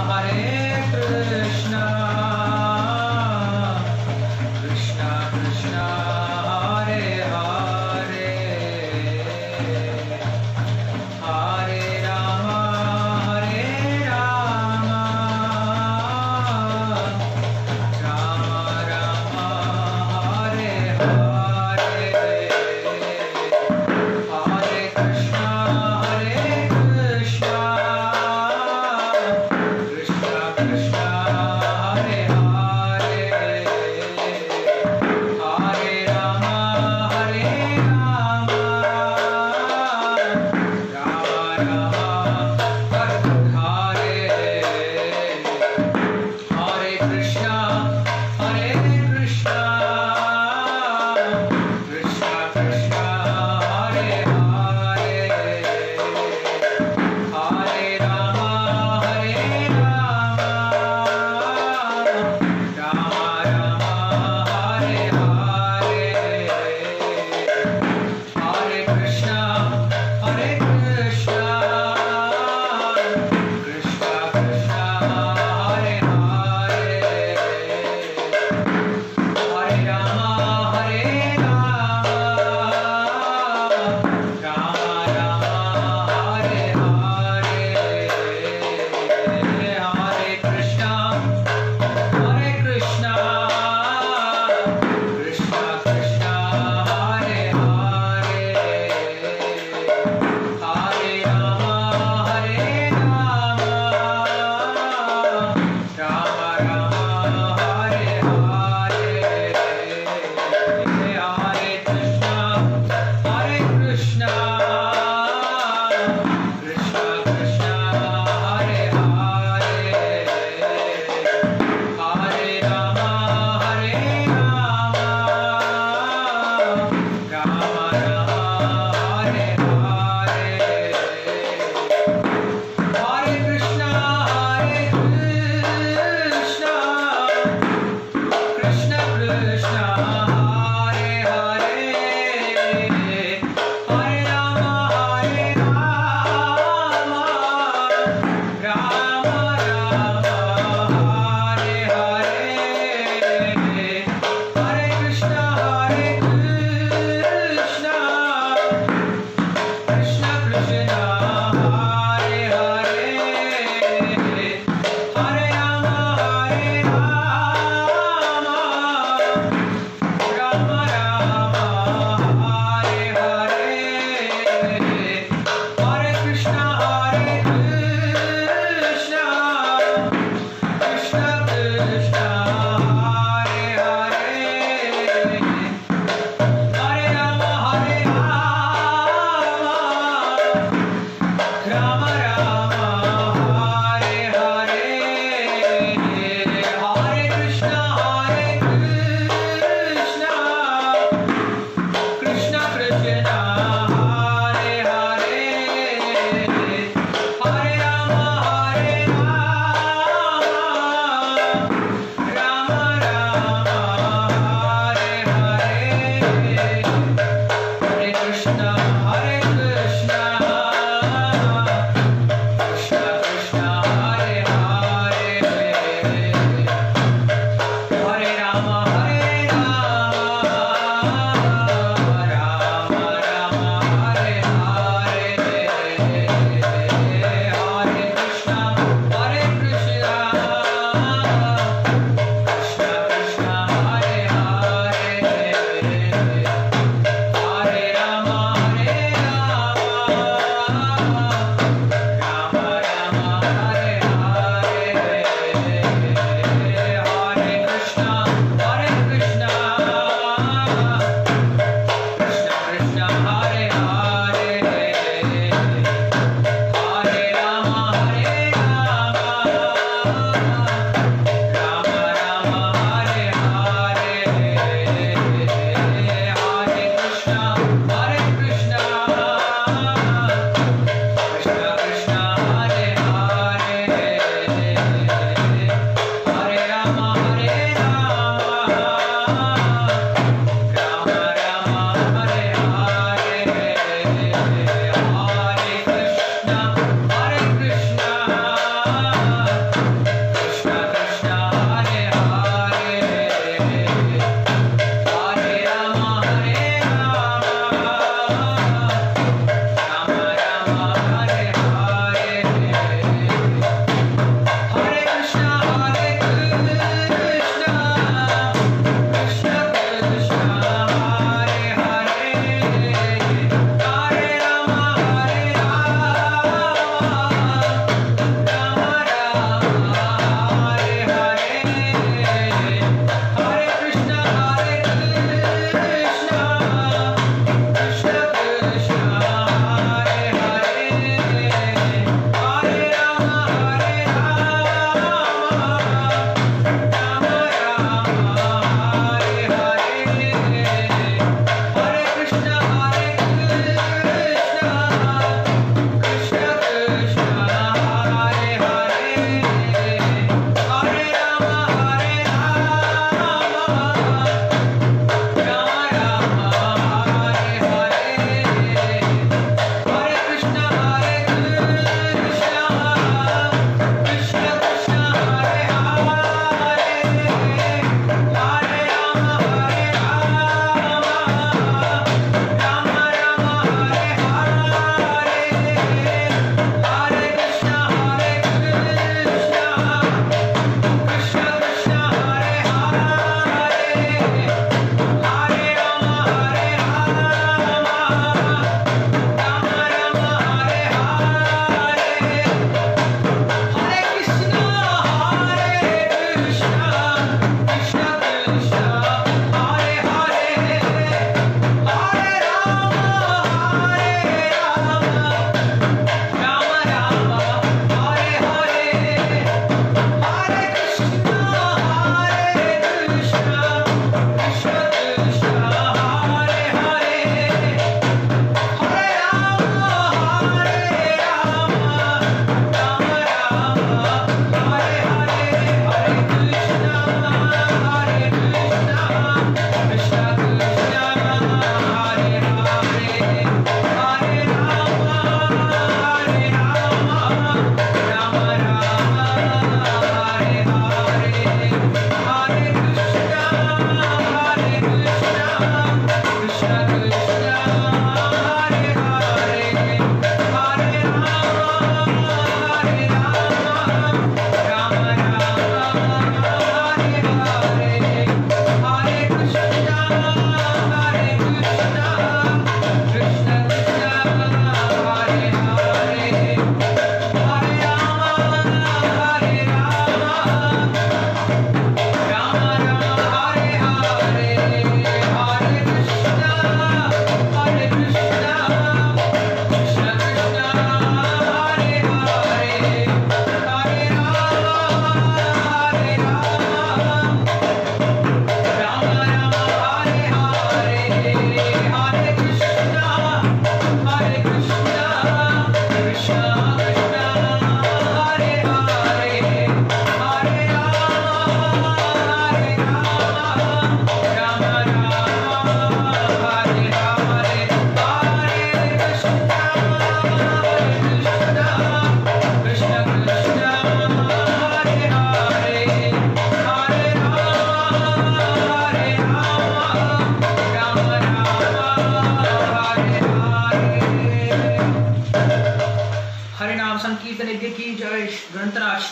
Hare Krishna Krishna Krishna Hare Hare Hare Rama Hare Rama Rama Rama Hare Hare Hare Krishna Hare Krishna Krishna Krishna Hare Hare Hare Rama Hare Rama Rama Rama Hare Hare Krishna Hare Krishna Krishna Krishna Hare Hare Hare Rama Hare Rama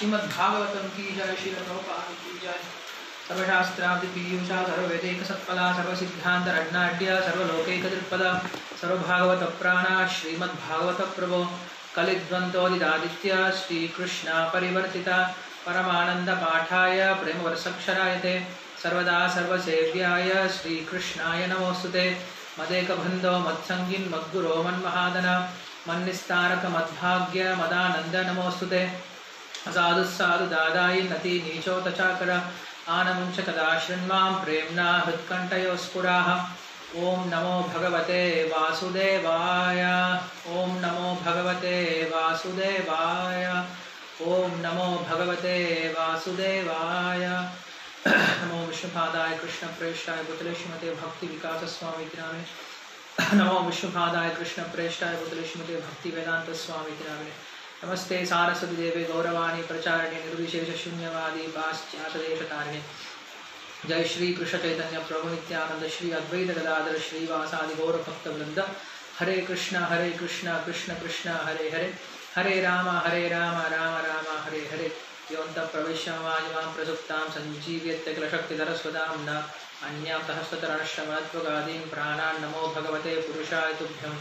Shrimad Bhagavatam की जय श्री प्रभुपाद की जय सर्वशास्त्रादि पीयूषा सर्ववेदैक सत्फला सर्वसिद्धांत रत्नाढ्य सर्वलोकैक दृक्पद सर्वभागवत प्राणा श्रीमद् भागवत प्रभो कलिद्वन्द्वोदिदादित्य श्रीकृष्ण परिवर्तिता परमानंद पाठाय प्रेमवर्षक्षरायते सर्वदा सर्वसेव्याय श्रीकृष्णाय नमोऽस्तुते मदेकबन्धो मत्सङ्गिन् मद्गुरो मन्महादन मन्निस्तारक मद्भाग्य मदानन्द नमोऽस्तुते साधु साधु दादायि नति नीचोत चाकर आनमुञ्च कदा शृण्वां प्रेम्णा हृत्कण्ठयोस्फुराः ॐ नमो भगवते वासुदेवाय ॐ नमो भगवते वासुदेवाय ॐ नमो भगवते वासुदेवाय नमो विष्णुपादाय कृष्णप्रेष्ठाय पुतले श्रीमते भक्तिविकासस्वामी नामे नमो विष्णुपादाय कृष्णप्रेष्ठाय पुतले श्रीमते भक्तिवेदान्तस्वामी नामे नमस्ते सारस्वती देवे गौरवाणी प्रचारिणे निर्विशेषशून्यवादी पाश्चातदेशतारिणे जय श्री कृष्ण चैतन्य प्रभु नित्यानंद श्री अद्वैत गदाधर श्रीवासादि गौर भक्त वृंद हरे कृष्ण हरे कृष्ण कृष्ण कृष्ण हरे हरे हरे राम हरे राम राम राम हरे हरे योऽन्त प्रविश्य वायुवां प्रसुप्तां सञ्जीव्यत्य किल शक्तिधरस्वदां न अन्यां सहस्रतरणश्रमत्वगादीन् प्राणान् नमो भगवते पुरुषाय तुभ्यं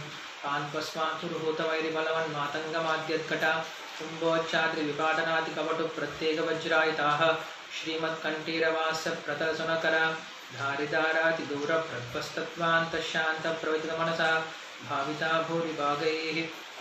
पान्पस्मातुर्हूतवैरिबलवन्मातङ्गमाद्यत्कटा कुम्भोच्चाद्रिविपाटनादिकपटु प्रत्येकवज्रायिताः श्रीमत्कण्ठीरवास्य प्रतसुनकरा धारिदारातिदूरप्रद्वस्तत्वान्तशान्तप्रवितमनसा भाविता भूरिभागैः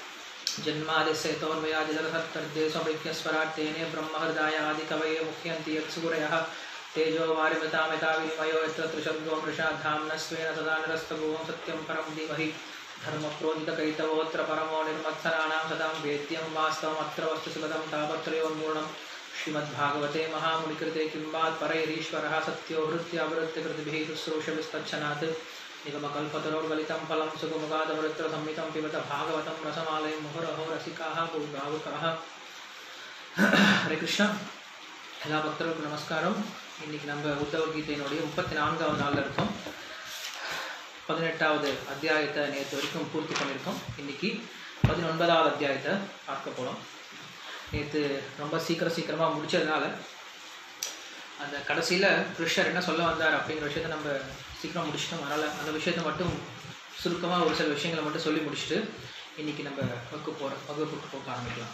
जन्मादिसेतोन्मयादिदरसत्तर्देशमृत्यस्वरात् तेने ब्रह्महृदायादिकवये मुह्यन्ति यत्सूरयः तेजो वारिमृतामिता विनिमयो यत्र त्रिशब्दो मृषाधाम्न स्वेन सदा निरस्तभुवं सत्यं परं धीमहि धर्मप्रोदितकैतवोऽत्र परमो निर्मत्सराणां सदां वेद्यं वास्तवमत्र वस्तुसुगतं तापत्रयोन्मूर्णं श्रीमद्भागवते महामुनिकृते किम्बात् परैरीश्वरः सत्यो हृत्यावृत्तिकृतिभिः शुश्रूषविस्तच्छनात् निगमकल्पतरोर्गलितं फलं सुगमुगादवृत्रसंहितं पिबत भागवतं रसमालयं मुहुरहो रसिकाः भूभावुकाः ஹரே கிருஷ்ணா எல்லா பக்தர்களுக்கும் நமஸ்காரம் இன்னைக்கு நம்ம உத்தவ கீதையினுடைய முப்பத்தி நான்காவது நாளில் இருக்கோம் பதினெட்டாவது அத்தியாயத்தை நேற்று வரைக்கும் பூர்த்தி பண்ணியிருக்கோம் இன்னைக்கு பதினொன்பதாவது அத்தியாயத்தை பார்க்க போகிறோம் நேற்று ரொம்ப சீக்கிரம் சீக்கிரமாக முடிச்சதுனால அந்த கடைசியில் கிருஷ்ணர் என்ன சொல்ல வந்தார் அப்படிங்கிற விஷயத்தை நம்ம சீக்கிரம் முடிச்சிட்டோம் அதனால் அந்த விஷயத்தை மட்டும் சுருக்கமாக ஒரு சில விஷயங்களை மட்டும் சொல்லி முடிச்சுட்டு இன்றைக்கி நம்ம வகுப்பு போகிற வகுப்புக்கு போக ஆரம்பிக்கலாம்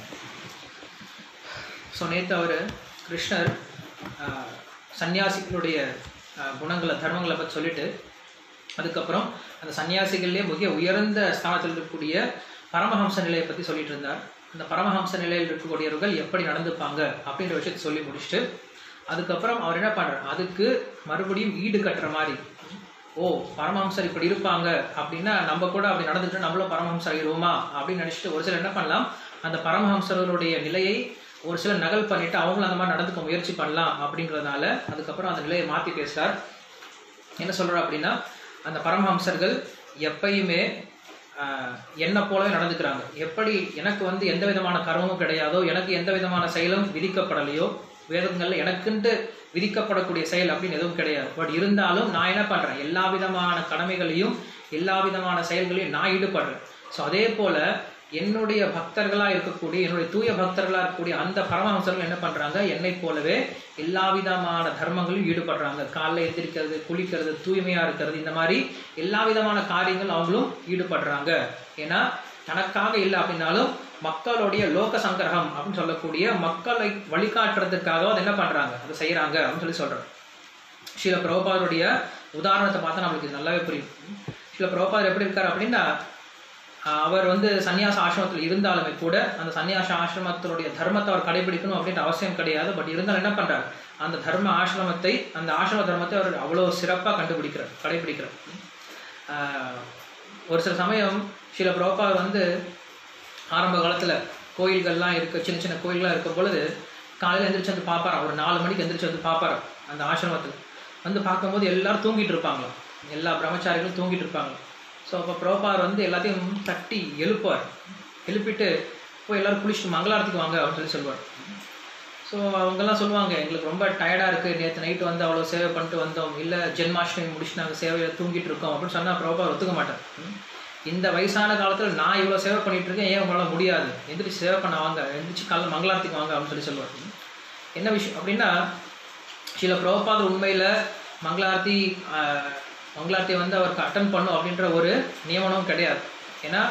ஸோ நேற்று அவர் கிருஷ்ணர் ஆஹ், சன்னியாசிகளுடைய ஆஹ், குணங்களை தர்மங்களை பற்றி சொல்லிட்டு அதுக்கப்புறம் அந்த சன்னியாசிகள்லேயே மிக உயர்ந்த ஸ்தானத்தில் இருக்கக்கூடிய பரமஹம்ச நிலையை பற்றி சொல்லிட்டு இருந்தார் அந்த பரமஹம்ச நிலையில் இருக்கக்கூடியவர்கள் எப்படி நடந்துப்பாங்க அப்படின்ற விஷயத்தை சொல்லி முடிச்சுட்டு அதுக்கப்புறம் அவர் என்ன பண்ணுறார் அதுக்கு மறுபடியும் ஈடு கட்டுற மாதிரி ஓ பரமஹம்சர் இப்படி இருப்பாங்க அப்படின்னா நம்ம கூட அப்படி நடந்துட்டு நம்மளும் பரமஹம்சர் ஆகிருவோமா அப்படின்னு நினச்சிட்டு ஒரு சிலர் என்ன பண்ணலாம் அந்த பரமஹம்சர்களுடைய நிலையை ஒரு சிலர் நகல் பண்ணிட்டு அவங்களும் அந்த மாதிரி நடந்துக்க முயற்சி பண்ணலாம் அப்படிங்கிறதுனால அதுக்கப்புறம் அந்த நிலையை மாற்றி பேசுகிறார் என்ன சொல்கிறார் அப்படின்னா அந்த பரமஹம்சர்கள் எப்பயுமே ஆஹ், என்னை போலவே நடந்துக்கிறாங்க எப்படி எனக்கு வந்து எந்த விதமான கர்மமும் கிடையாதோ எனக்கு எந்த விதமான செயலும் விதிக்கப்படலையோ வேதங்களில் எனக்குன்ட்டு விதிக்கப்படக்கூடிய செயல் அப்படின்னு எதுவும் கிடையாது பட் இருந்தாலும் நான் என்ன பண்ணுறேன் எல்லா விதமான கடமைகளையும் எல்லா விதமான செயல்களையும் நான் ஈடுபடுறேன் ஸோ அதே போல் என்னுடைய பக்தர்களாக இருக்கக்கூடிய என்னுடைய தூய பக்தர்களாக இருக்கக்கூடிய அந்த பரமஹம்சர்கள் என்ன பண்ணுறாங்க என்னை போலவே எல்லா விதமான தர்மங்களும் ஈடுபடுறாங்க காலைல எந்திரிக்கிறது குளிக்கிறது தூய்மையாக இருக்கிறது இந்த மாதிரி எல்லா விதமான காரியங்கள் அவங்களும் ஈடுபடுறாங்க ஏன்னா தனக்காக இல்லை அப்படின்னாலும் மக்களுடைய லோக சங்கிரகம் அப்படின்னு சொல்லக்கூடிய மக்களை வழிகாட்டுறதுக்காக அதை என்ன பண்ணுறாங்க அதை செய்கிறாங்க அப்படின்னு சொல்லி சொல்கிறேன் ஸ்ரீல பிரபுபாதருடைய உதாரணத்தை பார்த்தா நம்மளுக்கு இது நல்லாவே புரியும் ஸ்ரீல பிரபுபாதர் எப்படி இருக்கார் அப்படின்னா ஆஹ் அவர் வந்து சன்னியாச ஆசிரமத்தில் இருந்தாலுமே கூட அந்த சன்னியாச ஆசிரமத்தினுடைய தர்மத்தை அவர் கடைபிடிக்கணும் அப்படின்ற அவசியம் கிடையாது பட் இருந்தாலும் என்ன பண்றார் அந்த தர்ம ஆசிரமத்தை அந்த ஆசிரம தர்மத்தை அவர் அவ்வளோ சிறப்பாக கண்டுபிடிக்கிறார் கடைபிடிக்கிறார் ஆஹ் ஒரு சில சமயம் சில பிரபுபாதர் வந்து ஆரம்ப காலத்தில் கோயில்கள்லாம் இருக்க சின்ன சின்ன கோயில்கள்லாம் இருக்க பொழுது காலையில் எந்திரிச்சு வந்து பார்ப்பாராம் ஒரு நாலு மணிக்கு எந்திரிச்சு வந்து பார்ப்பாராம் அந்த ஆசிரமத்தில் வந்து பார்க்கும்போது எல்லாரும் தூங்கிட்டு இருப்பாங்களாம் எல்லா பிரம்மச்சாரிகளும் தூங்கிட்டு இருப்பாங்க ஸோ அப்போ பிரபார் வந்து எல்லாத்தையும் தட்டி எழுப்பார் எழுப்பிட்டு போய் எல்லாரும் குளிச்சுட்டு மங்களாரத்துக்கு வாங்க அப்படின்னு சொல்லி சொல்லுவார் ஸோ அவங்கெல்லாம் சொல்லுவாங்க எங்களுக்கு ரொம்ப டயர்டாக இருக்குது நேற்று நைட்டு வந்து அவ்வளோ சேவை பண்ணிட்டு வந்தோம் இல்லை ஜென்மாஷ்டமி முடிச்சுட்டு நாங்கள் சேவையில் தூங்கிட்டு இருக்கோம் அப்படின்னு சொன்னால் பிரபார் ஒத்துக்க மாட்டார் ம். இந்த வயசான காலத்தில் நான் இவ்வளோ சேவை பண்ணிட்டு இருக்கேன் ஏன் உங்களால் முடியாது எந்திரிச்சு சேவை பண்ண வாங்க எந்திரிச்சு காலைல மங்களாரத்துக்கு வாங்க அப்படின்னு சொல்லி சொல்லுவார் என்ன விஷயம் அப்படின்னா சில பிரபுபாதர் உண்மையில் மங்களாரத்தி ஆஹ், மங்களாரத்தியை வந்து அவருக்கு அட்டன் பண்ணும் அப்படின்ற ஒரு நியமனமும் கிடையாது ஏன்னா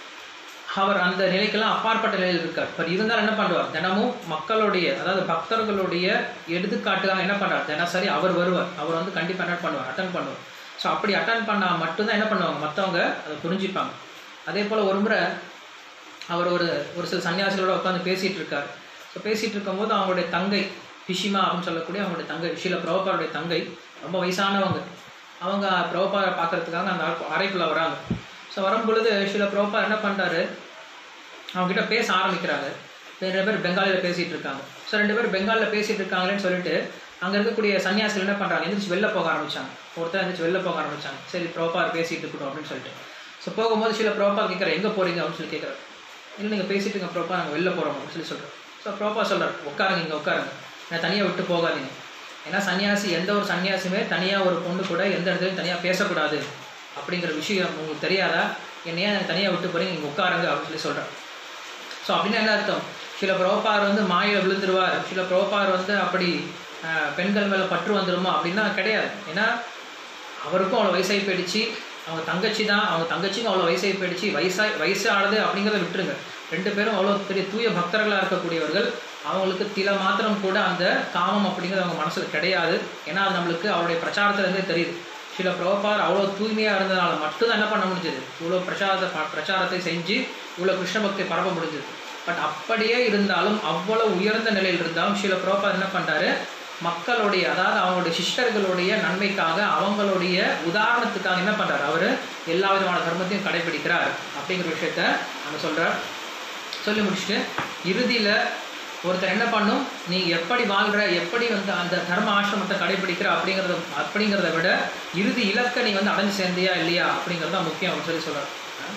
அவர் அந்த நிலைக்கெல்லாம் அப்பாற்பட்ட நிலையில் இருக்கார் பட் இருந்தாலும் என்ன பண்ணுவார் தினமும் மக்களுடைய அதாவது பக்தர்களுடைய எடுத்துக்காட்டுக்காக என்ன பண்ணுறார் தினசரி அவர் வருவார் அவர் வந்து கண்டிப்பாக என்ன பண்ணுவார் அட்டன் பண்ணுவார் ஸோ அப்படி அட்டன் பண்ணால் மட்டும்தான் என்ன பண்ணுவாங்க மற்றவங்க அதை புரிஞ்சுப்பாங்க அதே போல் ஒரு முறை அவர் ஒரு ஒரு சில சன்னியாசிகளோட உட்காந்து பேசிகிட்டு இருக்கார் ஸோ பேசிகிட்டு இருக்கும்போது அவங்களுடைய தங்கை பிஷிமா அப்படின்னு சொல்லக்கூடிய அவங்களுடைய தங்கை ஷீல பிரபுபாருடைய தங்கை ரொம்ப வயசானவங்க அவங்க பிரபுபாரை பார்க்கறதுக்காக அந்த அறை- அறைக்குள்ள வராங்க ஸோ வரும் பொழுது ஷீல பிரபுபார் என்ன பண்ணுறாரு அவங்ககிட்ட பேச ஆரம்பிக்கிறாங்க ரெண்டு பேர் பெங்காலியில் பேசிகிட்டு இருக்காங்க ஸோ ரெண்டு பேர் பெங்காலில் பேசிகிட்டு இருக்காங்களேன்னு சொல்லிட்டு அங்கே இருக்கக்கூடிய சன்னியாசிகள் என்ன பண்ணுறாங்க எந்திரிச்சு வெளில போக ஆரம்பிச்சாங்க ஒருத்தர் எந்திரிச்சு வெளில போக ஆரம்பிச்சாங்க சரி பிரபுபார் பேசிகிட்டு இருக்கட்டும் அப்படின்னு சொல்லிட்டு ஸோ போகும்போது சில பிரபுபார் கேட்குற எங்கே போகிறீங்க அப்படின்னு சொல்லி கேட்குறாரு இல்லை நீங்கள் பேசிட்டு இருங்க ப்ரோப்பா நாங்கள் வெளில போகிறோம் அப்படின்னு சொல்லி சொல்கிறோம் ஸோ ப்ரோப்பா சொல்கிறார் உட்காருங்க இங்கே உட்காருங்க நான் தனியாக விட்டு போகாதீங்க ஏன்னா சன்னியாசி எந்த ஒரு சன்னியாசியுமே தனியாக ஒரு பொண்ணு கூட எந்த இடத்துலையும் தனியாக பேசக்கூடாது அப்படிங்கிற விஷயம் உங்களுக்கு தெரியாதா என்னையா எனக்கு தனியாக விட்டு போகிறீங்க இங்கே உட்காருங்க அப்படின்னு சொல்லி சொல்கிறேன் ஸோ அப்படின்னு என்ன அர்த்தம் சில பிரபுபார் வந்து மாயில் விழுந்துருவார் சில பிரபுபார் வந்து அப்படி ஆஹ், பெண்கள் மேலே பற்று வந்துருமா அப்படின்னா கிடையாது ஏன்னா அவருக்கும் அவ்வளோ வயசாகி போயிடுச்சு அவங்க தங்கச்சி தான் அவங்க தங்கச்சிக்கும் அவ்வளோ வயசாகி போயிடுச்சு வயசாய் வயசானது அப்படிங்கிறத விட்டுருங்க ரெண்டு பேரும் அவ்வளோ பெரிய தூய பக்தர்களாக இருக்கக்கூடியவர்கள் அவங்களுக்கு தில மாத்திரம் கூட அந்த காமம் அப்படிங்கிறது அவங்க மனசில் கிடையாது ஏன்னா அது நம்மளுக்கு அவருடைய பிரச்சாரத்துலேருந்தே தெரியுது சில பிரபுபார் அவ்வளோ தூய்மையாக இருந்ததுனால மட்டும்தான் என்ன பண்ண முடிஞ்சது இவ்வளோ பிரச்சாரத்தை ப- பிரச்சாரத்தை செஞ்சு இவ்வளோ கிருஷ்ண பக்தி பரப்ப முடிஞ்சது பட் அப்படியே இருந்தாலும் அவ்வளவு உயர்ந்த நிலையில் இருந்தாலும் சில பிரபுபார் என்ன பண்ணுறாரு மக்களுடைய அதாவது அவங்களுடைய சிஷ்டர்களுடைய நன்மைக்காக அவங்களுடைய உதாரணத்துக்காக என்ன பண்றாரு அவர் எல்லா விதமான தர்மத்தையும் கடைபிடிக்கிறார் அப்படிங்கிற விஷயத்த அங்கே சொல்றார் சொல்லி முடிச்சுட்டு இறுதியில் ஒருத்தர் என்ன பண்ணும் நீ எப்படி வாழ்கிற எப்படி வந்து அந்த தர்ம ஆசிரமத்தை கடைபிடிக்கிற அப்படிங்கிறத அப்படிங்கிறத விட இறுதி இலக்கை நீ வந்து அடைஞ்சு சேர்ந்தியா இல்லையா அப்படிங்கிறது தான் முக்கியம் அப்படின்னு சொல்லி சொல்கிறார்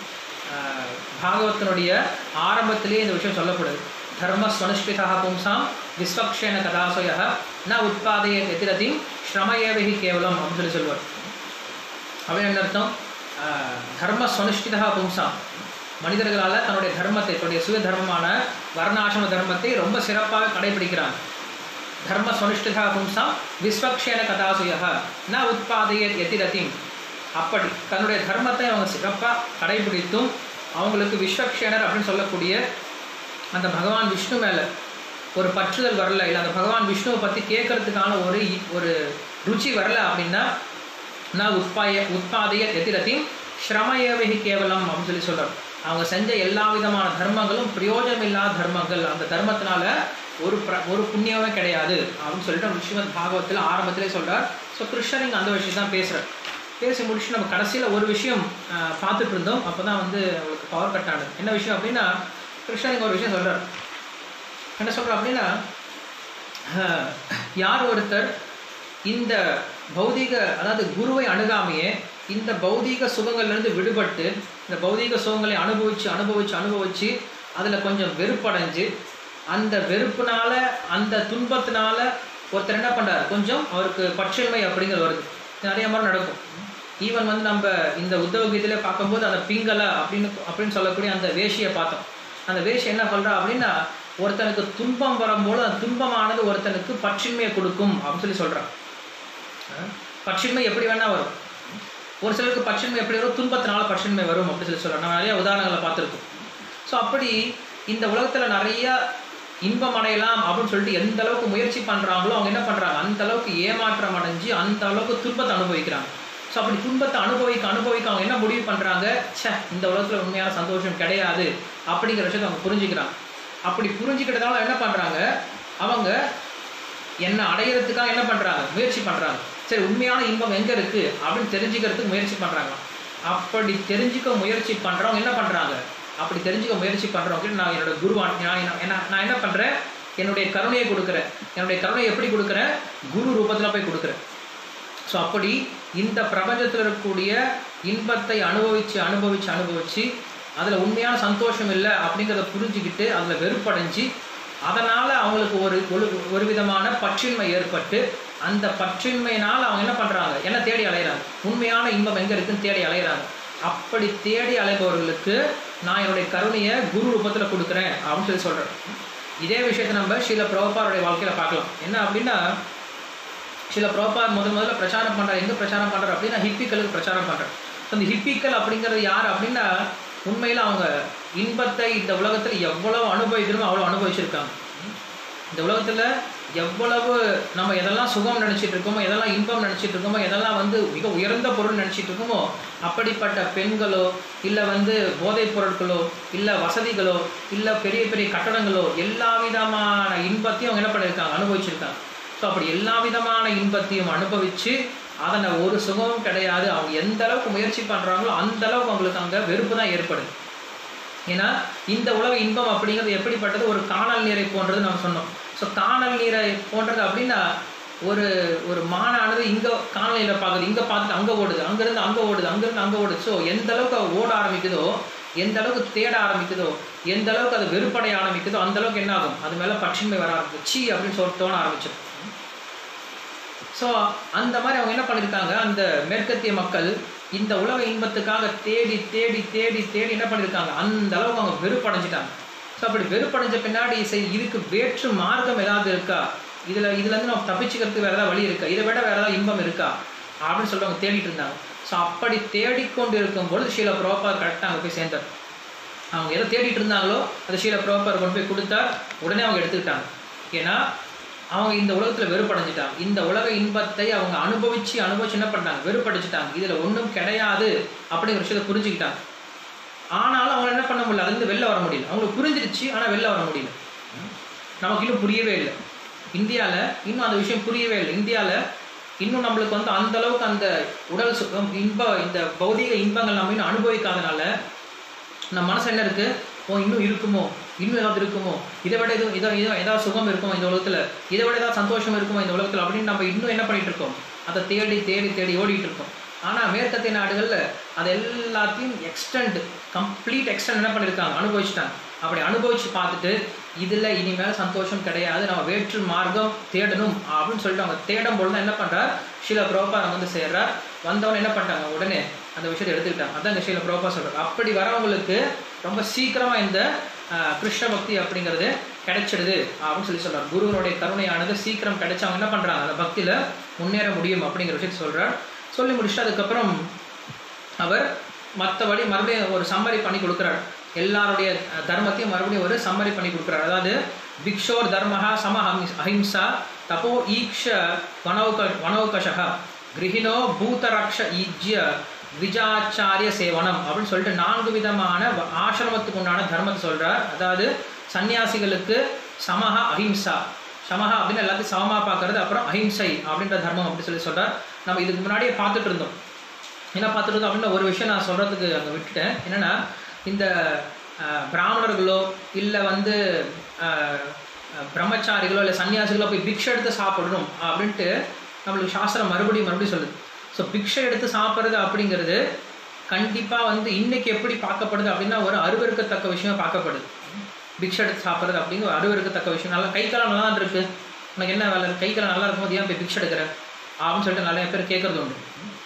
பாகவத்தினுடைய ஆரம்பத்திலேயே இந்த விஷயம் சொல்லப்படுது தர்ம ஸ்வனுஷ்டிதா பும்சாம் விஸ்வக்ஷேன கதாசய ந உத்பாதைய எதிரதி ஸ்ரமயேவகி கேவலம் அப்படின்னு சொல்லி சொல்லுவார் அப்படின்னு என்ன அர்த்தம் ஆஹ், தர்ம ஸ்வனுஷ்டிதா பும்சாம் மனிதர்களால் தன்னுடைய தர்மத்தை தன்னுடைய சுய தர்மமான வர்ணாசிரம தர்மத்தை ரொம்ப சிறப்பாக கடைபிடிக்கிறாங்க தர்ம ஸ்வனுஷ்டிதா பும்சாம் விஸ்வக்ஷேன கதாசுய ந உத்பாதைய எதிரதிம் அப்படி தன்னுடைய தர்மத்தை அவங்க சிறப்பாக கடைபிடித்தும் அவங்களுக்கு விஸ்வக்ஷேனர் அப்படின்னு சொல்லக்கூடிய அந்த பகவான் விஷ்ணு மேலே ஒரு பற்றுதல் வரல இல்லை அந்த பகவான் விஷ்ணுவை பற்றி கேட்கறதுக்கான ஒரு இ- ஒரு ருச்சி வரல அப்படின்னா நான் உட்பாய உட்பாதைய எதிரத்தையும் ஸ்ரமயவகி கேவலம் அப்படின்னு சொல்லி சொல்கிறார் அவங்க செஞ்ச எல்லா விதமான தர்மங்களும் பிரயோஜனமில்லாத தர்மங்கள் அந்த தர்மத்தினால ஒரு பிர ஒரு புண்ணியமே கிடையாது அப்படின்னு சொல்லிட்டு ஸ்ரீமத் பாகவத்தில் ஆரம்பத்திலே சொல்றார் ஸோ கிருஷ்ணர் இங்கே அந்த விஷயம் தான் பேசுகிறார் பேசி முடிச்சு நம்ம கடைசியில் ஒரு விஷயம் ஆஹ், பார்த்துட்டு இருந்தோம் அப்போ தான் வந்து அவங்களுக்கு பவர் கட் ஆனது என்ன விஷயம் அப்படின்னா கிருஷ்ணர் இங்கே ஒரு விஷயம் சொல்றார் என்ன சொல்கிறார் அப்படின்னா ஆஹ், யார் ஒருத்தர் இந்த பௌதீக அதாவது குருவை அணுகாமையே இந்த பௌதீக சுகங்கள்லேருந்து விடுபட்டு இந்த பௌதீக சுகங்களை அனுபவிச்சு அனுபவிச்சு அனுபவிச்சு அதில் கொஞ்சம் வெறுப்படைஞ்சு அந்த வெறுப்புனால அந்த துன்பத்தினால ஒருத்தர் என்ன பண்ணுறாரு கொஞ்சம் அவருக்கு பற்றின்மை அப்படிங்கிறது வருது நிறைய மாதிரி நடக்கும் ஈவன் வந்து நம்ம இந்த உத்தவ கீதையில பார்க்கும்போது அந்த பிங்கல அப்படின்னு அப்படின்னு சொல்லக்கூடிய அந்த வேஷியை பார்த்தோம் அந்த வேஷி என்ன சொல்றா அப்படின்னா ஒருத்தனுக்கு துன்பம் வரும்போது அந்த துன்பமானது ஒருத்தனுக்கு பற்றின்மையை கொடுக்கும் அப்படின்னு சொல்லி சொல்றான் அஹ் பற்றின்மை எப்படி வேணா வரும் ஒரு சிலருக்கு பற்றின்மை எப்படி வரும் துன்பத்தினால பற்றின்மை வரும் அப்படின்னு சொல்லி சொல்றாங்க நம்ம நிறைய உதாரணங்களை பார்த்துருக்கோம் ஸோ அப்படி இந்த உலகத்துல நிறைய இன்பம் அடையலாம் அப்படின்னு சொல்லிட்டு எந்த அளவுக்கு முயற்சி பண்றாங்களோ அவங்க என்ன பண்றாங்க அந்த அளவுக்கு ஏமாற்றம் அடைஞ்சு அந்த அளவுக்கு துன்பத்தை அனுபவிக்கிறாங்க ஸோ அப்படி துன்பத்தை அனுபவிக்க அனுபவிக்க அவங்க என்ன முடிவு பண்றாங்க ச்சே இந்த உலகத்துல உண்மையான சந்தோஷம் கிடையாது அப்படிங்கிற விஷயத்தை அவங்க புரிஞ்சுக்கிறாங்க அப்படி புரிஞ்சுக்கிட்டதால என்ன பண்றாங்க அவங்க என்ன அடையிறதுக்காக என்ன பண்றாங்க முயற்சி பண்றாங்க சரி உண்மையான இன்பம் எங்க இருக்கு அப்படின்னு தெரிஞ்சுக்கிறதுக்கு முயற்சி பண்றாங்க அப்படி தெரிஞ்சுக்க முயற்சி பண்றவங்க என்ன பண்றாங்க அப்படி தெரிஞ்சுக்க முயற்சி பண்றவங்க நான் என்னோட குருவான் நான் என்ன- என்ன- நான் என்ன பண்றேன் என்னுடைய கருணையை கொடுக்குறேன் என்னுடைய கருணையை எப்படி கொடுக்குறேன் குரு ரூபத்துல போய் கொடுக்குறேன் ஸோ அப்படி இந்த பிரபஞ்சத்தில் இருக்கக்கூடிய இன்பத்தை அனுபவிச்சு அனுபவிச்சு அனுபவிச்சு அதில் உண்மையான சந்தோஷம் இல்லை அப்படிங்கிறத புரிஞ்சுக்கிட்டு அதில் வெறுப்படைஞ்சு அதனால் அவங்களுக்கு ஒரு ஒரு ஒரு விதமான பற்றின்மை ஏற்பட்டு அந்த பற்றின்மையினால் அவங்க என்ன பண்ணுறாங்க என்ன தேடி அலையிறாங்க உண்மையான இன்பம் எங்கே இருக்குன்னு தேடி அலையிறாங்க ஸோ அப்படி தேடி அலைபவர்களுக்கு நான் என்னுடைய கருணையை குரு ரூபத்தில் கொடுக்குறேன் அப்படின்னு சொல்லி சொல்கிறேன் இதே விஷயத்தை நம்ம ஸ்ரீல பிரபுபாருடைய வாழ்க்கையில் பார்க்கலாம் என்ன அப்படின்னா சில பிரபாத் முதல் முதல்ல பிரச்சாரம் பண்ணுறாரு எங்கே பிரச்சாரம் பண்ணுறாரு அப்படின்னா ஹிப்பிக்களுக்கு பிரச்சாரம் பண்ணுறாரு ஸோ இந்த ஹிப்பிக்கள் அப்படிங்கிறது யார் அப்படின்னா உண்மையில் அவங்க இன்பத்தை இந்த உலகத்தில் எவ்வளவு அனுபவிக்கணுமோ அவ்வளோ அனுபவிச்சிருக்காங்க இந்த உலகத்தில் எவ்வளவு நம்ம எதெல்லாம் சுகம் நினச்சிட்டு இருக்கோமோ எதெல்லாம் இன்பம் நினச்சிட்டு இருக்கோமோ எதெல்லாம் வந்து மிக உயர்ந்த பொருள் நினச்சிட்டு இருக்கோமோ அப்படிப்பட்ட பெண்களோ இல்லை வந்து போதைப் பொருட்களோ இல்லை வசதிகளோ இல்லை பெரிய பெரிய கட்டடங்களோ எல்லா விதமான இன்பத்தையும் அவங்க என்ன பண்ணியிருக்காங்க அனுபவிச்சிருக்காங்க ஸோ அப்படி எல்லா விதமான இன்பத்தையும் அனுபவித்து அதனை ஒரு சுகமும் கிடையாது அவங்க எந்த அளவுக்கு முயற்சி பண்ணுறாங்களோ அந்த அளவுக்கு அவங்களுக்கு அங்கே வெறுப்பு தான் ஏற்படுது ஏன்னா இந்த உலக இன்பம் அப்படிங்கிறது எப்படிப்பட்டது ஒரு காணல் நீரை போன்றது நம்ம சொன்னோம் ஸோ காணல் நீரை போன்றது அப்படின்னா ஒரு ஒரு மானானது இங்கே காணல் நீரை பார்க்குது இங்கே பார்த்துட்டு அங்கே ஓடுது அங்கேருந்து அங்கே ஓடுது அங்கேருந்து அங்கே ஓடுது ஸோ எந்த அளவுக்கு அது ஓட ஆரம்பிக்குதோ எந்த அளவுக்கு தேட ஆரம்பிக்குதோ எந்த அளவுக்கு அது வெறுப்படைய ஆரம்பிக்குதோ அந்த அளவுக்கு என்ன ஆகும் அது மேலே பட்சின்மை வர ஆரம்பிச்சு சீ அப்படின்னு சொல்லி தோண ஆரம்பிச்சிடும் ஸோ அந்த மாதிரி அவங்க என்ன பண்ணியிருக்காங்க அந்த மேற்கத்திய மக்கள் இந்த உலக இன்பத்துக்காக தேடி தேடி தேடி தேடி என்ன பண்ணியிருக்காங்க அந்த அளவுக்கு அவங்க வெறுப்படைஞ்சிட்டாங்க ஸோ அப்படி வெறுப்படைஞ்ச பின்னாடி சரி இதுக்கு வேற்று மார்க்கம் ஏதாவது இருக்கா இதில் இதுலேருந்து நம்ம தப்பிச்சுக்கிறதுக்கு வேறு ஏதாவது வழி இருக்கா இதை விட வேறு ஏதாவது இன்பம் இருக்கா அப்படின்னு சொல்லி அவங்க தேடிட்டு இருந்தாங்க ஸோ அப்படி தேடிக்கொண்டு இருக்கும்பொழுது ஷீல புரோப்பார் கரெக்டாக அங்கே போய் சேர்ந்தார் அவங்க எதை தேடிட்டு இருந்தாங்களோ அதை ஷீல புரோப்பார் கொண்டு போய் கொடுத்தார் உடனே அவங்க எடுத்துக்கிட்டாங்க ஏன்னா அவங்க இந்த உலகத்தில் வெறுப்படைஞ்சிட்டாங்க இந்த உலக இன்பத்தை அவங்க அனுபவிச்சு அனுபவிச்சு என்ன பண்ணாங்க வெறுப்படைச்சிட்டாங்க இதில் ஒன்றும் கிடையாது அப்படிங்கிற விஷயத்தை புரிஞ்சுக்கிட்டாங்க ஆனாலும் அவங்க என்ன பண்ண முடியல அதுலேருந்து வெளில வர முடியல அவங்களுக்கு புரிஞ்சிருச்சு ஆனால் வெளில வர முடியல நமக்கு இன்னும் புரியவே இல்லை இந்தியாவில் இன்னும் அந்த விஷயம் புரியவே இல்லை இந்தியாவில் இன்னும் நம்மளுக்கு வந்து அந்த அளவுக்கு அந்த உடல் சுகம் இன்ப இந்த பௌதீக இன்பங்கள் நம்ம இன்னும் அனுபவிக்காதனால நம்ம மனசு என்ன இருக்கு ஓ இன்னும் இருக்குமோ இன்னும் ஏதாவது இருக்குமோ இதை விட இது இதை இதை ஏதாவது சுகம் இருக்குமோ இந்த உலகத்தில் இதை விட ஏதாவது சந்தோஷம் இருக்குமோ இந்த உலகத்தில் அப்படின்னு நம்ம இன்னும் என்ன பண்ணிட்டு இருக்கோம் அதை தேடி தேடி தேடி ஓடிட்டு இருக்கோம் ஆனால் மேற்கத்திய நாடுகளில் அது எல்லாத்தையும் எக்ஸ்டெண்ட் கம்ப்ளீட் எக்ஸ்டெண்ட் என்ன பண்ணியிருக்காங்க அனுபவிச்சிட்டாங்க அப்படி அனுபவிச்சு பார்த்துட்டு இதில் இனிமேல் சந்தோஷம் கிடையாது நம்ம வேற்று மார்க்கம் தேடணும் அப்படின்னு சொல்லிட்டு அவங்க தேடும் பொழுது தான் என்ன பண்ணுறார் ஷீலா புரோபார் அங்கே வந்து சேர்றார் வந்தவொடனே என்ன பண்ணிட்டாங்க உடனே அந்த விஷயத்தை எடுத்துக்கிட்டாங்க அதான் இந்த ஷீலா புரோபா சொல்கிறார் அப்படி வரவங்களுக்கு ரொம்ப சீக்கிரமாக இந்த ஆஹ், கிருஷ்ண பக்தி அப்படிங்கிறது கிடைச்சிடுது அப்படின்னு சொல்லி சொல்றார் குருவனுடைய கருணையானது சீக்கிரம் கிடைச்சவங்க என்ன பண்ணுறாங்க அந்த பக்தியில் முன்னேற முடியும் அப்படிங்கிற விஷயத்தை சொல்கிறார் சொல்லி முடிச்சுட்டு அதுக்கப்புறம் அவர் மற்றபடி மறுபடியும் ஒரு சம்மரி பண்ணி கொடுக்குறார் எல்லாருடைய அஹ், தர்மத்தையும் மறுபடியும் ஒரு சம்மரி பண்ணி கொடுக்குறார் அதாவது பிக்ஷோர் தர்மஹா சம அஹிம்ஸ்- அஹிம்சா தபோ ஈக்ஷ வனௌக வனௌகஷா கிரகிணோ பூதரக்ஷ ஈஜ்ய விஜாச்சாரிய சேவனம் அப்படின்னு சொல்லிட்டு நான்கு விதமான வ- ஆசிரமத்துக்கு உண்டான தர்மத்தை சொல்றார் அதாவது சன்னியாசிகளுக்கு சமஹ அஹிம்சா சமஹா அப்படின்னு எல்லாத்தையும் சமமா பார்க்கறது அப்புறம் அஹிம்சை அப்படின்ற தர்மம் அப்படி சொல்லி சொல்றார் நம்ம இதுக்கு முன்னாடியே பார்த்துட்டு இருந்தோம் என்ன பார்த்துட்டு இருந்தோம் அப்படின்னா ஒரு விஷயம் நான் சொல்கிறதுக்கு அங்கே விட்டுட்டேன் என்னென்னா இந்த அஹ், பிராமணர்களோ இல்லை வந்து அஹ், அஹ், பிரம்மச்சாரிகளோ இல்லை சன்னியாசிகளோ போய் பிக்ஷை எடுத்து சாப்பிடணும் அப்படின்ட்டு நம்மளுக்கு சாஸ்திரம் மறுபடியும் மறுபடியும் சொல்லுது ஸோ பிக்ஷை எடுத்து சாப்பிட்றது அப்படிங்கிறது கண்டிப்பாக வந்து இன்னைக்கு எப்படி பார்க்கப்படுது அப்படின்னா ஒரு அருவருக்கத்தக்க விஷயமா பார்க்கப்படுது பிக்ஷை எடுத்து சாப்பிட்றது அப்படிங்கிற ஒரு அருவருக்கத்தக்க விஷயம் நல்லா கை காலம் நல்லா தான் இருக்கு உனக்கு என்ன வேலை கை காலம் நல்லா இருக்கும்போது ஏன் போய் பிக்ஷை எடுக்கிற அப்படின்னு சொல்லிட்டு நிறைய பேர் கேட்கறது உண்டு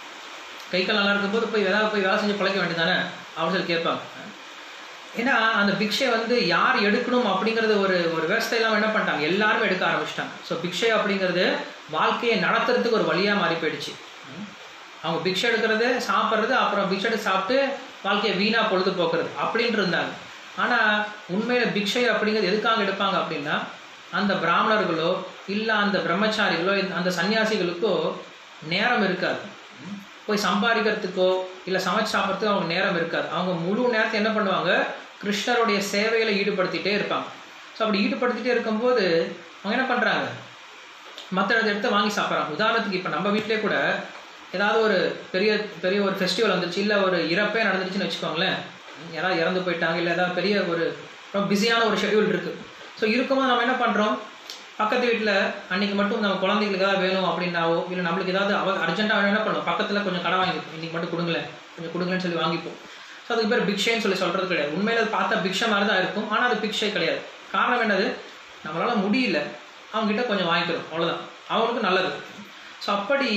கை கால் நல்லா இருக்கும்போது போய் ஏதாவது போய் வேலை செஞ்சு பழக்க வேண்டியதானே அப்படின்னு சொல்லி கேட்பாங்க ஏன்னா அந்த பிக்ஷை வந்து யார் எடுக்கணும் அப்படிங்கிறது ஒரு ஒரு விவசாயம் இல்லாமல் என்ன பண்ணிட்டாங்க எல்லாருமே எடுக்க ஆரம்பிச்சிட்டாங்க ஸோ பிக்ஷை அப்படிங்கிறது வாழ்க்கையை நடத்துறதுக்கு ஒரு வழியாக மாறி போயிடுச்சு ம். அவங்க பிக்ஷை எடுக்கிறது சாப்பிட்றது அப்புறம் பிக்ஷை எடுத்து சாப்பிட்டு வாழ்க்கையை வீணாக பொழுது போக்குறது அப்படின்ட்டு இருந்தாங்க ஆனால் உண்மையில் பிக்ஷை அப்படிங்கிறது எதுக்காக எடுப்பாங்க அப்படின்னா அந்த பிராமணர்களோ இல்லை அந்த பிரம்மச்சாரிகளோ இந்த- அந்த சன்னியாசிகளுக்கோ நேரம் இருக்காது ம். போய் சம்பாதிக்கிறதுக்கோ இல்லை சமைச்சு சாப்பிட்றதுக்கோ அவங்க நேரம் இருக்காது அவங்க முழு நேரத்தை என்ன பண்ணுவாங்க கிருஷ்ணருடைய சேவையில் ஈடுபடுத்திட்டே இருப்பாங்க ஸோ அப்படி ஈடுபடுத்திட்டே இருக்கும்போது அவங்க என்ன பண்ணுறாங்க மற்ற இடத்த வாங்கி சாப்பிட்றாங்க உதாரணத்துக்கு இப்போ நம்ம வீட்டிலே கூட ஏதாவது ஒரு பெரிய பெரிய ஒரு ஃபெஸ்டிவல் வந்துருச்சு இல்லை ஒரு இறப்பே நடந்துருச்சுன்னு வச்சுக்கோங்களேன் யாராவது இறந்து போயிட்டாங்க இல்லை ஏதாவது பெரிய ஒரு ரொம்ப பிஸியான ஒரு ஷெட்யூல் இருக்குது ஸோ இருக்கும்போது நம்ம என்ன பண்ணுறோம் பக்கத்து வீட்டில் அன்னைக்கு மட்டும் நம்ம குழந்தைங்களுக்கு ஏதாவது வேணும் அப்படின்னாவோ இல்லை நம்மளுக்கு ஏதாவது அவ அர்ஜென்ட்டாக வேணும் என்ன பண்ணுவோம் பக்கத்தில் கொஞ்சம் கடை வாங்கி இன்னைக்கு மட்டும் கொடுங்களேன் கொஞ்சம் கொடுங்களேன்னு சொல்லி வாங்கிப்போம் ஸோ அதுக்கு பேர் பிக்ஷைன்னு சொல்லி சொல்கிறது கிடையாது உண்மையில அது பார்த்தா பிக்ஷை மாதிரி தான் இருக்கும் ஆனால் அது பிக்ஷை கிடையாது காரணம் என்னது நம்மளால் முடியல அவங்ககிட்ட கொஞ்சம் வாங்கிக்கிறோம் அவ்வளோதான் அவங்களுக்கு நல்லது ஸோ அப்படி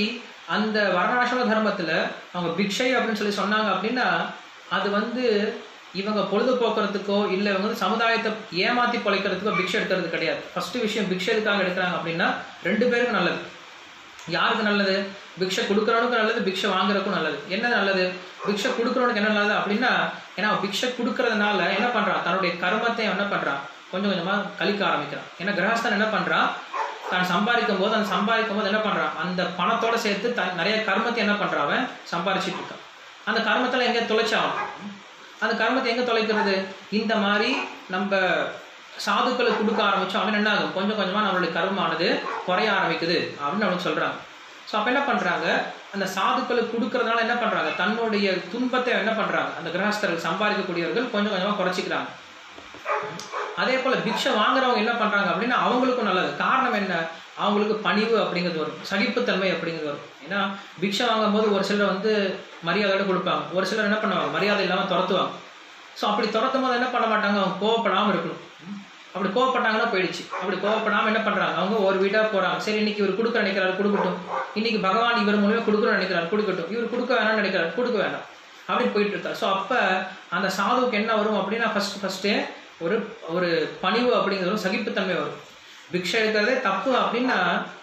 அந்த வர்ணாசிரம தர்மத்தில் அவங்க பிக்ஷை அப்படின்னு சொல்லி சொன்னாங்க அப்படின்னா அது வந்து இவங்க பொழுதுபோக்குறதுக்கோ இல்லை இவங்க வந்து சமுதாயத்தை ஏமாத்தி பொழைக்கிறதுக்கோ பிக்ஷை எடுக்கிறது கிடையாது ஃபர்ஸ்ட் விஷயம் பிக்ஷை எதுக்காக எடுக்கிறாங்க அப்படின்னா ரெண்டு பேருக்கும் நல்லது யாருக்கு நல்லது பிக்ஷை கொடுக்குறவனுக்கும் நல்லது பிக்ஷை வாங்குறதுக்கும் நல்லது என்ன நல்லது பிக்ஷை கொடுக்குறவனுக்கு என்ன நல்லது அப்படின்னா ஏன்னா அவன் பிக்ஷை கொடுக்கறதுனால என்ன பண்றான் தன்னுடைய கர்மத்தை அவன் என்ன பண்றான் கொஞ்சம் கொஞ்சமா கழிக்க ஆரம்பிக்கிறான் ஏன்னா கிரகஸ்தன் என்ன பண்றான் தான் சம்பாதிக்கும் போது அந்த சம்பாதிக்கும் போது என்ன பண்றான் அந்த பணத்தோட சேர்த்து த- நிறைய கர்மத்தை என்ன பண்றான் அவன் சம்பாதிச்சிட்டு இருக்கான் அந்த கர்மத்துல எங்க தொலைச்சான் அந்த கர்மத்தை எங்க தொலைக்கிறது இந்த மாதிரி நம்ம சாதுக்களுக்கு கொடுக்க ஆரம்பிச்சோம் அப்படின்னு என்ன ஆகும் கொஞ்சம் கொஞ்சமா நம்மளுடைய கர்மானது குறைய ஆரம்பிக்குது அப்படின்னு அவனுக்கு சொல்றாங்க ஸோ அப்போ என்ன பண்றாங்க அந்த சாதுக்களுக்கு கொடுக்கறதுனால என்ன பண்றாங்க தன்னுடைய துன்பத்தை என்ன பண்றாங்க அந்த கிரகஸ்தர்கள் சம்பாதிக்கக்கூடியவர்கள் கொஞ்சம் கொஞ்சமா குறைச்சிக்கிறாங்க அதே போல பிக்ஷை வாங்குறவங்க என்ன பண்றாங்க அப்படின்னா அவங்களுக்கும் நல்லது காரணம் என்ன அவங்களுக்கு பணிவு அப்படிங்கிறது வரும் சகிப்புத்தன்மை அப்படிங்கிறது வரும் ஏன்னா பிக்ஷை வாங்கும்போது ஒரு சிலர் வந்து மரியாதையோட கொடுப்பாங்க ஒரு சிலர் என்ன பண்ணுவாங்க மரியாதை இல்லாம துரத்துவாங்க ஸோ அப்படி துரத்தும் போது என்ன பண்ண மாட்டாங்க அவங்க கோவப்படாம இருக்கணும் அப்படி கோவப்பட்டாங்கன்னா போயிடுச்சு அப்படி கோவப்படாம என்ன பண்றாங்க அவங்க ஒரு வீடா போறாங்க சரி இன்னைக்கு இவர் கொடுக்க நினைக்கிறாரு கொடுக்கட்டும் இன்னைக்கு பகவான் இவர் மூலியமா கொடுக்கணும்னு நினைக்கிறாரு கொடுக்கட்டும் இவர் கொடுக்க வேணாம்னு நினைக்கிறாரு கொடுக்க வேண்டாம் அப்படின்னு போயிட்டு இருக்காரு ஸோ அப்ப அந்த சாதுவுக்கு என்ன வரும் அப்படின்னா ஃபர்ஸ்ட் ஃபர்ஸ்டே ஒரு ஒரு பணிவு அப்படிங்கிறது ஒரு சகிப்புத்தன்மை வரும் பிக்ஷை எடுக்கிறதே தப்பு அப்படின்னா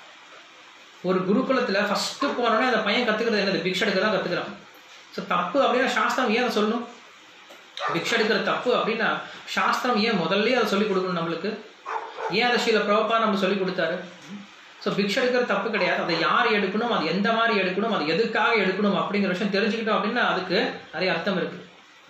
ஒரு குருகுலத்துல ஃபர்ஸ்ட் போனோடனே அந்த பையன் கத்துக்கிறது என்னது பிக்ஷை எடுக்க தான் கத்துக்கிறான் ஸோ தப்பு அப்படின்னா சாஸ்திரம் ஏன் அதை சொல்லணும் பிக்ஷை எடுக்கிற தப்பு அப்படின்னா சாஸ்திரம் ஏன் முதல்லயே அதை சொல்லி கொடுக்கணும் நம்மளுக்கு ஏன் அதை ஸ்ரீல பிரபா நம்ம சொல்லி கொடுத்தாரு ஸோ பிக்ஷை எடுக்கிற தப்பு கிடையாது அதை யார் எடுக்கணும் அது எந்த மாதிரி எடுக்கணும் அது எதுக்காக எடுக்கணும் அப்படிங்கிற விஷயம் தெரிஞ்சுக்கிட்டோம் அப்படின்னா அதுக்கு நிறைய அர்த்தம் இருக்கு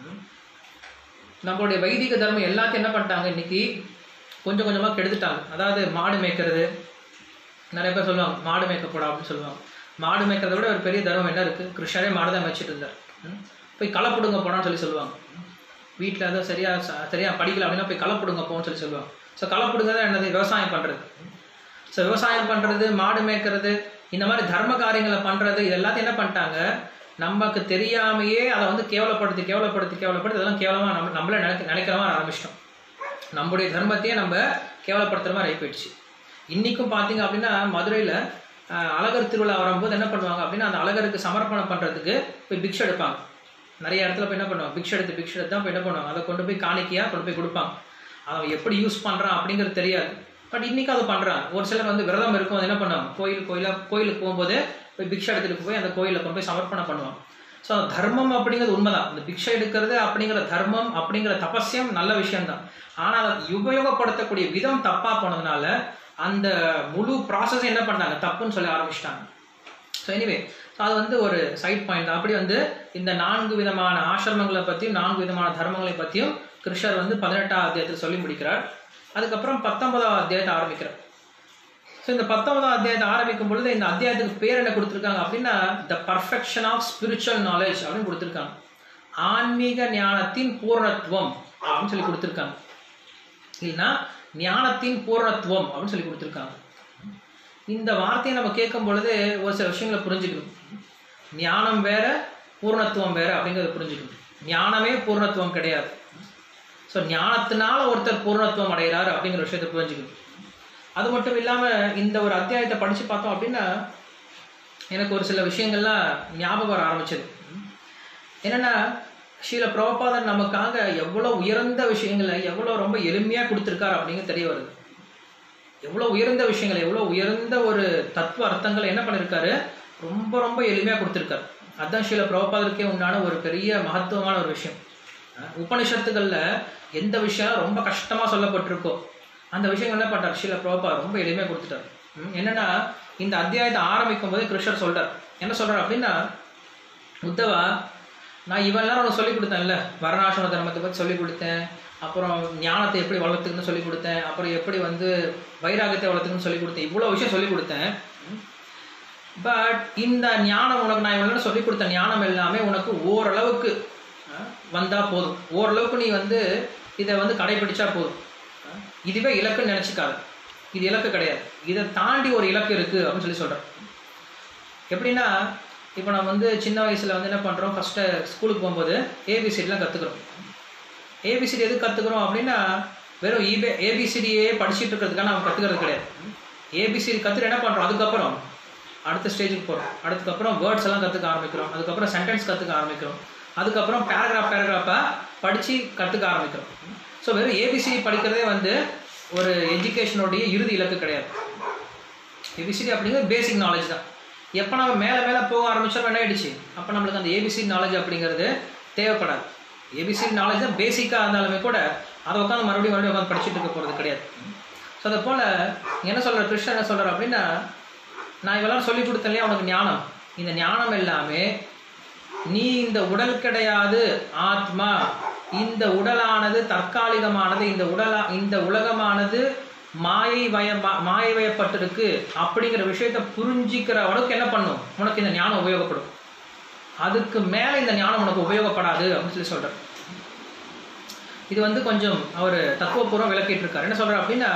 நம்மளுடைய வைதிக தர்மம் எல்லாத்தையும் என்ன பண்ணிட்டாங்க இன்னைக்கு கொஞ்சம் கொஞ்சமாக கெடுத்துட்டாங்க அதாவது மாடு மேய்க்கிறது நிறைய பேர் சொல்லுவாங்க மாடு மேய்க்க போடா அப்படின்னு சொல்லுவாங்க மாடு மேய்க்கிறத விட ஒரு பெரிய தர்மம் என்ன இருக்கு கிருஷ்ணரே மாடு தான் மேய்ச்சிட்டு இருந்தார் ம். போய் களை பிடுங்க போடான்னு சொல்லி சொல்லுவாங்க வீட்டில் ஏதோ சரியா ச- சரியா படிக்கல அப்படின்னா போய் களை பிடுங்க போன்னு சொல்லி சொல்லுவாங்க ஸோ களை பிடுங்க தான் என்னது விவசாயம் பண்ணுறது ஸோ விவசாயம் பண்ணுறது மாடு மேய்க்கிறது இந்த மாதிரி தர்ம காரியங்களை பண்ணுறது இது எல்லாத்தையும் என்ன பண்ணிட்டாங்க நமக்கு தெரியாமையே அதை வந்து கேவலப்படுத்தி கேவலப்படுத்தி கேவலப்படுத்தி அதெல்லாம் கேவலமாக நம்ம நம்மளே நினைக்க நினைக்கிற மாதிரி ஆரம்பிச்சிட்டோம் நம்முடைய தர்மத்தையே நம்ம கேவலப்படுத்துற மாதிரி ஆகி போயிடுச்சு இன்னைக்கும் பார்த்தீங்க அப்படின்னா மதுரையில் அழகர் திருவிழா வரும்போது என்ன பண்ணுவாங்க அப்படின்னா அந்த அழகருக்கு சமர்ப்பணம் பண்ணுறதுக்கு போய் பிக்ஷை எடுப்பாங்க நிறைய இடத்துல போய் என்ன பண்ணுவாங்க பிக்ஷை எடுத்து பிக்ஷை எடுத்து தான் போய் என்ன பண்ணுவாங்க அதை கொண்டு போய் காணிக்கையாக கொண்டு போய் கொடுப்பாங்க அவன் எப்படி யூஸ் பண்ணுறான் அப்படிங்கிறது தெரியாது பட் இன்னைக்கு அது பண்ணுறாங்க ஒரு சிலர் வந்து விரதம் இருக்கும் என்ன பண்ணுவாங்க கோயில் கோயிலாக கோயிலுக்கு போகும்போது போய் பிக்ஷை எடுத்துகிட்டு போய் அந்த கோயிலில் கொண்டு போய் சமர்ப்பணம் பண்ணுவாங்க ஸோ தர்மம் அப்படிங்கிறது உண்மைதான் இந்த பிக்ஷை எடுக்கிறது அப்படிங்கிற தர்மம் அப்படிங்கிற தபஸ்யம் நல்ல விஷயம்தான் ஆனால் அதை உபயோகப்படுத்தக்கூடிய விதம் தப்பா போனதுனால அந்த முழு ப்ராசஸ் என்ன பண்ணாங்க தப்புன்னு சொல்லி ஆரம்பிச்சிட்டாங்க ஸோ எனிவே ஸோ அது வந்து ஒரு சைட் பாயிண்ட் அப்படி வந்து இந்த நான்கு விதமான ஆசிரமங்களை பற்றியும் நான்கு விதமான தர்மங்களை பற்றியும் கிருஷ்ணர் வந்து பதினெட்டாம் அத்தியாயத்தில் சொல்லி முடிக்கிறார் அதுக்கப்புறம் பத்தொன்பதாம் அத்தியாயத்தை ஆரம்பிக்கிறார் ஸோ இந்த பத்தொன்பதாம் அத்தியாயத்தை ஆரம்பிக்கும் பொழுது இந்த அத்தியாயத்துக்கு பேர் என்ன கொடுத்துருக்காங்க அப்படின்னா the perfection of spiritual knowledge அப்படின்னு கொடுத்துருக்காங்க ஆன்மீக ஞானத்தின் பூரணத்துவம் அப்படின்னு சொல்லி கொடுத்துருக்காங்க இல்லைன்னா ஞானத்தின் பூரணத்துவம் அப்படின்னு சொல்லி கொடுத்துருக்காங்க இந்த வார்த்தையை நம்ம கேட்கும் பொழுது ஒரு சில விஷயங்களை புரிஞ்சுக்கணும் ஞானம் வேற பூர்ணத்துவம் வேற அப்படிங்கிறத புரிஞ்சுக்கணும் ஞானமே பூர்ணத்துவம் கிடையாது ஸோ ஞானத்தினால ஒருத்தர் பூர்ணத்துவம் அடைகிறாரு அப்படிங்கிற விஷயத்தை புரிஞ்சுக்கணும் அது மட்டும் இல்லாமல் இந்த ஒரு அத்தியாயத்தை படித்து பார்த்தோம் அப்படின்னா எனக்கு ஒரு சில விஷயங்கள்லாம் ஞாபகம் வர ஆரம்பிச்சது என்னன்னா ஸ்ரீல பிரபபாதர் நமக்காக எவ்வளோ உயர்ந்த விஷயங்களை எவ்வளோ ரொம்ப எளிமையாக கொடுத்துருக்காரு அப்படிங்கிறது தெரிய வருது எவ்வளோ உயர்ந்த விஷயங்களை எவ்வளோ உயர்ந்த ஒரு தத்துவ அர்த்தங்களை என்ன பண்ணியிருக்காரு ரொம்ப ரொம்ப எளிமையாக கொடுத்துருக்காரு அதுதான் ஸ்ரீல பிரபபாதருக்கே உண்டான ஒரு பெரிய மகத்துவமான ஒரு விஷயம் அஹ் உபனிஷத்துகளில் எந்த விஷயம் ரொம்ப கஷ்டமாக சொல்லப்பட்டிருக்கோ அந்த விஷயங்கள் என்ன பண்ணார் ஸ்ரீல பிரபா ரொம்ப எளிமையாக கொடுத்துட்டார் ம், என்னன்னா இந்த அத்தியாயத்தை ஆரம்பிக்கும் போது கிருஷ்ணர் சொல்றார் என்ன சொல்றார் அப்படின்னா உத்தவா நான் இவன் நேரம் உனக்கு சொல்லி கொடுத்தேன்ல வர்ணாசிரம தர்மத்தை பற்றி சொல்லி கொடுத்தேன் அப்புறம் ஞானத்தை எப்படி வளர்த்துக்கணும்னு சொல்லி கொடுத்தேன் அப்புறம் எப்படி வந்து வைராகத்தை வளர்த்துக்கணும்னு சொல்லி கொடுத்தேன் இவ்வளோ விஷயம் சொல்லி கொடுத்தேன் பட் இந்த ஞானம் உனக்கு நான் இவ்வளோ சொல்லி கொடுத்த ஞானம் எல்லாமே உனக்கு ஓரளவுக்கு அஹ், வந்தா போதும் ஓரளவுக்கு நீ வந்து இதை வந்து கடைபிடிச்சா போதும் அஹ், இதுவே இலக்குன்னு நினச்சிக்காது இது இலக்கு கிடையாது இதை தாண்டி ஒரு இலக்கு இருக்குது அப்படின்னு சொல்லி சொல்கிறேன் எப்படின்னா இப்போ நம்ம வந்து சின்ன வயசில் வந்து என்ன பண்ணுறோம் ஃபஸ்ட்டு ஸ்கூலுக்கு போகும்போது ஏபிசிடிலாம் கற்றுக்குறோம் ஏபிசிடி எதுக்கு கற்றுக்குறோம் அப்படின்னா வெறும் இபே ஏபிசிடியே படிச்சுட்டு இருக்கிறதுக்காக நம்ம கற்றுக்கிறது கிடையாது ஏபிசிடி கற்றுட்டு என்ன பண்ணுறோம் அதுக்கப்புறம் அடுத்த ஸ்டேஜுக்கு போகிறோம் அதுக்கப்புறம் வேர்ட்ஸ் எல்லாம் கற்றுக்க ஆரம்பிக்கிறோம் அதுக்கப்புறம் சென்டென்ஸ் கற்றுக்க ஆரம்பிக்கிறோம் அதுக்கப்புறம் பேராகிராஃப் பேராகிராஃபாக படித்து கற்றுக்க ஆரம்பிக்கிறோம் ஸோ வெறும் ஏபிசிடி படிக்கிறதே வந்து ஒரு எஜுகேஷனுடைய இறுதி இலக்கு கிடையாது ஏபிசிடி அப்படிங்கிறது பேசிக் நாலேஜ் தான் எப்போ நம்ம மேலே மேலே போக ஆரம்பிச்சோம் என்ன ஆயிடுச்சு அப்போ நம்மளுக்கு அந்த ஏபிசிடி நாலேஜ் அப்படிங்கிறது தேவைப்படாது ஏபிசிடி நாலேஜ் தான் பேசிக்காக இருந்தாலுமே கூட அதை உட்காந்து மறுபடியும் மறுபடியும் உட்காந்து படிச்சுட்டு இருக்க போகிறது கிடையாது ஸோ அதை போல் என்ன சொல்கிற கிருஷ்ணன் என்ன சொல்கிறார் அப்படின்னா நான் இவெல்லாம் சொல்லி கொடுத்தேன் இல்லையா உனக்கு ஞானம் இந்த ஞானம் எல்லாமே நீ இந்த உடல் கிடையாது ஆத்மா இந்த உடலானது தற்காலிகமானது இந்த உடலா இந்த உலகமானது மாயை வய மாயை வயப்பட்டிருக்கு அப்படிங்கிற விஷயத்த புரிஞ்சிக்கிற அளவுக்கு என்ன பண்ணும் உனக்கு இந்த ஞானம் உபயோகப்படும் அதுக்கு மேலே இந்த ஞானம் உனக்கு உபயோகப்படாது அப்படின்னு சொல்லி சொல்கிறார் இது வந்து கொஞ்சம் அவர் தத்துவபூர்வம் விளக்கிட்டு இருக்காரு என்ன சொல்கிறார் அப்படின்னா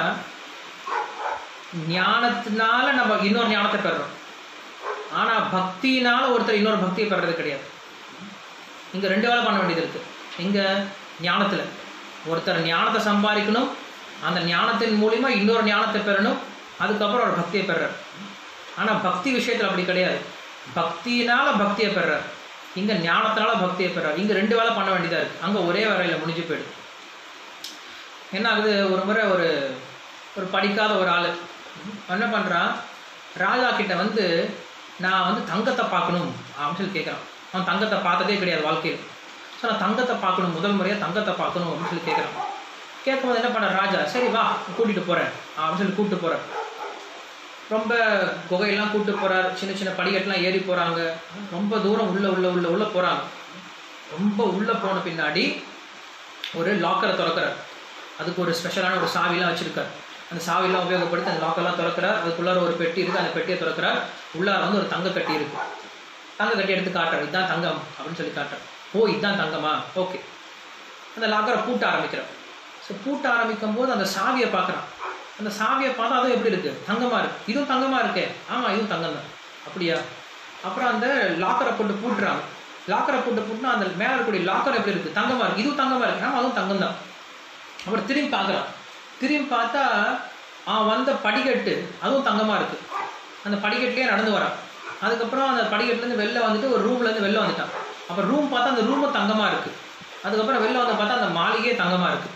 ஞானத்தினால நம்ம இன்னொரு ஞானத்தை பெறுறோம் ஆனால் பக்தியினால ஒருத்தர் இன்னொரு பக்தியை பெறது கிடையாது இங்கே ரெண்டு வேலை பண்ண வேண்டியது இருக்குது இங்கே ஞானத்தில் ஒருத்தர் ஞானத்தை சம்பாதிக்கணும் அந்த ஞானத்தின் மூலிமா இன்னொரு ஞானத்தை பெறணும் அதுக்கப்புறம் ஒரு பக்தியை பெறார் ஆனால் பக்தி விஷயத்தில் அப்படி கிடையாது பக்தியினால பக்தியை பெறார் இங்கே ஞானத்தினால பக்தியை பெறார் இங்கே ரெண்டு வேலை பண்ண வேண்டியதாக இருக்குது அங்கே ஒரே வேலையில் முடிஞ்சு போயிடும் என்ன ஆகுது ஒரு முறை ஒரு ஒரு படிக்காத ஒரு ஆள் என்ன பண்ணுறான் ராஜா கிட்ட வந்து நான் வந்து தங்கத்தை பார்க்கணும் அப்படின்னு சொல்லி கேட்குறான் அவன் தங்கத்தை பார்த்ததே கிடையாது வாழ்க்கையில் ஸோ நான் தங்கத்தை பார்க்கணும் முதல் முறையாக தங்கத்தை பார்க்கணும் அப்படின்னு சொல்லி கேட்குறான் கேட்கும்போது என்ன பண்ண ராஜா சரி வா கூட்டிகிட்டு போகிறேன் அப்படின்னு சொல்லி கூப்பிட்டு போகிறேன் ரொம்ப குகையெல்லாம் கூப்பிட்டு போகிறார் சின்ன சின்ன படிக்கட்டுலாம் ஏறி போகிறாங்க ரொம்ப தூரம் உள்ள உள்ள உள்ள உள்ள போகிறாங்க ரொம்ப உள்ளே போன பின்னாடி ஒரு லாக்கரை திறக்கிறார் அதுக்கு ஒரு ஸ்பெஷலான ஒரு சாவிலாம் வச்சுருக்கார் அந்த சாவிலாம் உபயோகப்படுத்தி அந்த லாக்கெல்லாம் திறக்கிறார் அதுக்குள்ளார ஒரு பெட்டி இருக்குது அந்த பெட்டியை திறக்கிறார் உள்ளார வந்து ஒரு தங்க கட்டி இருக்குது தங்க கட்டி எடுத்து காட்டுறார் இதுதான் தங்கம் அப்படின்னு சொல்லி காட்டுறார் ஓ இதுதான் தங்கமா ஓகே அந்த லாக்கரை பூட்ட ஆரம்பிக்கிறார் ஸோ பூட்ட ஆரம்பிக்கும் போது அந்த சாவியை பார்க்குறான் அந்த சாவியை பார்த்தா அதுவும் எப்படி இருக்குது தங்கமாக இருக்குது இதுவும் தங்கமாக இருக்கே ஆமாம் இதுவும் தங்கம் தான் அப்படியா அப்புறம் அந்த லாக்கரை போட்டு பூட்டுறாங்க லாக்கரை போட்டு பூட்டினா அந்த மேலே இருக்கக்கூடிய லாக்கர் எப்படி இருக்குது தங்கமாக இருக்குது இதுவும் தங்கமாக இருக்குது ஆமாம் அதுவும் தங்கம் தான் அப்புறம் திரும்பி பார்க்குறான் திரும்பி பார்த்தா அவன் வந்த படிக்கட்டு அதுவும் தங்கமாக இருக்குது அந்த படிக்கட்டுலேயே நடந்து வரான் அதுக்கப்புறம் அந்த படிக்கட்டுலேருந்து வெளில வந்துட்டு ஒரு ரூம்லேருந்து வெளில வந்துட்டான் அப்புறம் ரூம் பார்த்தா அந்த ரூமும் தங்கமாக இருக்குது அதுக்கப்புறம் வெளில வந்து பார்த்தா அந்த மாளிகையே தங்கமாக இருக்குது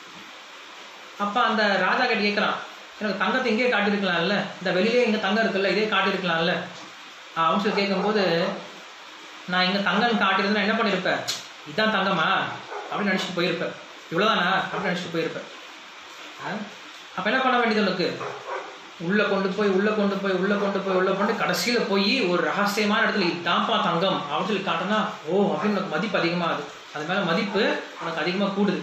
அப்போ அந்த ராஜா கிட்ட கேட்குறான் எனக்கு தங்கத்தை இங்கேயே காட்டியிருக்கலாம்ல இந்த வெளியிலே இங்கே தங்கம் இருக்குல்ல இதே காட்டியிருக்கலாம்ல அப்படின்னு சொல்லி கேட்கும்போது நான் இங்கே தங்கம் காட்டியிருந்தேன் என்ன பண்ணியிருப்பேன் இதுதான் தங்கமா அப்படின்னு நினச்சிட்டு போயிருப்பேன் இவ்வளோதானா அப்படின்னு நினச்சிட்டு போயிருப்பேன் அப்போ என்ன பண்ண வேண்டியது உனக்கு உள்ளே கொண்டு போய் உள்ளே கொண்டு போய் உள்ளே கொண்டு போய் உள்ளே கொண்டு கடைசியில் போய் ஒரு ரகசியமான இடத்துல இதான்ப்பா தங்கம் அப்படின்னு சொல்லி காட்டினா ஓ அப்படின்னு உனக்கு மதிப்பு அதிகமாகுது அது மேலே மதிப்பு உனக்கு அதிகமாக கூடுது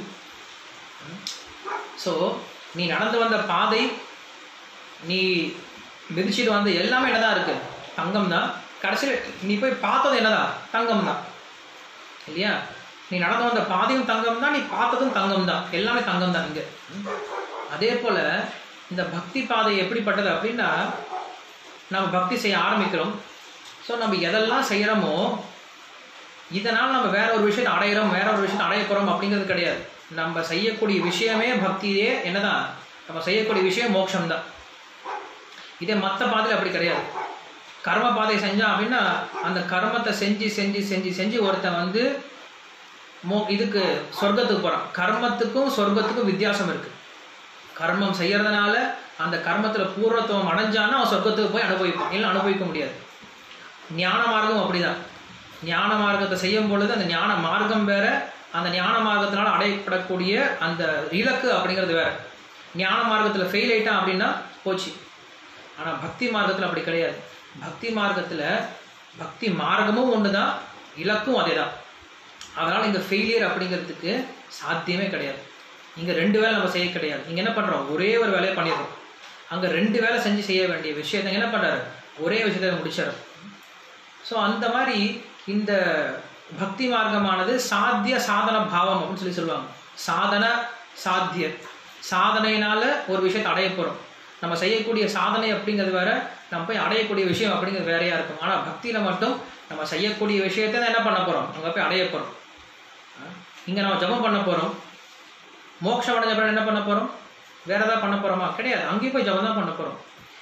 ஸோ நீ நடந்து வந்த பாதை நீ மிதிச்சிட்டு வந்த எல்லாமே என்னதான் இருக்கு தங்கம் தான் கடைசியில் நீ போய் பார்த்தது என்னதான் தங்கம் தான் இல்லையா நீ நடந்து வந்த பாதையும் தங்கம் தான் நீ பார்த்ததும் தங்கம் தான் எல்லாமே தங்கம் தான் இங்கே அதே போல் இந்த பக்தி பாதை எப்படிப்பட்டது அப்படின்னா நம்ம பக்தி செய்ய ஆரம்பிக்கிறோம் ஸோ நம்ம எதெல்லாம் செய்கிறோமோ இதனால் நம்ம வேற ஒரு விஷயத்தை அடையிறோம் வேற ஒரு விஷயத்தை அடைய போகிறோம் அப்படிங்கிறது கிடையாது நம்ம செய்யக்கூடிய விஷயமே பக்தியே என்னதான் நம்ம செய்யக்கூடிய விஷயம் மோட்சம் தான் இதே மற்ற பாதையில் அப்படி கிடையாது கர்ம பாதை செஞ்சான் அப்படின்னா அந்த கர்மத்தை செஞ்சு செஞ்சு செஞ்சு செஞ்சு ஒருத்தன் வந்து மோ இதுக்கு சொர்க்கத்துக்கு போகிறான் கர்மத்துக்கும் சொர்க்கத்துக்கும் வித்தியாசம் இருக்குது கர்மம் செய்யறதுனால அந்த கர்மத்தில் பூர்ணத்துவம் அடைஞ்சான்னா அவன் சொர்க்கத்துக்கு போய் அனுபவிப்பான் இல்லை அனுபவிக்க முடியாது ஞான மார்க்கம் அப்படிதான் ஞான மார்க்கத்தை செய்யும் பொழுது அந்த ஞான மார்க்கம் வேற அந்த ஞான மார்க்கத்தினால அடையப்படக்கூடிய அந்த இலக்கு அப்படிங்கிறது வேற ஞான மார்க்கத்தில் ஃபெயில் ஆயிட்டான் அப்படின்னா போச்சு ஆனால் பக்தி மார்க்கத்தில் அப்படி கிடையாது பக்தி மார்க்கத்தில் பக்தி மார்க்கமும் ஒன்று தான் இலக்கும் அதே தான் அதனால் இங்கே ஃபெயிலியர் அப்படிங்கிறதுக்கு சாத்தியமே கிடையாது இங்கே ரெண்டு வேலை நம்ம செய்ய கிடையாது இங்கே என்ன பண்ணுறோம் ஒரே ஒரு வேலையை பண்ணிடுறோம் அங்கே ரெண்டு வேலை செஞ்சு செய்ய வேண்டிய விஷயத்தை என்ன பண்ணுறாரு ஒரே விஷயத்தை முடிச்சிடறோம் ஸோ அந்த மாதிரி இந்த பக்தி மார்க்கமானது சாத்திய சாதன பாவம் அப்படின்னு சொல்லி சொல்லுவாங்க சாதன சாத்திய சாதனையினால ஒரு விஷயத்தை அடைய போகிறோம் நம்ம செய்யக்கூடிய சாதனை அப்படிங்கிறது வேற நம்ம போய் அடையக்கூடிய விஷயம் அப்படிங்கிறது வேறையா இருக்கும் ஆனால் பக்தியில் மட்டும் நம்ம செய்யக்கூடிய விஷயத்தை தான் என்ன பண்ண போகிறோம் அங்கே போய் அடைய போகிறோம் இங்கே நம்ம ஜபம் பண்ண போகிறோம் மோட்சம் அடைஞ்ச பிறகு என்ன பண்ண போகிறோம் வேற ஏதாவது பண்ண போகிறோமா கிடையாது அங்கேயும் போய் ஜபம் தான் பண்ண போகிறோம்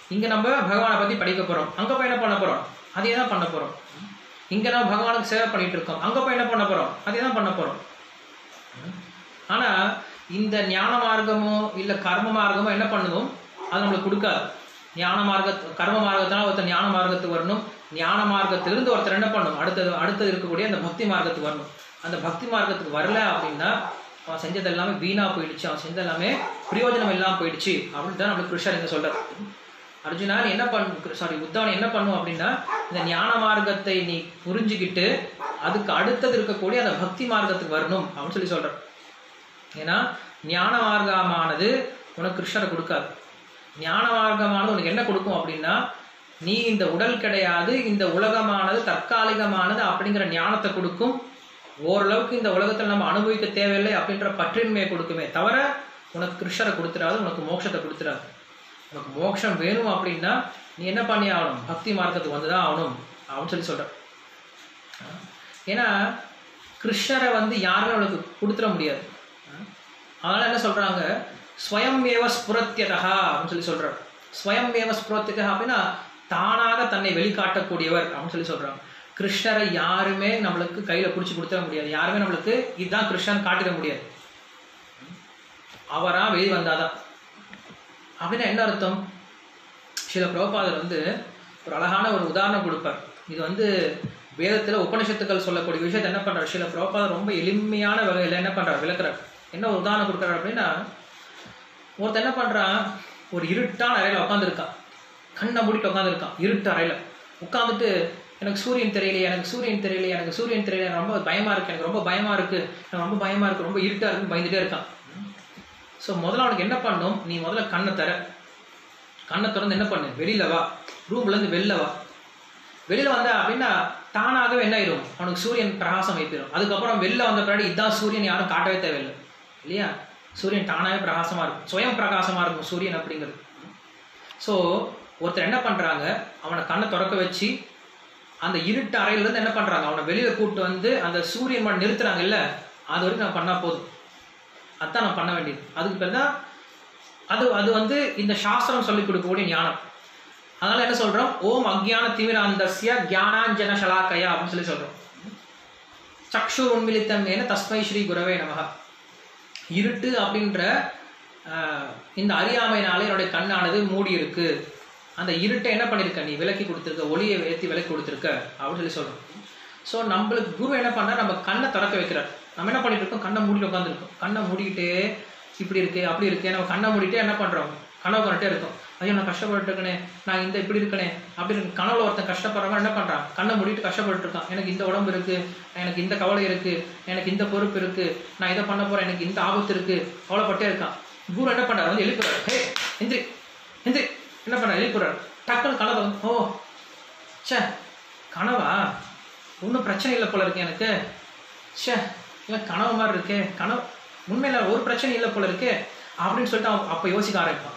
இங்க நம்ம பகவானை பத்தி படிக்க போறோம் அங்க போய் என்ன பண்ண போறோம் அதே தான் பண்ண போறோம் இங்க நம்ம பகவானுக்கு சேவை பண்ணிட்டு இருக்கோம் அங்க போய் என்ன பண்ண போறோம் அதே தான் பண்ண போறோம் ஆனா இந்த ஞான மார்க்கமோ இல்ல கர்ம மார்க்கமோ என்ன பண்ணுதோ அது நம்மளுக்கு கொடுக்காது ஞான மார்க்க கர்ம மார்க்கத்தினால ஒருத்தர் ஞான மார்க்கத்துக்கு வரணும் ஞான மார்க்கத்திலிருந்து ஒருத்தர் என்ன பண்ணணும் அடுத்தது அடுத்தது இருக்கக்கூடிய அந்த பக்தி மார்க்கத்துக்கு வரணும் அந்த பக்தி மார்க்கத்துக்கு வரல அப்படின்னா அவன் செஞ்சது எல்லாமே வீணா போயிடுச்சு அவன் செஞ்சது எல்லாமே பிரயோஜனம் இல்லாம போயிடுச்சு அப்படின்னு தான் நம்மளுக்கு கிருஷ்ணர் இங்க சொல்றார் அர்ஜுனா நீ என்ன பண்ணு சாரி உத்தவன் என்ன பண்ணும் அப்படின்னா இந்த ஞான மார்க்கத்தை நீ புரிஞ்சுக்கிட்டு அதுக்கு அடுத்தது இருக்கக்கூடிய அந்த பக்தி மார்க்கத்துக்கு வரணும் அப்படின்னு சொல்லி சொல்றார் ஏன்னா ஞான மார்க்கமானது உனக்கு கிருஷ்ணரை கொடுக்காது ஞான மார்க்கமானது உனக்கு என்ன கொடுக்கும் அப்படின்னா நீ இந்த உடல் கிடையாது இந்த உலகமானது தற்காலிகமானது அப்படிங்கிற ஞானத்தை கொடுக்கும் ஓரளவுக்கு இந்த உலகத்தில் நம்ம அனுபவிக்க தேவையில்லை அப்படின்ற பற்றின்மையை கொடுக்குமே தவிர உனக்கு கிருஷ்ணரை கொடுத்துடாது உனக்கு மோட்சத்தை கொடுத்துடாது உனக்கு மோட்சம் வேணும் அப்படின்னா நீ என்ன பண்ணி ஆகணும் பக்தி மார்க்கத்துக்கு வந்து தான் ஆகணும் அப்படின்னு சொல்லி சொல்ற ஏன்னா கிருஷ்ணரை வந்து யாருமே அவளுக்கு கொடுத்துட முடியாது அதனால என்ன சொல்றாங்க ஸ்வயம் ஏவ ஸ்புரத்தியதா அப்படின்னு சொல்லி சொல்றார் ஸ்வயம் ஏவ ஸ்புரத்தியதா அப்படின்னா தானாக தன்னை வெளிக்காட்டக்கூடியவர் அப்படின்னு சொல்லி சொல்றாங்க கிருஷ்ணரை யாருமே நம்மளுக்கு கையில பிடிச்சி கொடுத்துட முடியாது யாருமே நம்மளுக்கு இதுதான் கிருஷ்ணன் காட்டிட முடியாது அவரா வெளி வந்தாதான் அப்படின்னா என்ன அர்த்தம் சில பிரபுபாதர் வந்து ஒரு அழகான ஒரு உதாரணம் கொடுப்பார் இது வந்து வேதத்துல உபனிஷத்துக்கள் சொல்லக்கூடிய விஷயத்தை என்ன பண்றார் சில பிரபுபாதர் ரொம்ப எளிமையான வகையில என்ன பண்றார் விளக்குறார் என்ன ஒரு உதாரணம் கொடுக்குறாரு அப்படின்னா ஒருத்தன் என்ன பண்றான் ஒரு இருட்டான அறையில உட்காந்துருக்கான் கண்ணை மூடிட்டு உட்காந்துருக்கான் இருட்டு அறையில உட்காந்துட்டு எனக்கு சூரியன் தெரியலையே எனக்கு சூரியன் தெரியலையே எனக்கு சூரியன் தெரியல எனக்கு ரொம்ப பயமா இருக்கு எனக்கு ரொம்ப பயமா இருக்கு எனக்கு ரொம்ப பயமா இருக்கு ரொம்ப இருட்டா இருக்குன்னு பயந்துட்டே இருக்கான் ஸோ முதல்ல அவனுக்கு என்ன பண்ணும் நீ முதல்ல கண்ணை தர கண்ணை திறந்து என்ன பண்ணு வெளியில வா ரூம்ல இருந்து வெளில வா வெளியில வந்த அப்படின்னா தானாகவே என்ன ஆயிடும் அவனுக்கு சூரியன் பிரகாசம் வைப்பிடும் அதுக்கப்புறம் வெளில வந்த பின்னாடி இதான் சூரியன் யாரும் காட்டவே தேவையில்லை இல்லையா சூரியன் தானாகவே பிரகாசமா இருக்கும் சுயம் பிரகாசமா இருக்கும் சூரியன் அப்படிங்கிறது ஸோ ஒருத்தர் என்ன பண்றாங்க அவனை கண்ணை திறக்க வச்சு அந்த இருட்டு அறையில இருந்து என்ன பண்றாங்க அவனை வெளியில கூப்பிட்டு வந்து அந்த சூரியன் மட்டும் நிறுத்துறாங்க இல்ல அது வரைக்கும் நான் பண்ணா போதும் அதான் நான் பண்ண வேண்டியது அதுக்கு பேர் தான் அது அது வந்து இந்த சாஸ்திரம் சொல்லிக் கொடுக்கக்கூடிய ஞானம் அதனால என்ன சொல்றோம் ஓம் அக்ஞான திமிராந்தஸ்ய ஜானாஞ்சன சலாக்கயா அப்படின்னு சொல்லி சொல்றோம் சக்ஷு உன்மிலித்தம் ஏன தஸ்மை ஸ்ரீ குரவே நமக இருட்டு அப்படின்ற ஆஹ், இந்த அறியாமையினாலே என்னுடைய கண்ணானது மூடி இருக்கு அந்த இருட்டை என்ன பண்ணிருக்க நீ விலக்கி கொடுத்துருக்க ஒளியை ஏற்றி விலக்கி கொடுத்துருக்க அப்படின்னு சொல்லி சொல்றோம் ஸோ நம்மளுக்கு குரு என்ன பண்ணா நம்ம கண்ணை திறக்க வைக்கிறார் நம்ம என்ன பண்ணிட்டு இருக்கோம் கண்ணை மூடிட்டு உட்காந்துருக்கோம் கண்ணை மூடிக்கிட்டே இப்படி இருக்கு அப்படி இருக்கு நம்ம கண்ணை மூடிட்டே என்ன பண்றோம் கனவு கண்டுட்டே இருக்கோம் ஐயோ நான் கஷ்டப்பட்டு இருக்கனே நான் இந்த இப்படி இருக்கனே அப்படி இருக்கு கனவுல ஒருத்தன் கஷ்டப்படுறவன் என்ன பண்றான் கண்ணை மூடிட்டு கஷ்டப்பட்டு இருக்கான் எனக்கு இந்த உடம்பு இருக்கு எனக்கு இந்த கவலை இருக்கு எனக்கு இந்த பொறுப்பு இருக்கு நான் இதை பண்ண போறேன் எனக்கு இந்த ஆபத்து இருக்கு கவலைப்பட்டே இருக்கான் குரு என்ன பண்றாரு வந்து எழுப்புறாரு ஹே எந்திரி எந்திரி என்ன பண்றாரு எழுப்புறாரு டக்குன்னு கனவு வந்து, ஓ ச்சே கனவா ஒன்றும் பிரச்சனை இல்லை போல இருக்கு எனக்கு ச்சே இல்லை கனவு மாதிரி இருக்கே கனவு உண்மையில ஒரு பிரச்சனை இல்லை போல இருக்கே அப்படின்னு சொல்லிட்டு அவன் அப்போ யோசிக்க ஆரம்பிப்பான்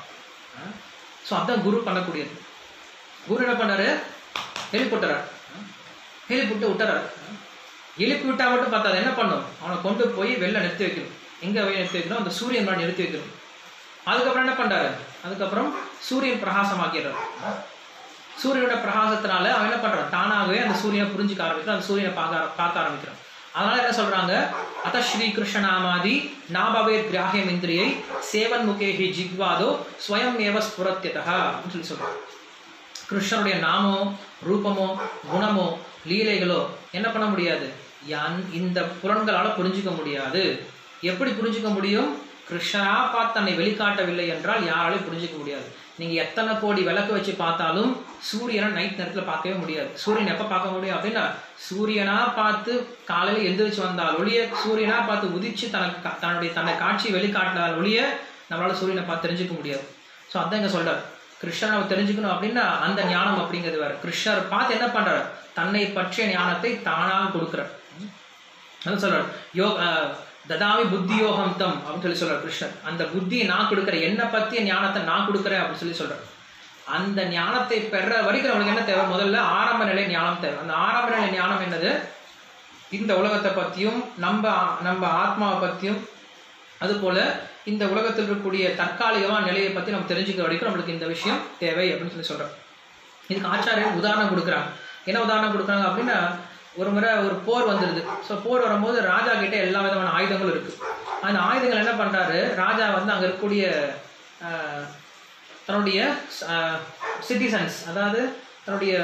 ஸோ அதான் குரு பண்ணக்கூடியது குரு என்ன பண்ணாரு எழுப்பி விட்டுறாரு எழுப்பி விட்டு விட்டுறாரு எழுப்பி விட்டா மட்டும் பார்த்தாது என்ன பண்ணும் அவனை கொண்டு போய் வெளில நிறுத்தி வைக்கணும் எங்க போய் நிறுத்தி வைக்கணும் அந்த சூரியன் முன்னாடி நிறுத்தி வைக்கணும் அதுக்கப்புறம் என்ன பண்றாரு அதுக்கப்புறம் சூரியன் பிரகாசமாக்கிறார் சூரியனோட பிரகாசத்தினால அவன் என்ன பண்றான் தானாகவே அந்த சூரியனை புரிஞ்சுக்க ஆரம்பிக்கிறான் அந்த சூரியனை பார்க்க பார்க்க ஆரம்பிக்கிறான் அதனால என்ன சொல்றாங்க அத ஸ்ரீ கிருஷ்ணநாமாதி நாபவே கிராஹியம் இந்திரியை சேவன் முகேஹி ஜிக்வாதோ ஸ்வயம் ஏவ ஸ்புரத்தியதா அப்படின்னு சொல்லி சொல்றாங்க கிருஷ்ணனுடைய நாமோ ரூபமோ குணமோ லீலைகளோ என்ன பண்ண முடியாது யான் இந்த புலன்களால புரிஞ்சுக்க முடியாது எப்படி புரிஞ்சுக்க முடியும் கிருஷ்ணனா பார்த்து தன்னை வெளிக்காட்டவில்லை என்றால் யாராலையும் புரிஞ்சுக்க முடியாது நீங்க எத்தனை கோடி விளக்கு வச்சு பார்த்தாலும் சூரியனை நைட் நேரத்துல பார்க்கவே முடியாது சூரியன் எப்ப பார்க்க முடியும் அப்படின்னா சூரியனா பார்த்து காலையில எந்திரிச்சு வந்தால் ஒளிய சூரியனா பார்த்து உதிச்சு தனக்கு கா- தன்னுடைய தன்னை காட்சி வெளிக்காட்டினால் ஒளிய நம்மளால சூரியனை பார்த்து தெரிஞ்சுக்க முடியாது ஸோ அதான் இங்க சொல்றாரு கிருஷ்ணரை தெரிஞ்சுக்கணும் அப்படின்னா அந்த ஞானம் அப்படிங்கிறது வேற கிருஷ்ணர் பார்த்து என்ன பண்றாரு தன்னை பற்றிய ஞானத்தை தானாக கொடுக்கிறார் அதான் சொல்றாரு யோ அஹ், ததாமி புத்தி யோகம் தம் அப்படின்னு சொல்லி சொல்றார் கிருஷ்ணர் அந்த புத்தியை நான் கொடுக்குறேன் என்னை பத்திய ஞானத்தை நான் கொடுக்குறேன் அப்படின்னு சொல்லி சொல்றார் அந்த ஞானத்தை பெற வரைக்கும் நம்மளுக்கு என்ன தேவை முதல்ல ஆரம்ப நிலை ஞானம் தேவை அந்த ஆரம்ப நிலை ஞானம் என்னது இந்த உலகத்தை பத்தியும் நம்ம நம்ம ஆத்மாவை பத்தியும் அதுபோல இந்த உலகத்தில் இருக்கக்கூடிய தற்காலிகமான நிலையை பற்றி நம்ம தெரிஞ்சுக்கிற வரைக்கும் நம்மளுக்கு இந்த விஷயம் தேவை அப்படின்னு சொல்லி சொல்கிறோம் இதுக்கு ஆச்சாரியர் உதாரணம் கொடுக்குறாங்க என்ன உதாரணம் கொடுக்குறாங்க அப்படின்னா ஒரு முறை ஒரு போர் வந்துடுது ஸோ போர் வரும்போது ராஜா கிட்ட எல்லா விதமான ஆயுதங்களும் இருக்குது அந்த ஆயுதங்கள் என்ன பண்ணுறாரு ராஜா வந்து அங்கே இருக்கக்கூடிய ஆஹ், தன்னுடைய சிட்டிசன்ஸ் அதாவது தன்னுடைய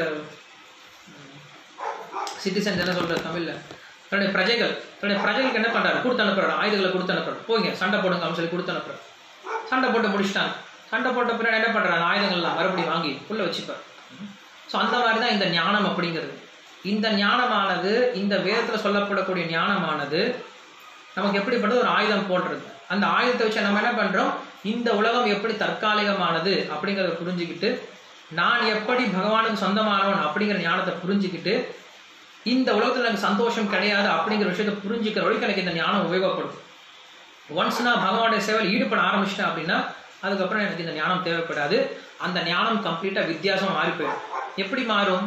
சிட்டிசன்ஸ் என்ன சொல்கிறது தமிழில் தன்னுடைய பிரஜைகள் தன்னுடைய பிரஜைகளுக்கு என்ன பண்ணுறாரு கொடுத்து அனுப்புறாரு ஆயுதங்களை கொடுத்து அனுப்புறாரு போங்க சண்டை போடுங்க அப்படின்னு சொல்லி கொடுத்து அனுப்புறாரு சண்டை போட்டு முடிச்சிட்டாங்க சண்டை போட்ட பின்னாடி என்ன பண்ணுறாரு ஆயுதங்கள்லாம் மறுபடியும் வாங்கி உள்ள வச்சுப்பார் ஸோ அந்த மாதிரி தான் இந்த ஞானம் அப்படிங்கிறது இந்த ஞானமானது இந்த வேதத்தில் சொல்லப்படக்கூடிய ஞானமானது நமக்கு எப்படிப்பட்டது ஒரு ஆயுதம் போடுறது அந்த ஆயுதத்தை வச்சு நம்ம என்ன பண்ணுறோம் இந்த உலகம் எப்படி தற்காலிகமானது அப்படிங்கிறத புரிஞ்சுக்கிட்டு நான் எப்படி பகவானுக்கு சொந்தமானவன் அப்படிங்கிற ஞானத்தை புரிஞ்சுக்கிட்டு இந்த உலகத்தில் எனக்கு சந்தோஷம் கிடையாது அப்படிங்கிற விஷயத்தை புரிஞ்சுக்கிற வரைக்கும் எனக்கு இந்த ஞானம் உபயோகப்படும் ஒன்ஸ் நான் பகவானுடைய சேவையில் ஈடுபட ஆரம்பிச்சிட்டேன் அப்படின்னா அதுக்கப்புறம் எனக்கு இந்த ஞானம் தேவைப்படாது அந்த ஞானம் கம்ப்ளீட்டாக வித்தியாசமாக மாறி போயிடும் எப்படி மாறும்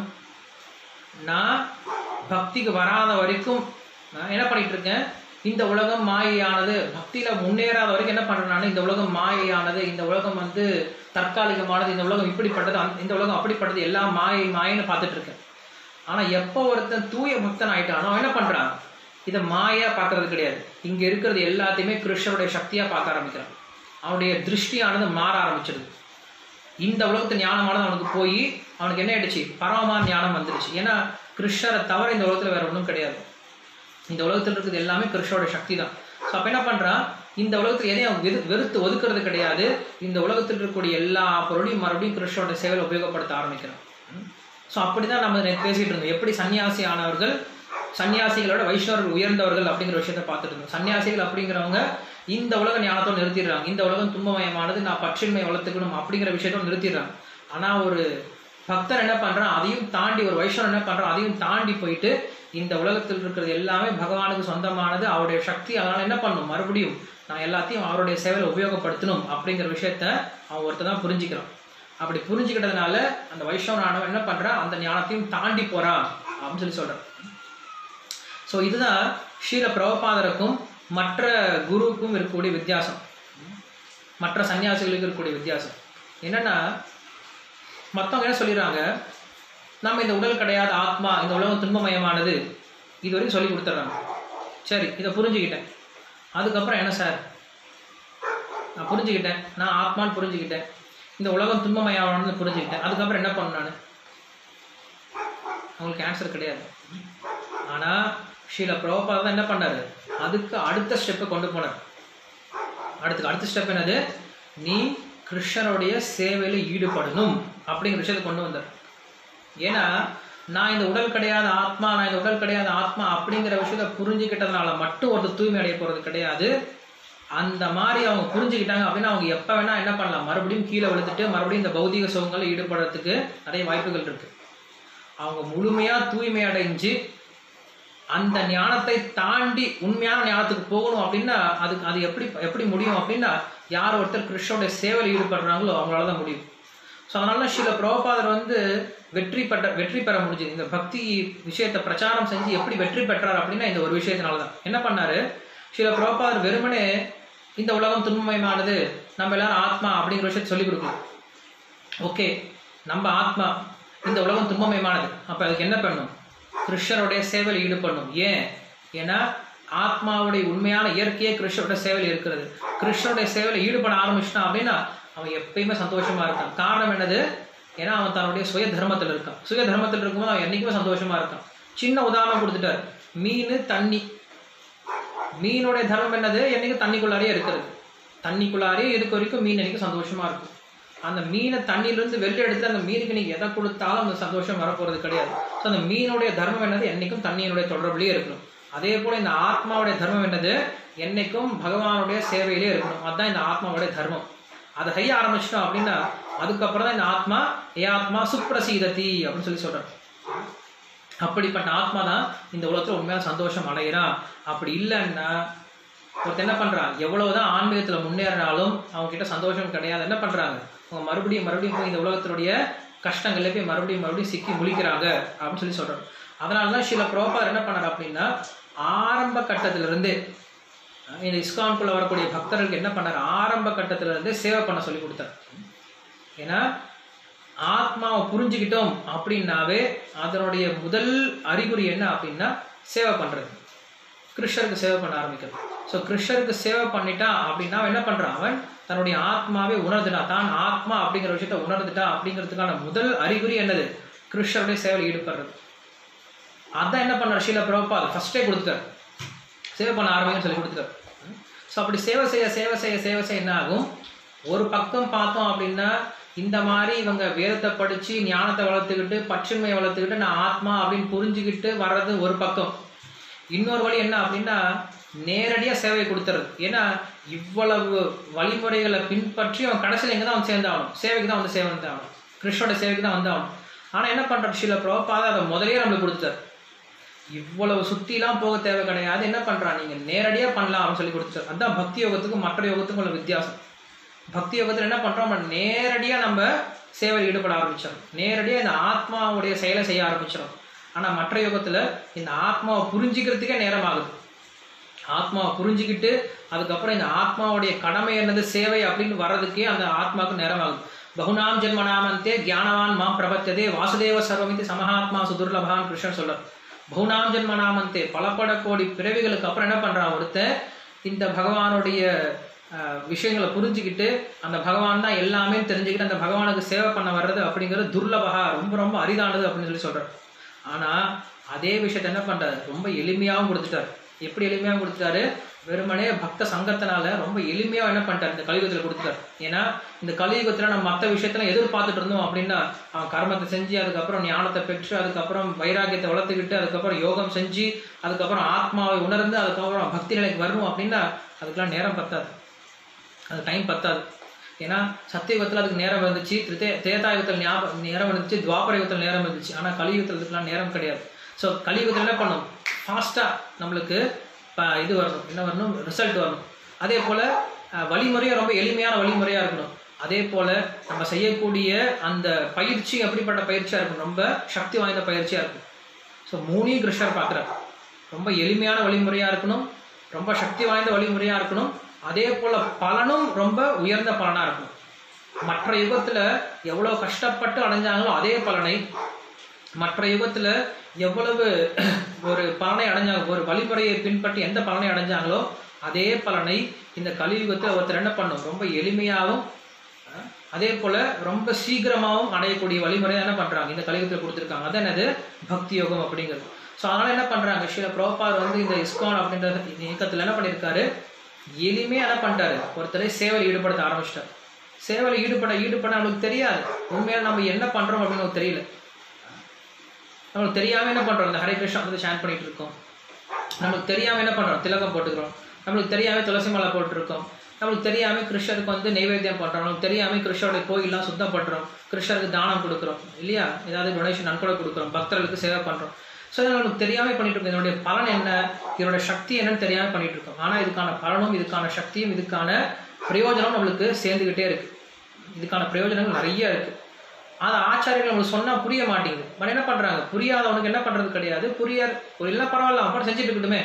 நான் பக்திக்கு வராத வரைக்கும் நான் என்ன பண்ணிட்டு இருக்கேன் இந்த உலகம் மாயையானது பக்தியில முன்னேறாத வரைக்கும் என்ன பண்றேன் நான் இந்த உலகம் மாயையானது இந்த உலகம் வந்து தற்காலிகமானது இந்த உலகம் இப்படிப்பட்டது அந்த- இந்த உலகம் அப்படிப்பட்டது எல்லாம் மாயை மாயைன்னு பார்த்துட்டு இருக்கேன் ஆனா எப்போ ஒருத்தன் தூய பக்தன் ஆயிட்டானோ அவன் என்ன பண்றான் இதை மாயா பார்க்கறது கிடையாது இங்க இருக்கிறது எல்லாத்தையுமே கிருஷ்ணருடைய சக்தியா பார்க்க ஆரம்பிக்கிறான் அவனுடைய திருஷ்டியானது மாற ஆரம்பிச்சிடுது இந்த உலகத்து ஞானமானது அவனுக்கு போய் அவனுக்கு என்ன ஆயிடுச்சு பரமமான ஞானம் வந்துடுச்சு ஏன்னா கிருஷ்ணரை தவிர இந்த உலகத்துல வேற ஒன்றும் கிடையாது இந்த உலகத்தில் இருக்கிறது எல்லாமே கிருஷ்ணரோட சக்தி தான் ஸோ அப்போ என்ன பண்ணுறான் இந்த உலகத்தில் எதையும் அவன் வெறு வெறுத்து ஒதுக்குறது கிடையாது இந்த உலகத்தில் இருக்கக்கூடிய எல்லா பொருளையும் மறுபடியும் கிருஷ்ணரோட சேவையில் உபயோகப்படுத்த ஆரம்பிக்கிறான் ஸோ அப்படி தான் நம்ம நேத்து பேசிட்டு இருந்தோம் எப்படி சன்னியாசி ஆனவர்கள் சன்னியாசிகளோட வைஷ்ணவர்கள் உயர்ந்தவர்கள் அப்படிங்கிற விஷயத்தை பார்த்துட்டு இருந்தோம் சன்னியாசிகள் அப்படிங்கிறவங்க இந்த உலக ஞானத்தோடு நிறுத்திடுறாங்க இந்த உலகம் துன்பமயமானது நான் பற்றின்மை வளர்த்துக்கணும் அப்படிங்கிற விஷயத்தோடு நிறுத்திடுறாங்க ஆனால் ஒரு பக்தர் என்ன பண்றான் அதையும் தாண்டி ஒரு வைஷ்ணவன் என்ன பண்றான் அதையும் தாண்டி போயிட்டு இந்த உலகத்தில் இருக்கிறது எல்லாமே பகவானுக்கு சொந்தமானது அவருடைய சக்தி அதனால என்ன பண்ணும் மறுபடியும் நான் எல்லாத்தையும் அவருடைய சேவையில் உபயோகப்படுத்தணும் அப்படிங்கிற விஷயத்த அவன் ஒருத்தர் தான் புரிஞ்சுக்கிறான் அப்படி புரிஞ்சுக்கிட்டதுனால அந்த வைஷ்ணவன் ஆனவன் என்ன பண்றான் அந்த ஞானத்தையும் தாண்டி போறான் அப்படின்னு சொல்லி சொல்றான் ஸோ இதுதான் ஸ்ரீல பிரபபாதருக்கும் மற்ற குருவுக்கும் இருக்கக்கூடிய வித்தியாசம் மற்ற சன்னியாசிகளுக்கு இருக்கக்கூடிய வித்தியாசம் என்னன்னா மற்றவங்க என்ன சொல்லிடுறாங்க நம்ம இந்த உடல் கிடையாது ஆத்மா இந்த உலகம் துன்பமயமானது இது வரைக்கும் சொல்லி கொடுத்துட்றாங்க சரி இதை புரிஞ்சுக்கிட்டேன் அதுக்கப்புறம் என்ன சார் நான் புரிஞ்சுக்கிட்டேன் நான் ஆத்மான்னு புரிஞ்சுக்கிட்டேன் இந்த உலகம் துன்பமயமானது புரிஞ்சுக்கிட்டேன் அதுக்கப்புறம் என்ன பண்ணணும் நான் அவங்களுக்கு ஆன்சர் கிடையாது ஆனால் ஸ்ரீல பிரபுபாதா தான் என்ன பண்ணாரு அதுக்கு அடுத்த ஸ்டெப்பை கொண்டு போனார் அடுத்து அடுத்த ஸ்டெப் என்னது நீ கிருஷ்ணருடைய சேவையில் ஈடுபடணும் அப்படிங்கிற விஷயத்தை கொண்டு வந்தார் ஏன்னா நான் இந்த உடல் கிடையாது ஆத்மா நான் இந்த உடல் கிடையாது ஆத்மா அப்படிங்கிற விஷயத்த புரிஞ்சுக்கிட்டதுனால மட்டும் ஒரு தூய்மை அடைய போறது கிடையாது அந்த மாதிரி அவங்க புரிஞ்சுக்கிட்டாங்க அப்படின்னா அவங்க எப்போ வேணா என்ன பண்ணலாம் மறுபடியும் கீழே விழுந்துட்டு மறுபடியும் இந்த பௌதிக சுகங்களில் ஈடுபடுறதுக்கு நிறைய வாய்ப்புகள் இருக்கு அவங்க முழுமையா தூய்மை அடைஞ்சு அந்த ஞானத்தை தாண்டி உண்மையான ஞானத்துக்கு போகணும் அப்படின்னா அதுக்கு அது எப்படி எப்படி முடியும் அப்படின்னா யார் ஒருத்தர் கிருஷ்ணனுடைய சேவையில் ஈடுபடுறாங்களோ அவங்களால தான் முடியும் ஸோ அதனால ஸ்ரீல பிரபுபாதர் வந்து வெற்றி பெற்ற வெற்றி பெற முடிஞ்சது இந்த பக்தி விஷயத்தை பிரச்சாரம் செஞ்சு எப்படி வெற்றி பெற்றார் அப்படின்னா இந்த ஒரு விஷயத்தினால தான் என்ன பண்ணாரு ஸ்ரீல பிரபுபாதர் வெறுமனே இந்த உலகம் துன்பமயமானது நம்ம எல்லாரும் ஆத்மா அப்படிங்கிற விஷயத்தை சொல்லிக் கொடுக்கலாம் ஓகே நம்ம ஆத்மா இந்த உலகம் துன்பமயமானது அப்போ அதுக்கு என்ன பண்ணணும் கிருஷ்ணருடைய சேவையில் ஈடுபடணும் ஏன் ஏன்னா ஆத்மாவுடைய உண்மையான இயற்கையே கிருஷ்ணருடைய சேவையில் இருக்கிறது கிருஷ்ணருடைய சேவையில் ஈடுபட ஆரம்பிச்சிட்டான் அப்படின்னா அவன் எப்பயுமே சந்தோஷமா இருக்கான் காரணம் என்னது ஏன்னா அவன் தன்னுடைய சுய தர்மத்தில் இருக்கான் சுய தர்மத்தில் இருக்கும்போது அவன் என்னைக்குமே சந்தோஷமா இருக்கான் சின்ன உதாரணம் கொடுத்துட்டார் மீன் தண்ணி மீனுடைய தர்மம் என்னது என்னைக்கு தண்ணிக்குள்ளாரியே இருக்கிறது தண்ணிக்குள்ளாரியே இருக்க வரைக்கும் மீன் என்னைக்கு சந்தோஷமா இருக்கும் அந்த மீனை தண்ணியிலிருந்து வெளில எடுத்து அந்த மீனுக்கு நீங்க எதை கொடுத்தாலும் அந்த சந்தோஷம் வரப்போறது கிடையாது ஸோ அந்த மீனுடைய தர்மம் என்னது என்னைக்கும் தண்ணியினுடைய தொடர்புலயே இருக்கணும் அதே போல இந்த ஆத்மாவுடைய தர்மம் என்னது என்னைக்கும் பகவானுடைய சேவையிலே இருக்கணும் அதுதான் இந்த ஆத்மாவுடைய தர்மம் அதை செய்ய ஆரம்பிச்சிட்டோம் அப்படின்னா அதுக்கப்புறம் தான் இந்த ஆத்மா ஏ ஆத்மா சுப்ரசீததி அப்படின்னு சொல்லி சொல்றாரு அப்படிப்பட்ட ஆத்மா தான் இந்த உலகத்துல உண்மையான சந்தோஷம் அடைகிறான் அப்படி இல்லைன்னா ஒருத்தர் என்ன பண்றான் எவ்வளவுதான் ஆன்மீகத்துல முன்னேறினாலும் அவங்க கிட்ட சந்தோஷம் கிடையாது என்ன பண்றாங்க அவங்க மறுபடியும் மறுபடியும் போய் இந்த உலகத்தினுடைய கஷ்டங்கள்ல போய் மறுபடியும் மறுபடியும் சிக்கி முழிக்கிறாங்க அப்படின்னு சொல்லி சொல்றாங்க அதனால தான் சில புரோபார் என்ன பண்ணார் அப்படின்னா ஆரம்ப கட்டத்துல இருந்தே இந்த இஸ்கான்குள்ள வரக்கூடிய பக்தர்களுக்கு என்ன பண்ணார் ஆரம்ப கட்டத்துல இருந்தே சேவை பண்ண சொல்லி கொடுத்தார் ஏன்னா ஆத்மாவை புரிஞ்சுக்கிட்டோம் அப்படின்னாவே அதனுடைய முதல் அறிகுறி என்ன அப்படின்னா சேவை பண்றது கிருஷ்ணருக்கு சேவை பண்ண ஆரம்பிக்கிறது ஸோ கிருஷ்ணருக்கு சேவை பண்ணிட்டா அப்படின்னா அவன் என்ன பண்றான் அவன் தன்னுடைய ஆத்மாவே உணர்ந்துட்டா தான் ஆத்மா அப்படிங்கிற விஷயத்த உணர்ந்துட்டா அப்படிங்கிறதுக்கான முதல் அறிகுறி என்னது கிருஷ்ணருடைய சேவையில் ஈடுபடுறது அதான் என்ன பண்ணார் ஷீல பிரபுபாத் ஃபர்ஸ்டே கொடுத்துட்டார் சேவை பண்ண ஆரம்பிங்கன்னு சொல்லி கொடுத்துட்டார் ஸோ அப்படி சேவை செய்ய சேவை செய்ய சேவை செய்ய என்ன ஆகும் ஒரு பக்கம் பார்த்தோம் அப்படின்னா இந்த மாதிரி இவங்க வேதத்தை படிச்சு ஞானத்தை வளர்த்துக்கிட்டு பற்றுமையை வளர்த்துக்கிட்டு நான் ஆத்மா அப்படின்னு புரிஞ்சுக்கிட்டு வர்றது ஒரு பக்கம் இன்னொரு வழி என்ன அப்படின்னா நேரடியாக சேவையை கொடுத்துறது ஏன்னா இவ்வளவு வழிமுறைகளை பின்பற்றி அவன் கடைசியில் எங்கே தான் அவன் சேர்ந்தாகணும் சேவைக்கு தான் வந்து சேவை வந்து ஆகணும் கிருஷ்ணோட சேவைக்கு தான் வந்து ஆகணும் ஆனால் என்ன பண்ணுற ஷீல பிரபாத அதை முதலே நம்மளுக்கு கொடுத்துட்டார் இவ்வளவு சுத்திலாம் போக தேவை கிடையாது என்ன பண்றான் நீங்க நேரடியா பண்ணலாம் அப்படின்னு சொல்லி கொடுத்துட்டார் அதான் பக்தி யோகத்துக்கும் மற்ற யோகத்துக்கும் உள்ள வித்தியாசம் பக்தி யோகத்துல என்ன பண்றோம் நம்ம நேரடியா நம்ம சேவையில் ஈடுபட ஆரம்பிச்சிடும் நேரடியா இந்த ஆத்மாவுடைய செயலை செய்ய ஆரம்பிச்சிடும் ஆனா மற்ற யோகத்துல இந்த ஆத்மாவை புரிஞ்சுக்கிறதுக்கே நேரம் ஆகுது ஆத்மாவை புரிஞ்சுக்கிட்டு அதுக்கப்புறம் இந்த ஆத்மாவுடைய கடமை என்னது சேவை அப்படின்னு வர்றதுக்கே அந்த ஆத்மாவுக்கு நேரம் ஆகுது பகுநாம் ஜென்மநாமந்தே ஞானவான் மாம் பிரபத்தியதே வாசுதேவ சர்வமிதி சமஹாத்மா சுதுர்லபான் கிருஷ்ணன் சொல்றார் பகுநாம் ஜென்மநாமந்தே பல பல கோடி பிறவிகளுக்கு அப்புறம் என்ன பண்றான் ஒருத்தன் இந்த பகவானுடைய அஹ், விஷயங்களை புரிஞ்சுக்கிட்டு அந்த பகவான் தான் எல்லாமே தெரிஞ்சுக்கிட்டு அந்த பகவானுக்கு சேவை பண்ண வர்றது அப்படிங்கிறது துர்லபகா ரொம்ப ரொம்ப அரிதானது அப்படின்னு சொல்லி சொல்றார் ஆனா அதே விஷயத்த என்ன பண்றாரு ரொம்ப எளிமையாகவும் கொடுத்துட்டாரு எப்படி எளிமையாகவும் கொடுத்துட்டாரு வெறுமனே பக்த சங்கத்தினால ரொம்ப எளிமையா என்ன பண்ணிட்டாரு இந்த கலியுகத்துல கொடுத்துட்டாரு ஏன்னா இந்த கலியுகத்துல நம்ம மற்ற விஷயத்துல எதிர்பார்த்துட்டு இருந்தோம் அப்படின்னா அவன் கர்மத்தை செஞ்சு அதுக்கப்புறம் ஞானத்தை பெற்று அதுக்கப்புறம் வைராக்கியத்தை வளர்த்துக்கிட்டு அதுக்கப்புறம் யோகம் செஞ்சு அதுக்கப்புறம் ஆத்மாவை உணர்ந்து அதுக்கப்புறம் பக்தி நிலைக்கு வரணும் அப்படின்னா அதுக்கெல்லாம் நேரம் பத்தாது அது டைம் பத்தாது ஏன்னா சத்தியுகத்தில் அதுக்கு நேரம் இருந்துச்சு திரே திரேதாயுகத்தில் ஞாபகம் நேரம் இருந்துச்சு துவாபர யுகத்தில் நேரம் இருந்துச்சு ஆனால் கலியுகத்தில் இதுக்கெல்லாம் நேரம் கிடையாது ஸோ கலியுகத்தில் என்ன பண்ணும் ஃபாஸ்ட்டாக நம்மளுக்கு ப- இது வரணும் என்ன வரணும் ரிசல்ட் வரணும் அதே போல் வழிமுறையும் ரொம்ப எளிமையான வழிமுறையாக இருக்கணும் அதே போல் நம்ம செய்யக்கூடிய அந்த பயிற்சி எப்படிப்பட்ட பயிற்சியாக இருக்கணும் ரொம்ப சக்தி வாய்ந்த பயிற்சியாக இருக்கும் ஸோ மூணையும் கிருஷ்ணர் பார்க்குறார் ரொம்ப எளிமையான வழிமுறையாக இருக்கணும் ரொம்ப சக்தி வாய்ந்த வழிமுறையாக இருக்கணும் அதே போல் பலனும் ரொம்ப உயர்ந்த பலனாக இருக்கணும் மற்ற யுகத்தில் எவ்வளோ கஷ்டப்பட்டு அடைஞ்சாங்களோ அதே பலனை மற்ற யுகத்தில் எவ்வளவு ஒரு பலனை அடைஞ்சாங்க ஒரு வழிமுறையை பின்பற்றி எந்த பலனை அடைஞ்சாங்களோ அதே பலனை இந்த கலியுகத்தில் ஒருத்தர் என்ன பண்ணும் ரொம்ப எளிமையாகவும் அஹ், அதே போல ரொம்ப சீக்கிரமாகவும் அடையக்கூடிய வழிமுறை என்ன பண்றாங்க இந்த கலியுகத்தில் கொடுத்துருக்காங்க அது என்னது பக்தி யோகம் அப்படிங்கிறது ஸோ அதனால என்ன பண்றாங்க ஸ்ரீல பிரபார் வந்து இந்த இஸ்கான் அப்படின்ற இந்த இயக்கத்தில் என்ன பண்ணியிருக்காரு எளிமையா என்ன பண்ணிட்டாரு ஒருத்தரை சேவையில் ஈடுபடுத்த ஆரம்பிச்சிட்டார் சேவையில் ஈடுபட ஈடுபட நம்மளுக்கு தெரியாது உண்மையில நம்ம என்ன பண்றோம் அப்படின்னு நமக்கு தெரியல நம்மளுக்கு தெரியாம என்ன பண்றோம் இந்த ஹரே கிருஷ்ணா வந்து சேன் பண்ணிட்டு இருக்கோம் நம்மளுக்கு தெரியாம என்ன பண்றோம் திலகம் போட்டுக்கிறோம் நம்மளுக்கு தெரியாம துளசி மாலை போட்டிருக்கோம் நம்மளுக்கு தெரியாம கிருஷ்ணருக்கு வந்து நைவேத்தியம் பண்றோம் நமக்கு தெரியாம கிருஷ்ணருடைய கோயில்லாம் சுத்தம் பண்றோம் கிருஷ்ணருக்கு தானம் கொடுக்குறோம் இல்லையா ஏதாவது டொனேஷன் நன்கொடை கொடுக்குறோம் பக்தர்களுக்கு சேவை பண்றோம் ஸோ இதை நம்மளுக்கு தெரியாம பண்ணிட்டு இருக்கோம் இதனுடைய பலன் என்ன இதனோட சக்தி என்னன்னு தெரியாம பண்ணிட்டு இருக்கோம் ஆனா இதுக்கான பலனும் இதுக்கான சக்தியும் இதுக்கான பிரயோஜனம் நம்மளுக்கு சேர்ந்துகிட்டே இருக்கு இதுக்கான பிரயோஜனங்கள் நிறைய இருக்கு அது ஆச்சாரியர்கள் நம்மளுக்கு சொன்னா புரிய மாட்டேங்குது பட் என்ன பண்றாங்க புரியாதவனுக்கு என்ன பண்றது கிடையாது புரிய ஒரு இல்லை பரவாயில்ல அவன் செஞ்சுட்டு இருக்கட்டுமே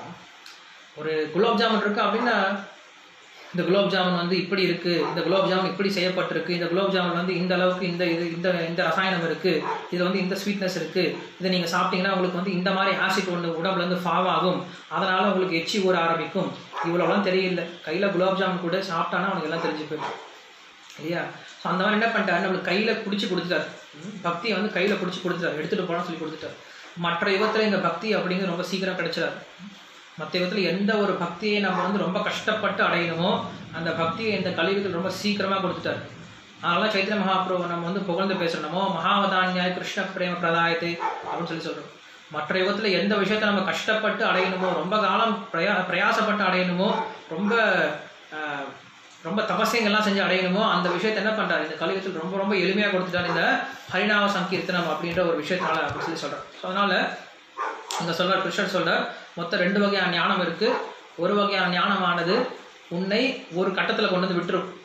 ஒரு குலாப் ஜாமுன் இருக்கு அப்படின்னா இந்த குலாப் ஜாமுன் வந்து இப்படி இருக்கு இந்த குலாப் ஜாமுன் இப்படி செய்யப்பட்டிருக்கு இந்த குலாப் ஜாமுன் வந்து இந்த அளவுக்கு இந்த இது இந்த இந்த ரசாயனம் இருக்கு இது வந்து இந்த ஸ்வீட்னஸ் இருக்கு இதை நீங்க சாப்பிட்டீங்கன்னா உங்களுக்கு வந்து இந்த மாதிரி ஆசிட் ஒன்று உடம்புல இருந்து ஃபாவ் ஆகும் அதனால உங்களுக்கு எச்சி ஊற ஆரம்பிக்கும் இவ்வளோலாம் தெரியல கையில குலாப் ஜாமுன் கூட சாப்பிட்டானா அவனுக்கு எல்லாம் தெரிஞ்சு போயிடும் இல்லையா ஸோ அந்த மாதிரி என்ன பண்ணிட்டாரு நம்மளுக்கு கையில் பிடிச்சி கொடுத்துட்டாரு ம், பக்தியை வந்து கையில் பிடிச்சி கொடுத்துட்டாரு எடுத்துகிட்டு போனான்னு சொல்லி கொடுத்துட்டாரு மற்ற யுகத்தில் இந்த பக்தி அப்படிங்கிறது ரொம்ப சீக்கிரம் கிடைச்சிடாது மற்ற யுகத்தில் எந்த ஒரு பக்தியை நம்ம வந்து ரொம்ப கஷ்டப்பட்டு அடையணுமோ அந்த பக்தியை இந்த கலியுகத்தில் ரொம்ப சீக்கிரமாக கொடுத்துட்டாரு அதனால சைத்திர மகாபிரபு நம்ம வந்து புகழ்ந்து பேசுறோம் நம்ம மகாவதான்யாய் கிருஷ்ண பிரேம பிரதாயத்தை அப்படின்னு சொல்லி சொல்றோம் மற்ற யுகத்தில் எந்த விஷயத்தை நம்ம கஷ்டப்பட்டு அடையணுமோ ரொம்ப காலம் பிரயா பிரயாசப்பட்டு அடையணுமோ ரொம்ப ஆஹ், ரொம்ப தபசைங்கள்லாம் செஞ்சு அடையணுமோ அந்த விஷயத்தை என்ன பண்றாரு இந்த கலியுகத்தில் ரொம்ப ரொம்ப எளிமையாக கொடுத்துட்டாரு இந்த ஹரிநாம சங்கீர்த்தனம் அப்படின்ற ஒரு விஷயத்தினால அப்படின்னு சொல்லி சொல்றாரு ஸோ அதனால இங்க சொல்றார் கிருஷ்ணர் சொல்றார் மொத்தம் ரெண்டு வகையான ஞானம் இருக்கு ஒரு வகையான ஞானமானது உன்னை ஒரு கட்டத்துல கொண்டு வந்து விட்டுரும்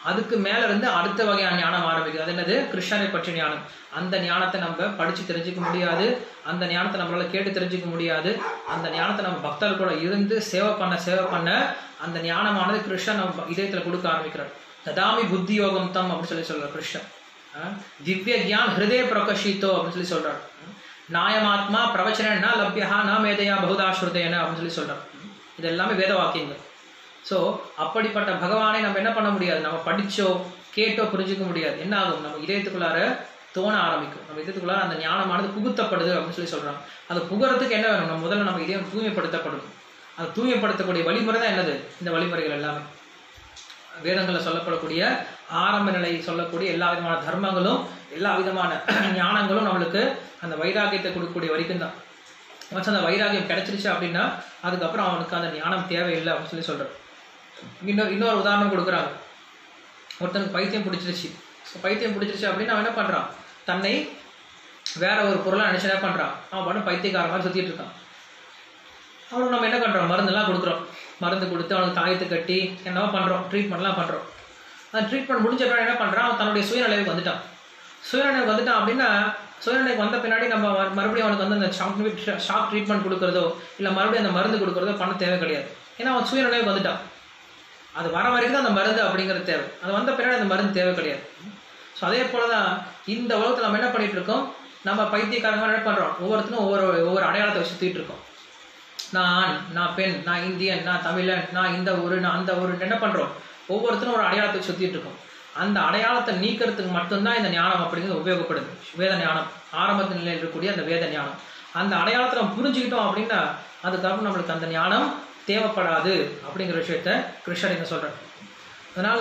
அதுக்கு மேல இருந்து அடுத்த வகையான ஞானம் ஆரம்பிக்குது அது என்னது கிருஷ்ணரை பற்றிய ஞானம் அந்த ஞானத்தை நம்ம படிச்சு தெரிஞ்சுக்க முடியாது அந்த ஞானத்தை நம்மளால கேட்டு தெரிஞ்சுக்க முடியாது அந்த ஞானத்தை நம்ம பக்தர்கள் கூட இருந்து சேவை பண்ண சேவை பண்ண அந்த ஞானமானது கிருஷ்ணன் நம்ம இதயத்துல கொடுக்க ஆரம்பிக்கிறார் ததாமி புத்தி யோகம் தம் அப்படின்னு சொல்லி சொல்றார் கிருஷ்ணன் அஹ் திவ்ய கியான் ஹிருதய பிரகஷித்தோ அப்படின்னு சொல்லி சொல்றார் நாயமாத்மா பிரவச்சனா லப்யா ந மேதையா பகுதாஸ்ருதேன அப்படின்னு சொல்லி சொல்றார் இது எல்லாமே வேத வாக்கியங்கள் ஸோ அப்படிப்பட்ட பகவானை நம்ம என்ன பண்ண முடியாது நம்ம படிச்சோ கேட்டோ புரிஞ்சுக்க முடியாது என்ன ஆகும் நம்ம இதயத்துக்குள்ளார தோண ஆரம்பிக்கும் நம்ம இதயத்துக்குள்ளார அந்த ஞானமானது புகுத்தப்படுது அப்படின்னு சொல்லி சொல்றாங்க அது புகறதுக்கு என்ன வேணும் நம்ம முதல்ல நம்ம இதயம் தூய்மைப்படுத்தப்படும் அது தூய்மைப்படுத்தக்கூடிய வழிமுறை தான் என்னது இந்த வழிமுறைகள் எல்லாமே வேதங்களில் சொல்லப்படக்கூடிய ஆரம்ப நிலை சொல்லக்கூடிய எல்லா விதமான தர்மங்களும் எல்லா விதமான ஞானங்களும் நம்மளுக்கு அந்த வைராகியத்தை கொடுக்கக்கூடிய வரைக்கும் தான் once அந்த வைராகியம் கிடைச்சிருச்சு அப்படின்னா அதுக்கப்புறம் அவனுக்கு அந்த ஞானம் தேவையில்லை அப்படின்னு சொல்லி சொல்றாரு இன்னொரு இன்னொரு உதாரணம் கொடுக்குறாங்க ஒருத்தனுக்கு பைத்தியம் பிடிச்சிருச்சு ஸோ பைத்தியம் பிடிச்சிருச்சு அப்படின்னு அவன் என்ன பண்றான் தன்னை வேற ஒரு பொருளை நினைச்சு என்ன பண்றான் அவன் பண்ண பைத்தியக்கார மாதிரி சுத்திட்டு இருக்கான் அவனுக்கு நம்ம என்ன பண்றோம் மருந்தெல்லாம் கொடுக்குறோம் மருந்து கொடுத்து அவனுக்கு தாயத்து கட்டி என்னவோ பண்றோம் ட்ரீட்மெண்ட்லாம் பண்றோம் அந்த ட்ரீட்மெண்ட் முடிஞ்ச பிறகு என்ன பண்றான் அவன் தன்னுடைய சுயநிலைவுக்கு வந்துட்டான் சுயநிலைவுக்கு வந்துட்டான் அப்படின்னா சுயநிலைக்கு வந்த பின்னாடி நம்ம மறு- மறுபடியும் அவனுக்கு வந்து அந்த ஷாக் ஷாக் ட்ரீட்மெண்ட் கொடுக்குறதோ இல்லை மறுபடியும் அந்த மருந்து கொடுக்குறதோ பண்ண தேவை கிடையாது ஏன்னா அவன் சுயநிலைவுக்கு வந்துட்டான் அது வர வரைக்கும் தான் அந்த மருந்து அப்படிங்கிறது தேவை அது வந்த பின்னாடி அந்த மருந்து தேவை கிடையாது ஸோ அதே போல தான் இந்த உலகத்தில் நம்ம என்ன பண்ணிட்டு இருக்கோம் நம்ம பைத்தியக்காரங்க என்ன பண்ணுறோம் ஒவ்வொருத்தரும் ஒவ்வொரு ஒவ்வொரு அடையாளத்தை வச்சு சுற்றிட்டு இருக்கோம் நான் ஆண் நான் பெண் நான் இந்தியன் நான் தமிழன் நான் இந்த ஊரு நான் அந்த ஊரு என்ன பண்றோம் ஒவ்வொருத்தரும் ஒரு அடையாளத்தை சுத்திட்டு இருக்கோம் அந்த அடையாளத்தை நீக்கிறதுக்கு மட்டும்தான் இந்த ஞானம் அப்படிங்கிறது உபயோகப்படுது வேத ஞானம் ஆரம்பத்து நிலையில் இருக்கக்கூடிய அந்த வேத ஞானம் அந்த அடையாளத்தை நம்ம புரிஞ்சுக்கிட்டோம் அப்படின்னா அதுக்கப்புறம் நம்மளுக்கு அந்த ஞானம் தேவைப்படாது அப்படிங்கிற விஷயத்த கிருஷ்ணர் இங்க சொல்றார் அதனால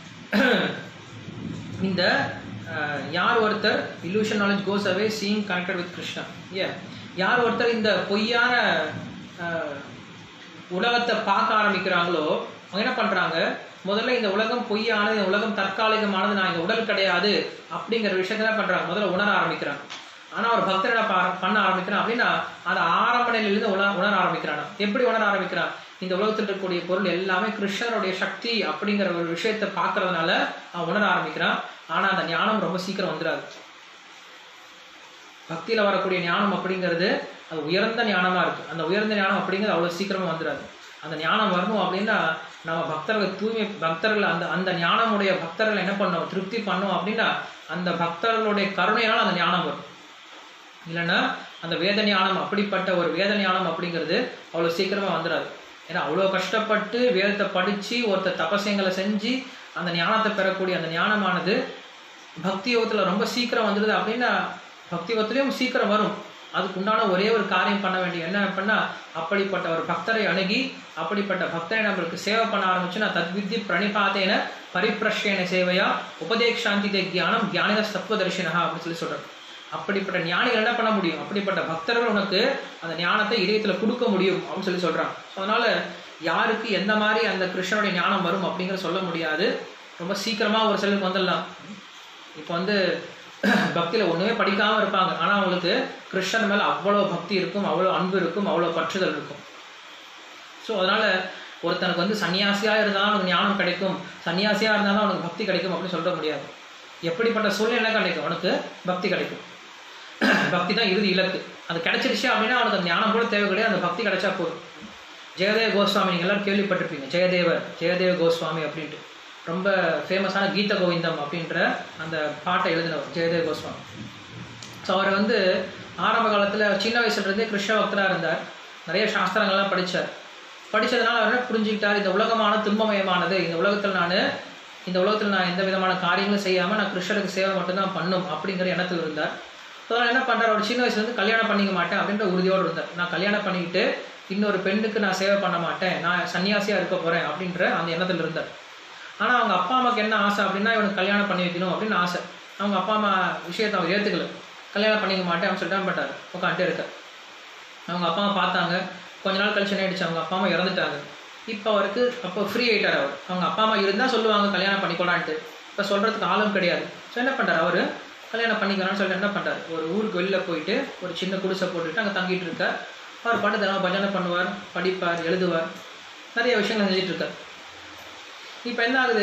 இந்த அஹ், யார் ஒருத்தர் illusion knowledge goes away seeing connected with Krishna ஏ யார் ஒருத்தர் இந்த பொய்யான அஹ், உலகத்தை பார்க்க ஆரம்பிக்கிறாங்களோ அவங்க என்ன பண்றாங்க முதல்ல இந்த உலகம் பொய்யானது இந்த உலகம் தற்காலிகமானது நான் இந்த உடல் கிடையாது அப்படிங்கிற விஷயத்த என்ன பண்றாங்க முதல்ல உணர ஆரம்பிக்கிறாங்க ஆனா ஒரு பக்தர் என்ன பா- பண்ண ஆரம்பிக்கிறான் அப்படின்னா அதை ஆரம்ப நிலையிலிருந்து உணர உணர ஆரம்பிக்கிறான் எப்படி உணர ஆரம்பிக்கிறான் இந்த உலகத்தில் இருக்கக்கூடிய பொருள் எல்லாமே கிருஷ்ணருடைய சக்தி அப்படிங்கிற ஒரு விஷயத்தை பார்க்கறதுனால அவன் உணர ஆரம்பிக்கிறான் ஆனா அந்த ஞானம் ரொம்ப சீக்கிரம் வந்துடாது பக்தியில வரக்கூடிய ஞானம் அப்படிங்கிறது அது உயர்ந்த ஞானமா இருக்கு அந்த உயர்ந்த ஞானம் அப்படிங்கிறது அவ்வளவு சீக்கிரமா வந்துடாது அந்த ஞானம் வரணும் அப்படின்னா நம்ம பக்தர்கள் தூய்மை பக்தர்கள் அந்த அந்த ஞானமுடைய பக்தர்கள் என்ன பண்ணோம் திருப்தி பண்ணோம் அப்படின்னா அந்த பக்தர்களுடைய கருணையால் அந்த ஞானம் வரும் இல்லைன்னா அந்த வேத ஞானம் அப்படிப்பட்ட ஒரு வேத ஞானம் அப்படிங்கிறது அவ்வளோ சீக்கிரமா வந்துடாது ஏன்னா அவ்வளோ கஷ்டப்பட்டு வேதத்தை படிச்சு ஒருத்தர் தபசங்களை செஞ்சு அந்த ஞானத்தை பெறக்கூடிய அந்த ஞானமானது பக்தி யோகத்தில் ரொம்ப சீக்கிரம் வந்துடுது அப்படின்னா பக்தி யோகத்திலையும் சீக்கிரம் வரும் அதுக்கு உண்டான ஒரே ஒரு காரியம் பண்ண வேண்டிய என்ன பண்ணா அப்படிப்பட்ட ஒரு பக்தரை அணுகி அப்படிப்பட்ட பக்தரை நம்மளுக்கு சேவை பண்ண ஆரம்பிச்சுன்னா தத்வித்தி பிரணிபாத்தேன பரிப்ரஷ்யன சேவையா உபதேக்ஷாந்தி தியானம் ஞானித சத்வதர்ஷினஹா அப்படின்னு சொல்லி சொல்றாரு அப்படிப்பட்ட ஞானிகள் என்ன பண்ண முடியும் அப்படிப்பட்ட பக்தர்கள் உனக்கு அந்த ஞானத்தை இதயத்துல கொடுக்க முடியும் அப்படின்னு சொல்லி சொல்றாங்க So, அதனால யாருக்கு எந்த மாதிரி அந்த கிருஷ்ணனுடைய ஞானம் வரும் அப்படிங்கறத சொல்ல முடியாது ரொம்ப சீக்கிரமா ஒரு சிலருக்கு வந்துடலாம் இப்போ வந்து பக்தியில ஒண்ணுமே படிக்காம இருப்பாங்க ஆனா அவங்களுக்கு கிருஷ்ணன் மேல அவ்வளவு பக்தி இருக்கும் அவ்வளவு அன்பு இருக்கும் அவ்வளவு பற்றுதல் இருக்கும் ஸோ அதனால ஒருத்தனுக்கு வந்து சன்னியாசியா இருந்தால் அவனுக்கு ஞானம் கிடைக்கும் சன்னியாசியா இருந்தால் தான் அவனுக்கு பக்தி கிடைக்கும் அப்படின்னு சொல்ல முடியாது எப்படிப்பட்ட சூழ்நிலை கிடைக்கும் அவனுக்கு பக்தி கிடைக்கும் பக்தி தான் இறுதி இலக்கு அது கிடைச்சிருச்சு அப்படின்னா அவனுக்கு அந்த ஞானம் கூட தேவை கிடையாது அந்த பக்தி கிடைச்சா போதும் ஜெயதேவ கோஸ்வாமி நீங்கள் எல்லாரும் கேள்விப்பட்டிருப்பீங்க ஜெயதேவர் ஜெயதேவ கோஸ்வாமி அப்படின்ட்டு ரொம்ப ஃபேமஸான கீத கோவிந்தம் அப்படின்ற அந்த பாட்டை எழுதினவர் ஜெயதேவ கோஸ்வாமி ஸோ அவர் வந்து ஆரம்ப காலத்தில் சின்ன வயசுலேருந்தே கிருஷ்ண பக்தராக இருந்தார் நிறைய சாஸ்திரங்கள்லாம் படித்தார் படித்ததுனால அவர் என்ன புரிஞ்சுக்கிட்டார் இந்த உலகமான துன்பமயமானது இந்த உலகத்தில் நான் இந்த உலகத்தில் நான் எந்த விதமான காரியங்களும் செய்யாமல் நான் கிருஷ்ணருக்கு சேவை மட்டும்தான் பண்ணும் அப்படிங்கிற எண்ணத்தில் இருந்தார் ஸோ அதனால் என்ன பண்ணுறார் அவர் சின்ன வயசுலேருந்து கல்யாணம் பண்ணிக்க மாட்டேன் அப்படின்ற உறுதியோடு இருந்தார் நான் கல்யாணம் பண்ணிக்கிட்டு இன்னொரு பெண்ணுக்கு நான் சேவை பண்ண மாட்டேன் நான் சன்னியாசியாக இருக்க போகிறேன் அப்படின்ற அந்த எண்ணத்தில் இருந்தார் ஆனால் அவங்க அப்பா அம்மாவுக்கு என்ன ஆசை அப்படின்னா இவனுக்கு கல்யாணம் பண்ணி வைக்கணும் அப்படின்னு ஆசை அவங்க அப்பா அம்மா விஷயத்தை அவங்க ஏற்றுக்கல கல்யாணம் பண்ணிக்க மாட்டேன் அப்படின்னு சொல்லிட்டு பட்டார் உட்காந்துட்டே இருக்க அவங்க அப்பா அம்மா பார்த்தாங்க கொஞ்ச நாள் கழிச்சு என்ன ஆயிடுச்சு அவங்க அப்பா அம்மா இறந்துட்டாங்க இப்போ அவருக்கு அப்போ ஃப்ரீ ஆயிட்டார் அவர் அவங்க அப்பா அம்மா இருந்தால் சொல்லுவாங்க கல்யாணம் பண்ணிக்கோடான்ட்டு இப்போ சொல்கிறதுக்கு ஆளும் கிடையாது ஸோ என்ன பண்ணுறாரு அவர் கல்யாணம் பண்ணிக்கலாம்னு சொல்லிட்டு என்ன பண்ணுறாரு ஒரு ஊருக்கு வெளில போயிட்டு ஒரு சின்ன குடிசை போட்டுட்டு அங்கே தங்கிட்டு இருக்கார் அவர் பாட்டு தினமும் பஜனை பண்ணுவார் படிப்பார் எழுதுவார் நிறைய விஷயங்கள் செஞ்சுட்டு இருக்கார் இப்போ என்ன ஆகுது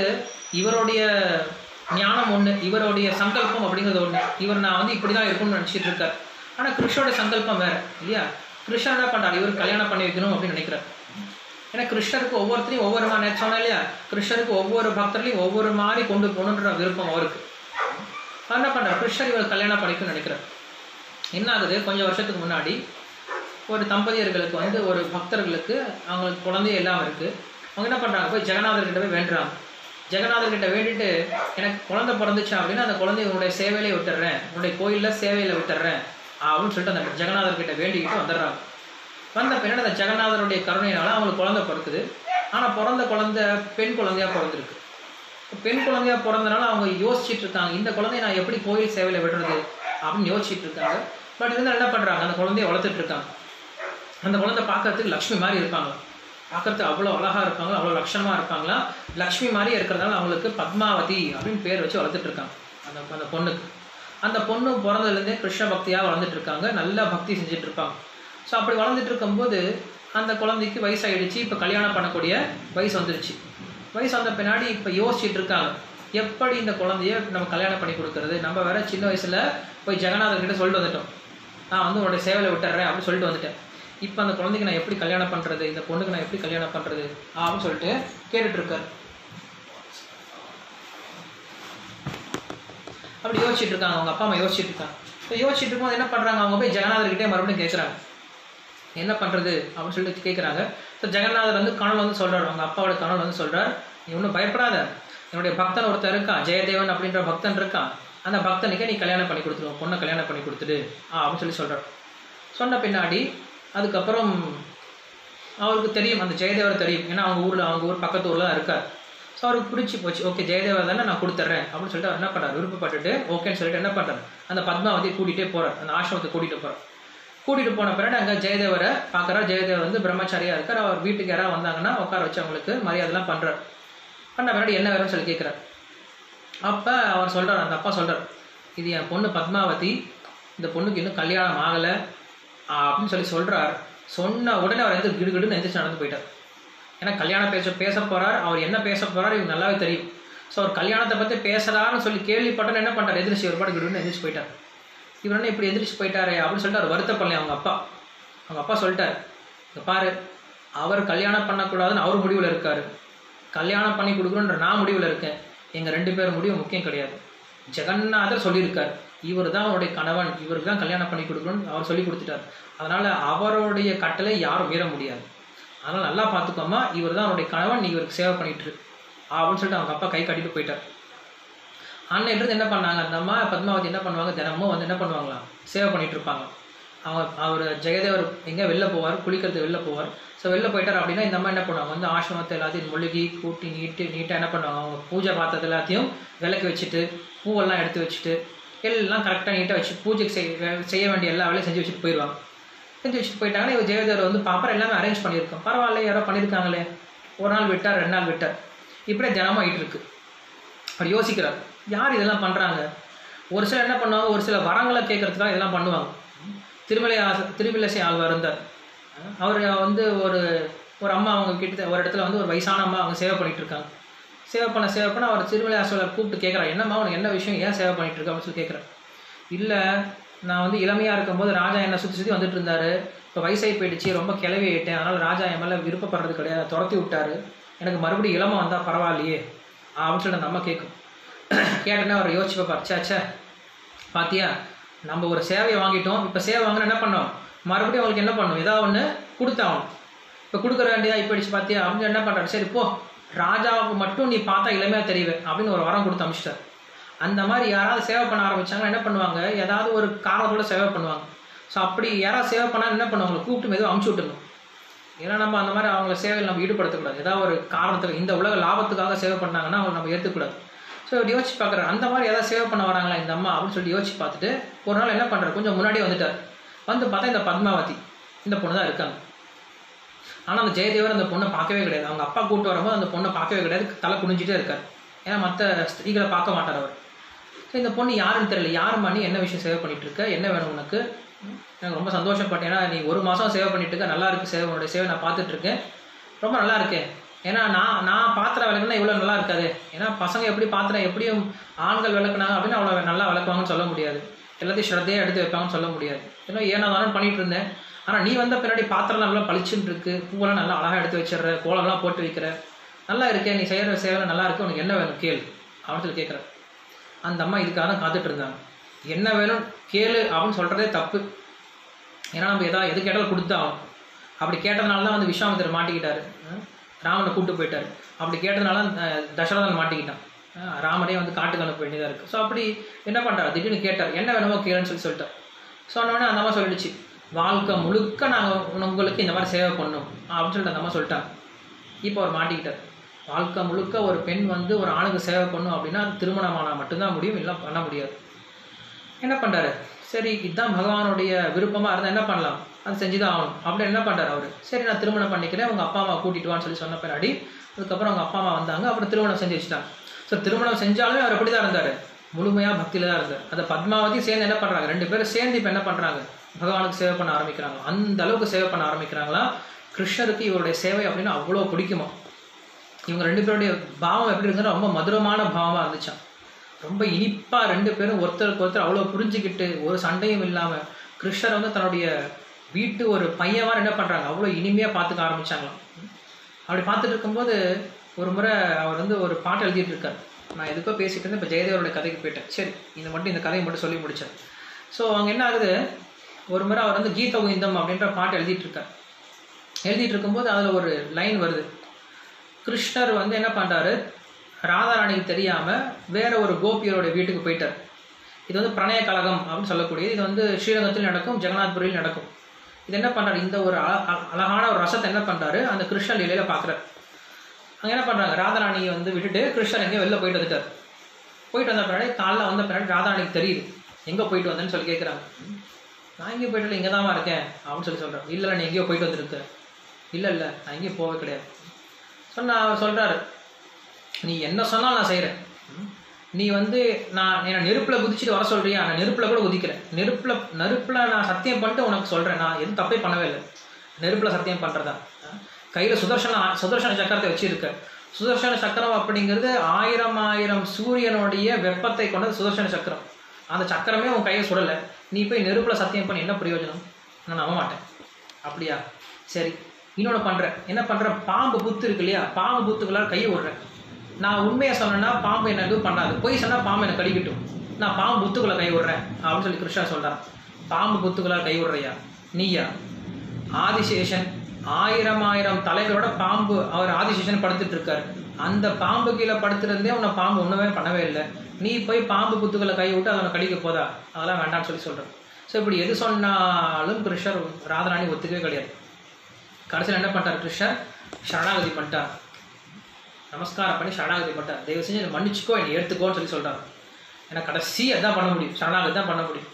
இவருடைய ஞானம் ஒன்று இவருடைய சங்கல்பம் அப்படிங்கிறது ஒன்று இவர் நான் வந்து இப்படி தான் இருக்கும்னு நினச்சிட்டு இருக்கார் ஆனால் கிருஷ்ணோட சங்கல்பம் வேறு இல்லையா கிருஷ்ணன் என்ன பண்ணுறாரு இவர் கல்யாணம் பண்ணி வைக்கணும் அப்படின்னு நினைக்கிறார் ஏன்னா கிருஷ்ணருக்கு ஒவ்வொருத்தரையும் ஒவ்வொரு மாதிரி நான் சொன்னேன் இல்லையா கிருஷ்ணருக்கு ஒவ்வொரு பக்தர்லையும் ஒவ்வொரு மாதிரி கொண்டு போகணுன்ற விருப்பம் அவருக்கு அவர் என்ன பண்ணுறார் கிருஷ்ணர் இவர் கல்யாணம் பண்ணிக்கணும்னு நினைக்கிறார் என்ன ஆகுது கொஞ்சம் வருஷத்துக்கு முன்னாடி ஒரு தம்பதியர்களுக்கு வந்து ஒரு பக்தர்களுக்கு அவங்களுக்கு குழந்தை எல்லாம் இருக்குது அவங்க என்ன பண்ணுறாங்க போய் ஜெகநாதர்கிட்ட போய் வேண்டுறாங்க ஜெகநாதர்கிட்ட வேண்டிட்டு எனக்கு குழந்தை பிறந்துச்சு அப்படின்னா அந்த குழந்தைய உன்னுடைய சேவையிலே விட்டுறேன் உன்னுடைய கோயிலில் சேவையில் விட்டுறேன் அப்படின்னு சொல்லிட்டு அந்த ஜெகநாதர்கிட்ட வேண்டிக்கிட்டு வந்துடுறாங்க வந்த பின்னாடி அந்த ஜெகநாதருடைய கருணையினால அவங்களுக்கு குழந்தை பிறக்குது ஆனால் பிறந்த குழந்தை பெண் குழந்தையா பிறந்திருக்கு பெண் குழந்தையா பிறந்தனால அவங்க யோசிச்சுட்டு இருக்காங்க இந்த குழந்தைய நான் எப்படி கோயில் சேவையில் விடுறது அப்படின்னு யோசிச்சுட்டு இருக்காங்க பட் இருந்தாலும் என்ன பண்ணுறாங்க அந்த குழந்தைய வளர்த்துட்டு இருக்காங்க அந்த குழந்தை பார்க்கறதுக்கு லக்ஷ்மி மாதிரி இருப்பாங்க பார்க்கறதுக்கு அவ்வளோ அழகாக இருப்பாங்க அவ்வளோ லட்சணமாக இருப்பாங்களா லக்ஷ்மி மாதிரியே இருக்கிறதால அவங்களுக்கு பத்மாவதி அப்படின்னு பேர் வச்சு வளர்த்துட்டு இருக்காங்க அந்த அந்த பொண்ணுக்கு அந்த பொண்ணு பிறந்ததுலேருந்தே கிருஷ்ண பக்தியாக வளர்ந்துட்டு இருக்காங்க நல்லா பக்தி செஞ்சுட்டு இருப்பாங்க ஸோ அப்படி வளர்ந்துட்டு இருக்கும்போது அந்த குழந்தைக்கு வயசாயிடுச்சு இப்போ கல்யாணம் பண்ணக்கூடிய வயசு வந்துருச்சு வயசு வந்த பின்னாடி இப்போ யோசிச்சுட்டு இருக்காங்க எப்படி இந்த குழந்தைய நம்ம கல்யாணம் பண்ணி கொடுக்கறது நம்ம வேற சின்ன வயசில் போய் ஜெகநாதர் கிட்ட சொல்லிட்டு வந்துட்டோம் நான் வந்து உன்னுடைய சேவையில் விட்டுறேன் அப்படின்னு சொல்லிட்டு வந்துட்டேன் இப்போ அந்த குழந்தைக்கு நான் எப்படி கல்யாணம் பண்ணுறது இந்த பொண்ணுக்கு நான் எப்படி கல்யாணம் பண்ணுறது அப்படின்னு சொல்லிட்டு கேட்டுட்டு இருக்காரு அப்படி யோசிச்சுட்டு இருக்காங்க அவங்க அப்பா அம்மா யோசிச்சுட்டு இருக்காங்க இப்போ யோசிச்சுட்டு இருக்கும்போது என்ன பண்ணுறாங்க அவங்க போய் ஜெகநாதர்கிட்டே மறுபடியும் கேட்குறாங்க என்ன பண்ணுறது அப்படின்னு சொல்லிட்டு கேட்குறாங்க ஸோ ஜெகநாதர் வந்து கனல் வந்து சொல்கிறார் அவங்க அப்பாவோட கனல் வந்து சொல்கிறார் நீ ஒன்றும் பயப்படாத என்னுடைய பக்தன் ஒருத்தன் இருக்கான் ஜெயதேவன் அப்படின்ற பக்தன் இருக்கான் அந்த பக்தனுக்கே நீ கல்யாணம் பண்ணி கொடுத்துருவோம் பொண்ணை கல்யாணம் பண்ணி கொடுத்துடு ஆ அப்படின்னு சொல்லி சொல்கிறார் சொன்ன பின்னாடி அதுக்கப்புறம் அவருக்கு தெரியும் அந்த ஜெயதேவர் தெரியும் ஏன்னா அவங்க ஊரில் அவங்க ஊர் பக்கத்து ஊரில் தான் இருக்கார் ஸோ அவருக்கு பிடிச்சி போச்சு ஓகே ஜெயதேவர் தானே நான் கொடுத்துட்றேன் அப்படின்னு சொல்லிட்டு அவர் என்ன பண்ணுறாரு விருப்பப்பட்டுட்டு ஓகேன்னு சொல்லிட்டு என்ன பண்ணுறாரு அந்த பத்மாவதி கூட்டிகிட்டே போகிறார் அந்த ஆசிரமத்தை கூட்டிகிட்டு போகிறார் கூட்டிகிட்டு போன பிறகு அங்கே ஜெயதேவரை பார்க்குறா ஜெயதேவர் வந்து பிரம்மச்சாரியாக இருக்கார் அவர் வீட்டுக்கு யாராவது வந்தாங்கன்னா உட்கார வச்சு அவங்களுக்கு மரியாதைலாம் பண்ணுறார் பண்ண பின்னாடி என்ன வேணும்னு சொல்லி கேட்குறார் அப்போ அவர் சொல்கிறார் அந்த அப்பா சொல்கிறார் இது என் பொண்ணு பத்மாவதி இந்த பொண்ணுக்கு இன்னும் கல்யாணம் ஆகலை அப்படின்னு சொல்லி சொல்கிறார் சொன்ன உடனே அவர் எந்த கிடுகிடுன்னு எந்திரிச்சு நடந்து போயிட்டார் ஏன்னா கல்யாணம் பேச பேச போகிறார் அவர் என்ன பேச போகிறார் இவங்க நல்லாவே தெரியும் ஸோ அவர் கல்யாணத்தை பற்றி பேசுகிறாருன்னு சொல்லி கேள்விப்பட்டோன்னு என்ன பண்ணுறார் எதிர்ச்சி ஒரு பாட்டு கிடுன்னு எந்திரிச்சு போயிட்டார் இவர் என்ன இப்படி எந்திரிச்சு போயிட்டாரு அப்படின்னு சொல்லிட்டு அவர் வருத்தப்படல அவங்க அப்பா அவங்க அப்பா சொல்லிட்டார் இங்க பாரு அவர் கல்யாணம் பண்ணக்கூடாதுன்னு அவர் முடிவில் இருக்காரு கல்யாணம் பண்ணி கொடுக்கணுன்ற நான் முடிவில் இருக்கேன் எங்கள் ரெண்டு பேர் முடிவு முக்கியம் கிடையாது ஜெகநாதர் சொல்லியிருக்கார் இவர் தான் அவருடைய கணவன் இவருக்கு தான் கல்யாணம் பண்ணி கொடுக்கணும்னு அவர் சொல்லி கொடுத்துட்டார் அதனால் அவருடைய கட்டளை யாரும் மீற முடியாது அதனால் நல்லா பார்த்துக்கோமா இவர் தான் அவருடைய கணவன் நீ இவருக்கு சேவை பண்ணிட்டு அப்படின்னு சொல்லிட்டு அவங்க அப்பா கை கட்டிட்டு போயிட்டார் அன்னையிலிருந்து என்ன பண்ணாங்க அந்த அம்மா பத்மாவதி என்ன பண்ணுவாங்க தினமும் வந்து என்ன பண்ணுவாங்களாம் சேவை பண்ணிட்டு இருப்பாங்க அவங்க அவர் ஜெயதேவர் எங்கே வெளில போவார் குளிக்கிறது வெளில போவார் ஸோ வெளில போயிட்டார் அப்படின்னா இந்த அம்மா என்ன பண்ணுவாங்க வந்து ஆசிரமத்தை எல்லாத்தையும் மொழிகி கூட்டி நீட்டு நீட்டாக என்ன பண்ணுவாங்க அவங்க பூஜை பார்த்தது எல்லாத்தையும் விளக்கு வச்சுட்டு பூவெல்லாம் எடுத்து வச்சுட்டு எல்லாம் கரெக்டாக நீட்டாக வச்சு பூஜைக்கு செய்ய செய்ய வேண்டிய எல்லா வேலையும் செஞ்சு வச்சுட்டு போயிடுவாங்க செஞ்சு வச்சுட்டு போயிட்டாங்கன்னா இவர் ஜெயதேவர் வந்து பாப்பர் எல்லாமே அரேஞ்ச் பண்ணியிருக்கோம் பரவாயில்ல யாரோ பண்ணியிருக்காங்களே ஒரு நாள் விட்டார் ரெண்டு நாள் விட்டார் இப்படியே தினமும் ஆகிட்டு இருக்கு அவர் யோசிக்கிறார் யார் இதெல்லாம் பண்ணுறாங்க ஒரு சிலர் என்ன பண்ணுவாங்க ஒரு சில வரங்களை கேட்கறதுக்காக இதெல்லாம் பண்ணுவாங்க திருமலை திருமலசை ஆழ்வார் இருந்தார் அவர் வந்து ஒரு ஒரு அம்மா அவங்க கிட்ட ஒரு இடத்துல வந்து ஒரு வயசான அம்மா அவங்க சேவை பண்ணிட்டு இருக்காங்க சேவை பண்ண சேவை பண்ண அவர் திருமலை ஆசிரியர் கூப்பிட்டு கேட்குறாரு என்னம்மா உனக்கு என்ன விஷயம் ஏன் சேவை பண்ணிட்டு இருக்க அப்படின்னு சொல்லி கேட்குறேன் இல்லை நான் வந்து இளமையாக இருக்கும்போது ராஜா என்னை சுற்றி சுற்றி வந்துட்டு இருந்தாரு இப்போ வயசாகி போயிடுச்சு ரொம்ப கிளவி ஆயிட்டேன் அதனால் ராஜா என் மேலே விருப்பப்படுறது கிடையாது துரத்தி விட்டாரு எனக்கு மறுபடியும் இளமை வந்தால் பரவாயில்லையே அப்படின்னு சொல்லிட்டு அந்த அம்மா கேட்கும் கேட்டோன்னே அவர் யோசிச்சு பார்ப்பார் ச்சே ச்சே பாத்தியா நம்ம ஒரு சேவையை வாங்கிட்டோம் இப்போ சேவை வாங்கினா என்ன பண்ணோம் மறுபடியும் அவங்களுக்கு என்ன பண்ணணும் ஏதாவது ஒன்று கொடுத்தாகணும் இப்போ கொடுக்குற வேண்டியதா இப்போ அடிச்சு பார்த்தியா அப்படின்னு என்ன பண்ணுறாரு சரி போ ராஜாவுக்கு மட்டும் நீ பார்த்தா இளமையாக தெரியுவே அப்படின்னு ஒரு வரம் கொடுத்து அமிச்சிட்டார் அந்த மாதிரி யாராவது சேவை பண்ண ஆரம்பிச்சாங்கன்னா என்ன பண்ணுவாங்க ஏதாவது ஒரு காரணத்தோட சேவை பண்ணுவாங்க ஸோ அப்படி யாராவது சேவை பண்ணால் என்ன பண்ணுவாங்க கூப்பிட்டு மெதுவாக அமுச்சு விட்டுணும் ஏன்னா நம்ம அந்த மாதிரி அவங்கள சேவையில் நம்ம ஈடுபடுத்தக்கூடாது ஏதாவது ஒரு காரணத்துக்கு இந்த உலக லாபத்துக்காக சேவை பண்ணாங்கன்னா அவங்க நம்ம ஏற்றுக்கூடாது ஸோ இப்படி யோசிச்சு பார்க்குறேன் அந்த மாதிரி ஏதாவது சேவை பண்ண வராங்களா இந்த அம்மா அப்படின்னு சொல்லி யோசிச்சு பார்த்துட்டு ஒரு நாள் என்ன பண்ணுறாரு கொஞ்சம் முன்னாடியே வந்துட்டார் வந்து பார்த்தா இந்த பத்மாவதி இந்த பொண்ணு தான் இருக்காங்க ஆனால் அந்த ஜெயதேவர் அந்த பொண்ணை பார்க்கவே கிடையாது அவங்க அப்பா கூப்பிட்டு வரும்போது அந்த பொண்ணை பார்க்கவே கிடையாது தலை குனிஞ்சிட்டே இருக்கார் ஏன்னா மற்ற ஸ்திரீகளை பார்க்க மாட்டார் அவர் ஸோ இந்த பொண்ணு யாருன்னு தெரியல யார் பண்ணி என்ன விஷயம் சேவை பண்ணிட்டு இருக்க என்ன வேணும் உனக்கு எனக்கு ரொம்ப சந்தோஷப்பட்டேன் ஏன்னா நீ ஒரு மாதம் சேவை பண்ணிட்டு இருக்க நல்லா இருக்கு சேவை உன்னுடைய சேவை நான் பார்த்துட்டு இருக்கேன் ரொம்ப நல்லா இருக்கேன் ஏன்னா நான் நான் பாத்திரம் விளக்குனா இவ்வளோ நல்லா இருக்காது ஏன்னா பசங்க எப்படி பாத்திரம் எப்படியும் ஆண்கள் விளக்குனாங்க அப்படின்னு அவ்வளோ நல்லா விளக்குவாங்கன்னு சொல்ல முடியாது எல்லாத்தையும் ஸ்ரத்தையாக எடுத்து வைப்பாங்கன்னு சொல்ல முடியாது ஏன்னா ஏன்னா தானே பண்ணிட்டு இருந்தேன் ஆனால் நீ வந்த பின்னாடி பாத்திரம் நல்லா பளிச்சுன்னு இருக்கு பூவெல்லாம் நல்லா அழகாக எடுத்து வச்சிடுற கோலம்லாம் போட்டு வைக்கிற நல்லா இருக்கே நீ செய்கிற சேவை நல்லா இருக்கு உனக்கு என்ன வேணும் கேளு அப்படின்னு சொல்லி கேட்குறேன் அந்த அம்மா இதுக்காக தான் காத்துட்டு இருந்தாங்க என்ன வேணும் கேளு அப்படின்னு சொல்கிறதே தப்பு ஏன்னா நம்ம எதாவது எது கேட்டாலும் கொடுத்தாகும் அப்படி கேட்டதுனால தான் வந்து விஸ்வாமித்திரர் மாட்டிக்கிட்டாரு அஹ் ராமனை கூட்டு போயிட்டாரு அப்படி கேட்டதுனால அஹ், தசரதன் மாட்டிக்கிட்டான் அஹ் ராமனே வந்து காட்டுக்கு அனுப்ப வேண்டியதாக இருக்குது ஸோ அப்படி என்ன பண்ணுறாரு திடீர்னு கேட்டார் என்ன வேணுமோ கேளுன்னு சொல்லி சொல்லிட்டார் சொன்னோடனே அந்த அம்மா சொல்லிடுச்சு வாழ்க்கை முழுக்க நாங்கள் உங்களுக்கு இந்த மாதிரி சேவை பண்ணோம் அப்படின்னு சொல்லிட்டு அந்த அம்மா சொல்லிட்டாங்க இப்போ அவர் மாட்டிக்கிட்டார் வாழ்க்கை முழுக்க ஒரு பெண் வந்து ஒரு ஆணுக்கு சேவை பண்ணும் அப்படின்னா அது திருமணமானால் மட்டும்தான் முடியும் இல்லை பண்ண முடியாது என்ன பண்ணுறாரு சரி இதுதான் பகவானுடைய விருப்பமாக இருந்தால் என்ன பண்ணலாம் அது செஞ்சு தான் ஆகணும் அப்படி என்ன பண்ணுறாரு அவர் சரி நான் திருமணம் பண்ணிக்கிறேன் உங்கள் அப்பா அம்மா கூட்டிட்டு வான்னு சொல்லி சொன்ன பின்னாடி அதுக்கப்புறம் அவங்க அப்பா அம்மா வந்தாங்க அப்புறம் திருமணம் செஞ்சு வச்சுட்டாங்க ஸோ திருமணம் செஞ்சாலுமே அவர் எப்படி தான் இருந்தார் முழுமையாக பக்தியில் தான் இருந்தார் அந்த பத்மாவதி சேர்ந்து என்ன பண்ணுறாங்க ரெண்டு பேரும் சேர்ந்து இப்போ என்ன பண்ணுறாங்க பகவானுக்கு சேவை பண்ண ஆரம்பிக்கிறாங்க அந்த அளவுக்கு சேவை பண்ண ஆரம்பிக்கிறாங்களா கிருஷ்ணருக்கு இவருடைய சேவை அப்படின்னு அவ்வளோ பிடிக்குமா இவங்க ரெண்டு பேருடைய பாவம் எப்படி இருந்ததுன்னா ரொம்ப மதுரமான பாவமாக இருந்துச்சாம் ரொம்ப இனிப்பா ரெண்டு பேரும் ஒருத்தருக்கு ஒருத்தர் அவ்வளோ புரிஞ்சுக்கிட்டு ஒரு சண்டையும் இல்லாமல் கிருஷ்ணர் வந்து தன்னுடைய வீட்டு ஒரு பையன்வா என்ன பண்ணுறாங்க அவ்வளோ இனிமையாக பார்த்துக்க ஆரம்பிச்சாங்களாம் அப்படி பார்த்துட்டு இருக்கும்போது ஒரு முறை அவர் வந்து ஒரு பாட்டு எழுதிட்டு இருக்கார் நான் எதுக்கோ பேசிட்டு இருந்தேன் இப்போ ஜெயதேவரோட கதைக்கு போயிட்டேன் சரி இந்த மட்டும் இந்த கதையை மட்டும் சொல்லி முடிச்சேன் ஸோ அங்கே என்ன ஆகுது ஒரு முறை அவர் வந்து கீத கோவிந்தம் அப்படின்ற பாட்டு எழுதிட்டு இருக்கார் எழுதிட்டு இருக்கும்போது அதில் ஒரு லைன் வருது கிருஷ்ணர் வந்து என்ன பண்ணுறாரு ராதாராணிக்கு தெரியாமல் வேற ஒரு கோபியரோட வீட்டுக்கு போயிட்டார் இது வந்து பிரணய கழகம் அப்படின்னு சொல்லக்கூடியது இது வந்து ஸ்ரீரங்கத்தில் நடக்கும் ஜெகநாத்புரியில் நடக்கும் இது என்ன பண்ணுறாரு இந்த ஒரு அழ- அழ- அழகான ஒரு ரசத்தை என்ன பண்ணுறாரு அந்த கிருஷ்ண லீலையில பார்க்குறாரு அங்கே என்ன பண்ணுறாங்க ராதாராணியை வந்து விட்டுட்டு கிருஷ்ணர் எங்கேயோ வெளில போயிட்டு வந்துட்டார் போயிட்டு வந்த பின்னாடி காலைல வந்த பின்னாடி ராதாராணிக்கு தெரியுது எங்கே போயிட்டு வந்தேன்னு சொல்லி கேட்குறாங்க நான் எங்கேயும் போயிட்டு இல்லை இங்கே தான் இருக்கேன் அப்படின்னு சொல்லி சொல்கிறேன் இல்லை இல்லை, நீ எங்கேயோ போயிட்டு வந்திருக்க இல்லை இல்லை நான் எங்கேயும் போகவே கிடையாது சொன்னா அவர் சொல்கிறாரு நீ என்ன சொன்னாலும் நான் செய்கிறேன் நீ வந்து நான் என்னை நெருப்பில் குதிச்சுட்டு வர சொல்றியா நான் நெருப்பில் கூட குதிக்கிறேன் நெருப்பில் நெருப்பில் நான் சத்தியம் பண்ணிட்டு உனக்கு சொல்கிறேன் நான் எதுவும் தப்பே பண்ணவே இல்லை நெருப்பில் சத்தியம் பண்ணுறதா கையில் சுதர்சன சுதர்சன சக்கரத்தை வச்சிருக்க சுதர்சன சக்கரம் அப்படிங்கிறது ஆயிரம் ஆயிரம் சூரியனுடைய வெப்பத்தை கொண்டது சுதர்சன சக்கரம் அந்த சக்கரமே உன் கையை சுடலை நீ போய் நெருப்பில் சத்தியம் பண்ணி என்ன பிரயோஜனம் நான் நம்ப மாட்டேன் அப்படியா சரி இன்னொன்று பண்ணுறேன் என்ன பண்ணுறேன் பாம்பு புத்து இருக்கு இல்லையா பாம்பு புத்துக்களால் கையை விடுறேன் நான் உண்மையை சொன்னேன்னா பாம்பு என்ன எதுவும் பண்ணாது பொய் சொன்னால் பாம்பு என்னை கடிக்கட்டும் நான் பாம்பு புத்துக்களை கை விடுறேன் அப்படின்னு சொல்லி கிருஷ்ணா சொல்கிறான் பாம்பு புத்துக்களால் கை விடுறியா நீயா ஆதிசேஷன் ஆயிரம் ஆயிரம் தலைகளோட பாம்பு அவர் ஆதிசேஷன் படுத்துட்டு இருக்காரு அந்த பாம்பு கீழே படுத்திருந்தே உன்னை பாம்பு ஒன்றுமே பண்ணவே இல்லை நீ போய் பாம்பு புத்துக்களை கை விட்டு அதை உன்னை கடிக்க போதா அதெல்லாம் வேண்டாம்னு சொல்லி சொல்கிறேன் ஸோ இப்படி எது சொன்னாலும் கிருஷ்ணர் ராதராணி ஒத்துக்கவே கிடையாது கடைசியில் என்ன பண்ணிட்டார் கிருஷ்ணர் சரணாகதி பண்ணிட்டார் நமஸ்காரம் பண்ணி சரணாகதி பண்ணிட்டார் தயவு செஞ்சு என்னை மன்னிச்சுக்கோ என்னை ஏற்றுக்கோன்னு சொல்லி சொல்கிறார் ஏன்னா கடைசி அதான் பண்ண முடியும் சரணாகதி தான் பண்ண முடியும்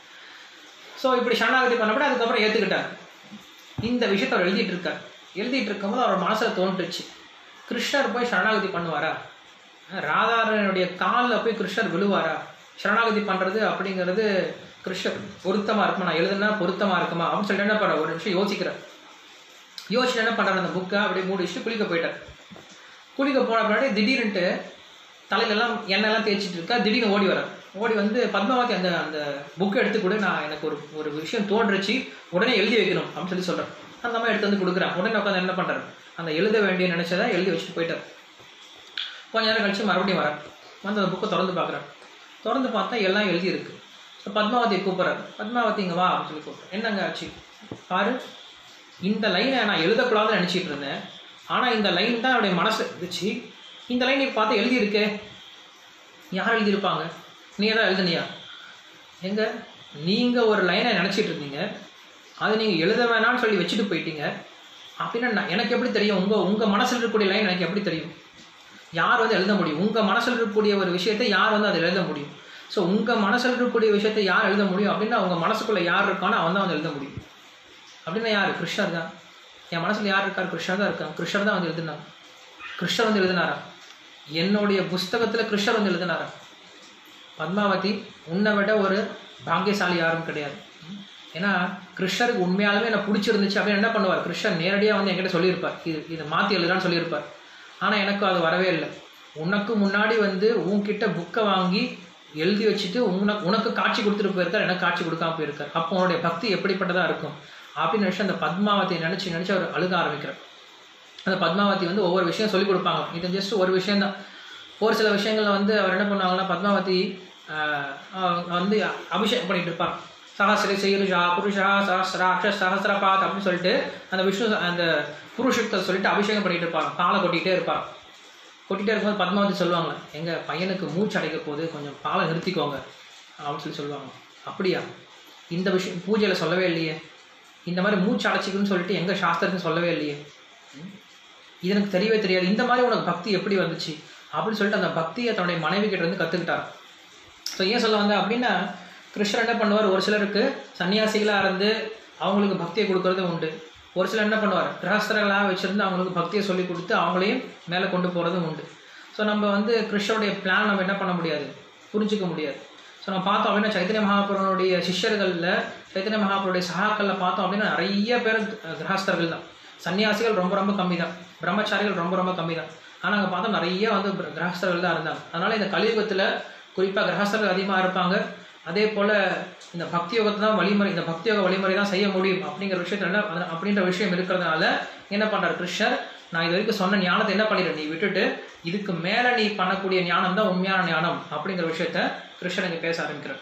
ஸோ இப்படி சரணாகதி பண்ணப்பட அதுக்கப்புறம் ஏற்றுக்கிட்டார் இந்த விஷயத்தை அவர் எழுதிட்டு இருக்கார் எழுதிட்டு இருக்கும்போது அவர் மனசில் தோன்றுச்சு கிருஷ்ணர் போய் சரணாகதி பண்ணுவாரா ராதாரனுடைய காலில் போய் கிருஷ்ணர் விழுவாரா சரணாகதி பண்ணுறது அப்படிங்கிறது கிருஷ்ணர் பொருத்தமாக இருக்குமா நான் எழுதுனா பொருத்தமாக இருக்குமா அப்படின்னு சொல்லிட்டு என்ன பண்ணுற ஒரு நிமிஷம் யோசிக்கிறேன் யோசிச்சு என்ன பண்ணுறாரு அந்த புக்கை அப்படியே மூடி வச்சுட்டு குளிக்க போயிட்டார் குளிக்க போன பின்னாடி திடீர்னுட்டு தலையிலெல்லாம் எண்ணெய்லாம் தேய்ச்சிட்டு இருக்கா திடீர்னு ஓடி வர ஓடி வந்து பத்மாவதி அந்த அந்த புக்கை எடுத்து கூட நான் எனக்கு ஒரு ஒரு விஷயம் தோன்றுச்சு உடனே எழுதி வைக்கணும் அப்படின்னு சொல்லி சொல்கிறேன் அந்த அம்மா எடுத்து வந்து கொடுக்குறேன் உடனே உட்காந்து என்ன பண்ணுறாரு அந்த எழுத வேண்டிய நினைச்சதை எழுதி வச்சுட்டு போயிட்டார் கொஞ்ச நேரம் கழிச்சு மறுபடியும் வரேன் வந்து அந்த புக்கை திறந்து பார்க்குறேன் திறந்து பார்த்தா எல்லாம் எழுதி இருக்கு ஸோ பத்மாவதியை கூப்பிட்றாரு பத்மாவதி இங்கே வா அப்படின்னு சொல்லி கூப்பிட்றேன் என்னங்க ஆச்சு பாரு இந்த லைனை நான் எழுதக்கூடாதுன்னு நினச்சிட்டு இருந்தேன் ஆனால் இந்த லைன் தான் என்னுடைய மனசு இருந்துச்சு இந்த லைன் நீ பார்த்து எழுதியிருக்கே யார் எழுதியிருப்பாங்க நீ தான் எழுதுனியா எங்க நீங்கள் ஒரு லைனை நினச்சிட்டு இருந்தீங்க அது நீங்கள் எழுத வேணாம்னு சொல்லி வச்சுட்டு போயிட்டீங்க அப்படின்னா நான் எனக்கு எப்படி தெரியும் உங்கள் உங்கள் மனசில் இருக்கக்கூடிய லைன் எனக்கு எப்படி தெரியும் யார் வந்து எழுத முடியும் உங்கள் மனசில் இருக்கக்கூடிய ஒரு விஷயத்தை யார் வந்து அதில் எழுத முடியும் ஸோ உங்கள் மனசில் இருக்கக்கூடிய விஷயத்தை யார் எழுத முடியும் அப்படின்னா உங்கள் மனசுக்குள்ளே யார் இருக்கானோ அவன் தான் வந்து எழுத முடியும் அப்படின்னா யார் கிருஷ்ணர் தான் என் மனசில் யார் இருக்கார் கிருஷ்ணர் தான் இருக்கான் கிருஷ்ணர் தான் வந்து எழுதினார் கிருஷ்ணர் வந்து எழுதினாரா என்னுடைய புஸ்தகத்தில் கிருஷ்ணர் வந்து எழுதினாரா பத்மாவதி உன்னை விட ஒரு பாக்கியசாலி யாரும் கிடையாது ஏன்னா கிருஷ்ணருக்கு உண்மையாலுமே என்ன பிடிச்சிருந்துச்சு அப்படின்னு என்ன பண்ணுவார் கிருஷ்ணர் நேரடியாக வந்து என்கிட்ட சொல்லியிருப்பார் இது இதை மாற்றி எழுதுறான்னு சொல்லியிருப்பார் ஆனால் எனக்கு அது வரவே இல்லை உனக்கு முன்னாடி வந்து உன்கிட்ட புக்கை வாங்கி எழுதி வச்சுட்டு உனக்கு உனக்கு காட்சி கொடுத்துட்டு போயிருக்கார் எனக்கு காட்சி கொடுக்காம போயிருக்கார் அப்போ உன்னுடைய பக்தி எப்படிப்பட்டதாக இருக்கும் அப்படின்னு நினச்சி அந்த பத்மாவதியை நினச்சி நினச்சி அவர் அழுக ஆரம்பிக்கிறார் அந்த பத்மாவதி வந்து ஒவ்வொரு விஷயம் சொல்லிக் கொடுப்பாங்க இது ஜஸ்ட் ஒரு விஷயம்தான் ஒரு சில விஷயங்கள்ல வந்து அவர் என்ன பண்ணுவாங்கன்னா பத்மாவதி ஆஹ், ஆஹ், வந்து அபிஷேகம் பண்ணிட்டு இருப்பார் சஹசிர சீருஷா புருஷா சஹசிராட்ச சஹசிரபாத் அப்படின்னு சொல்லிட்டு அந்த விஷ்ணு அந்த புருஷத்தை சொல்லிட்டு அபிஷேகம் பண்ணிட்டு இருப்பாங்க பாலை கொட்டிகிட்டே இருப்பாங்க கொட்டிகிட்டே இருக்கும்போது பத்மாவதி சொல்லுவாங்க எங்கள் பையனுக்கு மூச்சு அடைக்க போது கொஞ்சம் பாலை நிறுத்திக்கோங்க அப்படின்னு சொல்லி சொல்லுவாங்க அப்படியா இந்த விஷயம் பூஜையில் சொல்லவே இல்லையே இந்த மாதிரி மூச்சு அடைச்சிக்கணும்னு சொல்லிட்டு எங்கள் சாஸ்திரத்தையும் சொல்லவே இல்லையே ம்? இது எனக்கு தெரியவே தெரியாது இந்த மாதிரி உனக்கு பக்தி எப்படி வந்துச்சு அப்படின்னு சொல்லிட்டு அந்த பக்தியை தன்னுடைய மனைவி கிட்ட இருந்து கற்றுக்கிட்டார் ஸோ ஏன் சொல்ல வந்தேன் அப்படின்னா கிருஷ்ணர் என்ன பண்ணுவார் ஒரு சிலருக்கு சன்னியாசிகளாக இருந்து அவங்களுக்கு பக்தியை கொடுக்கறது உண்டு ஒரு சிலர் என்ன பண்ணுவார் கிரகஸ்தர்களாக வச்சுருந்து அவங்களுக்கு பக்தியை சொல்லி கொடுத்து அவங்களையும் மேலே கொண்டு போகிறதும் உண்டு ஸோ நம்ம வந்து கிருஷ்ணருடைய பிளான் நம்ம என்ன பண்ண முடியாது புரிஞ்சிக்க முடியாது ஸோ நம்ம பார்த்தோம் அப்படின்னா சைத்தன்ய மகாபுரனுடைய சிஷ்யர்களில் சைத்தன்ய மகாபுருடைய சகாக்களில் பார்த்தோம் அப்படின்னா நிறைய பேர் அஹ், கிரகஸ்தர்கள் தான் சன்னியாசிகள் ரொம்ப ரொம்ப கம்மி தான் பிரம்மச்சாரிகள் ரொம்ப ரொம்ப கம்மி தான் ஆனால் அங்கே பார்த்தா நிறைய வந்து கிர- கிரகஸ்தர்கள் தான் இருந்தாங்க அதனால் இந்த கலியுகத்தில் குறிப்பாக கிரகஸ்தர்கள் அதிகமாக இருப்பாங்க அதே போல் இந்த பக்தி யோகத்தை தான் வழிமுறை இந்த பக்தி யோக வழிமுறை தான் செய்ய முடியும் அப்படிங்கிற விஷயத்துல என்ன அது- அப்படின்ற விஷயம் இருக்கிறதுனால என்ன பண்ணுறார் கிருஷ்ணர் நான் இது வரைக்கும் சொன்ன ஞானத்தை என்ன பண்ணிடுறேன் நீ விட்டுட்டு இதுக்கு மேலே நீ பண்ணக்கூடிய ஞானம் தான் உண்மையான ஞானம் அப்படிங்கிற விஷயத்த கிருஷ்ணர் இங்கே பேச ஆரம்பிக்கிறார்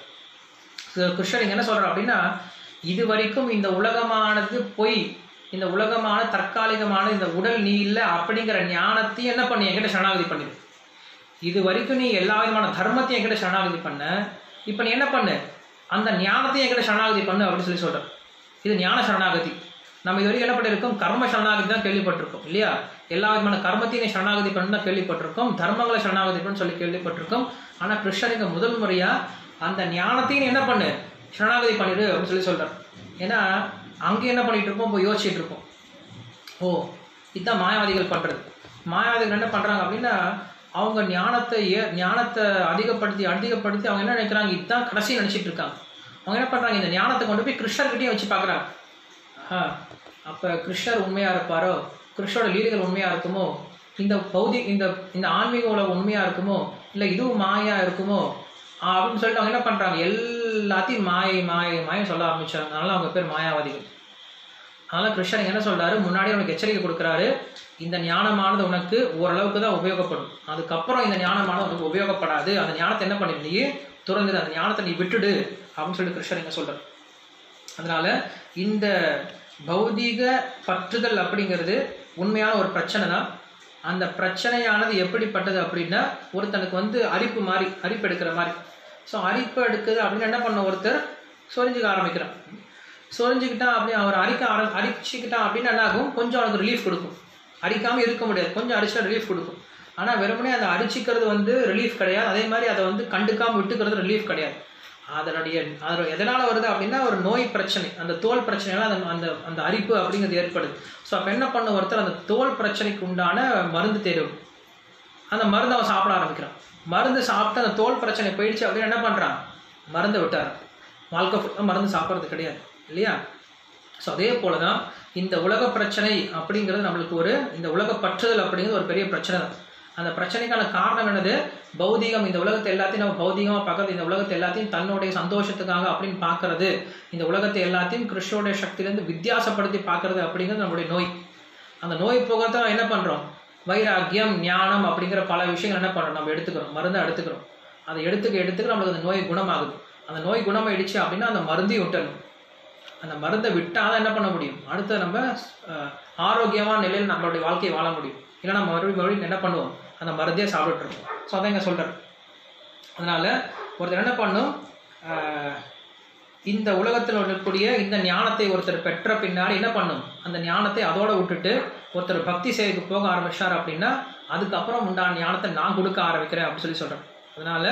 So, கிருஷ்ணர் இங்க என்ன சொல்றார் அப்படின்னா இது வரைக்கும் இந்த உலகமானது பொய் இந்த உலகமான தற்காலிகமான இந்த உடல் நீ இல்லை அப்படிங்கிற ஞானத்தையும் என்ன பண்ணி என்கிட்ட சரணாகதி பண்ணிடு இது வரைக்கும் நீ எல்லா விதமான தர்மத்தையும் என்கிட்ட சரணாகதி பண்ண இப்போ நீ என்ன பண்ணு அந்த ஞானத்தையும் என்கிட்ட சரணாகதி பண்ணு அப்படின்னு சொல்லி சொல்ற இது ஞான சரணாகதி நம்ம இது வரைக்கும் என்ன பண்ணியிருக்கோம் கர்ம சரணாகதி தான் கேள்விப்பட்டிருக்கோம் இல்லையா எல்லா விதமான கர்மத்தையும் நீ சரணாகதி பண்ணு தான் கேள்விப்பட்டிருக்கோம் தர்மங்களை சரணாகதி பண்ணு சொல்லி கேள்விப்பட்டிருக்கோம் ஆனால் கிருஷ்ணர் இங்க முதல் முறையா அந்த ஞானத்தையும் நீ என்ன பண்ணு சரணாகதி பண்ணிடு அப்படின்னு சொல்லி சொல்றார் ஏன்னா அங்கே என்ன பண்ணிட்டு இருப்போம் இப்போ யோசிச்சுட்டு இருப்போம் ஓ இதுதான் மாயாவாதிகள் பண்றது மாயாவாதிகள் என்ன பண்றாங்க அப்படின்னா அவங்க ஞானத்தை ஏ ஞானத்தை அதிகப்படுத்தி அதிகப்படுத்தி அவங்க என்ன நினைக்கிறாங்க இதுதான் கடைசி நினைச்சிட்டு இருக்காங்க அவங்க என்ன பண்றாங்க இந்த ஞானத்தை கொண்டு போய் கிருஷ்ணர்கிட்டயும் வச்சு பார்க்கறாங்க ஆஹா அப்ப கிருஷ்ணர் உண்மையா இருப்பாரோ கிருஷ்ணரோட லீலைகள் உண்மையா இருக்குமோ இந்த பௌதி இந்த இந்த ஆன்மீக உலகம் உண்மையா இருக்குமோ இல்லை இதுவும் மாயா இருக்குமோ ஆ, அப்படின்னு சொல்லிட்டு அவங்க என்ன பண்றாங்க எல்லாத்தையும் மாயை மாயை மாயை சொல்ல ஆரம்பிச்சாங்க அதனால அவங்க பேர் மாயாவாதிகள் அதனால கிருஷ்ணர் இங்க என்ன சொல்றாரு முன்னாடி உனக்கு எச்சரிக்கை கொடுக்குறாரு இந்த ஞானமானது உனக்கு ஓரளவுக்கு தான் உபயோகப்படும் அதுக்கப்புறம் இந்த ஞானமானது உனக்கு உபயோகப்படாது அந்த ஞானத்தை என்ன பண்ணி நீ துறந்துடு அந்த ஞானத்தை நீ விட்டுடு அப்படின்னு சொல்லி கிருஷ்ணர் இங்க சொல்றாரு அதனால இந்த பௌதீக பற்றுதல் அப்படிங்கிறது உண்மையான ஒரு பிரச்சனை தான் அந்த பிரச்சனையானது எப்படிப்பட்டது அப்படின்னா ஒருத்தனுக்கு வந்து அரிப்பு மாதிரி அரிப்பு எடுக்கிற மாதிரி ஸோ அரிப்பு எடுக்குது அப்படின்னு என்ன பண்ண ஒருத்தர் சொரிஞ்சுக்க ஆரம்பிக்கிறான் சொரிஞ்சுக்கிட்டான் அப்படி அவர் அரிக்க ஆர அரிச்சுக்கிட்டான் அப்படின்னு என்ன ஆகும் கொஞ்சம் அவனுக்கு ரிலீஃப் கொடுக்கும் அரிக்காம இருக்க முடியாது கொஞ்சம் அரிச்சா ரிலீஃப் கொடுக்கும் ஆனால் வெறுமனே அதை அரிச்சிக்கிறது வந்து ரிலீஃப் கிடையாது அதே மாதிரி அதை வந்து கண்டுக்காம விட்டுக்கிறது ரிலீஃப் கிடையாது அதனுடைய அது எதனால வருது அப்படின்னா ஒரு நோய் பிரச்சனை அந்த தோல் பிரச்சனையால அந்த அந்த அந்த அரிப்பு அப்படிங்கிறது ஏற்படுது ஸோ அப்போ என்ன பண்ண ஒருத்தர் அந்த தோல் பிரச்சனைக்கு உண்டான மருந்து தேடும் அந்த மருந்து அவன் சாப்பிட ஆரம்பிக்கிறான் மருந்து சாப்பிட்டு அந்த தோல் பிரச்சனை போயிடுச்சு அப்படின்னு என்ன பண்ணுறான் மருந்தை விட்டார் வாழ்க்கை ஃபுல்லாக மருந்து சாப்பிட்றது கிடையாது இல்லையா ஸோ அதே போல தான் இந்த உலக பிரச்சனை அப்படிங்கிறது நம்மளுக்கு ஒரு இந்த உலக பற்றுதல் அப்படிங்கிறது ஒரு பெரிய பிரச்சனை தான் அந்த பிரச்சனைக்கான காரணம் என்னது பௌதீகம் இந்த உலகத்தை எல்லாத்தையும் நம்ம பௌதீகமாக பார்க்கறது இந்த உலகத்தை எல்லாத்தையும் தன்னுடைய சந்தோஷத்துக்காக அப்படின்னு பார்க்கறது இந்த உலகத்தை எல்லாத்தையும் கிருஷ்ணோடைய சக்தியிலேருந்து வித்தியாசப்படுத்தி பார்க்கறது அப்படிங்கிறது நம்மளுடைய நோய் அந்த நோய் போகத்தான் என்ன பண்ணுறோம் வைராக்கியம் ஞானம் அப்படிங்கிற பல விஷயங்கள் என்ன பண்ணுறோம் நம்ம எடுத்துக்கிறோம் மருந்தை எடுத்துக்கிறோம் அதை எடுத்துக்க எடுத்துக்க நம்மளுக்கு அந்த நோய் குணமாகுது அந்த நோய் குணமாயிடுச்சு அப்படின்னா அந்த மருந்தையும் விட்டணும் அந்த மருந்தை விட்டால் தான் என்ன பண்ண முடியும் அடுத்து நம்ம அஹ், ஆரோக்கியமான நிலையில் நம்மளுடைய வாழ்க்கையை வாழ முடியும் இல்லைன்னா நம்ம மறுபடியும் மறுபடியும் என்ன பண்ணுவோம் அந்த மருந்தே சாப்பிட்டுட்டு இருப்போம் ஸோ அதான் இங்கே சொல்கிறார் அதனால ஒருத்தர் என்ன பண்ணும் ஆஹ், இந்த உலகத்தில் இருக்கக்கூடிய இந்த ஞானத்தை ஒருத்தர் பெற்ற பின்னாடி என்ன பண்ணும் அந்த ஞானத்தை அதோட விட்டுட்டு ஒருத்தர் பக்தி சேவைக்கு போக ஆரம்பிச்சார் அப்படின்னா அதுக்கப்புறம் உண்டான ஞானத்தை நான் கொடுக்க ஆரம்பிக்கிறேன் அப்படின்னு சொல்லி சொல்கிறேன் அதனால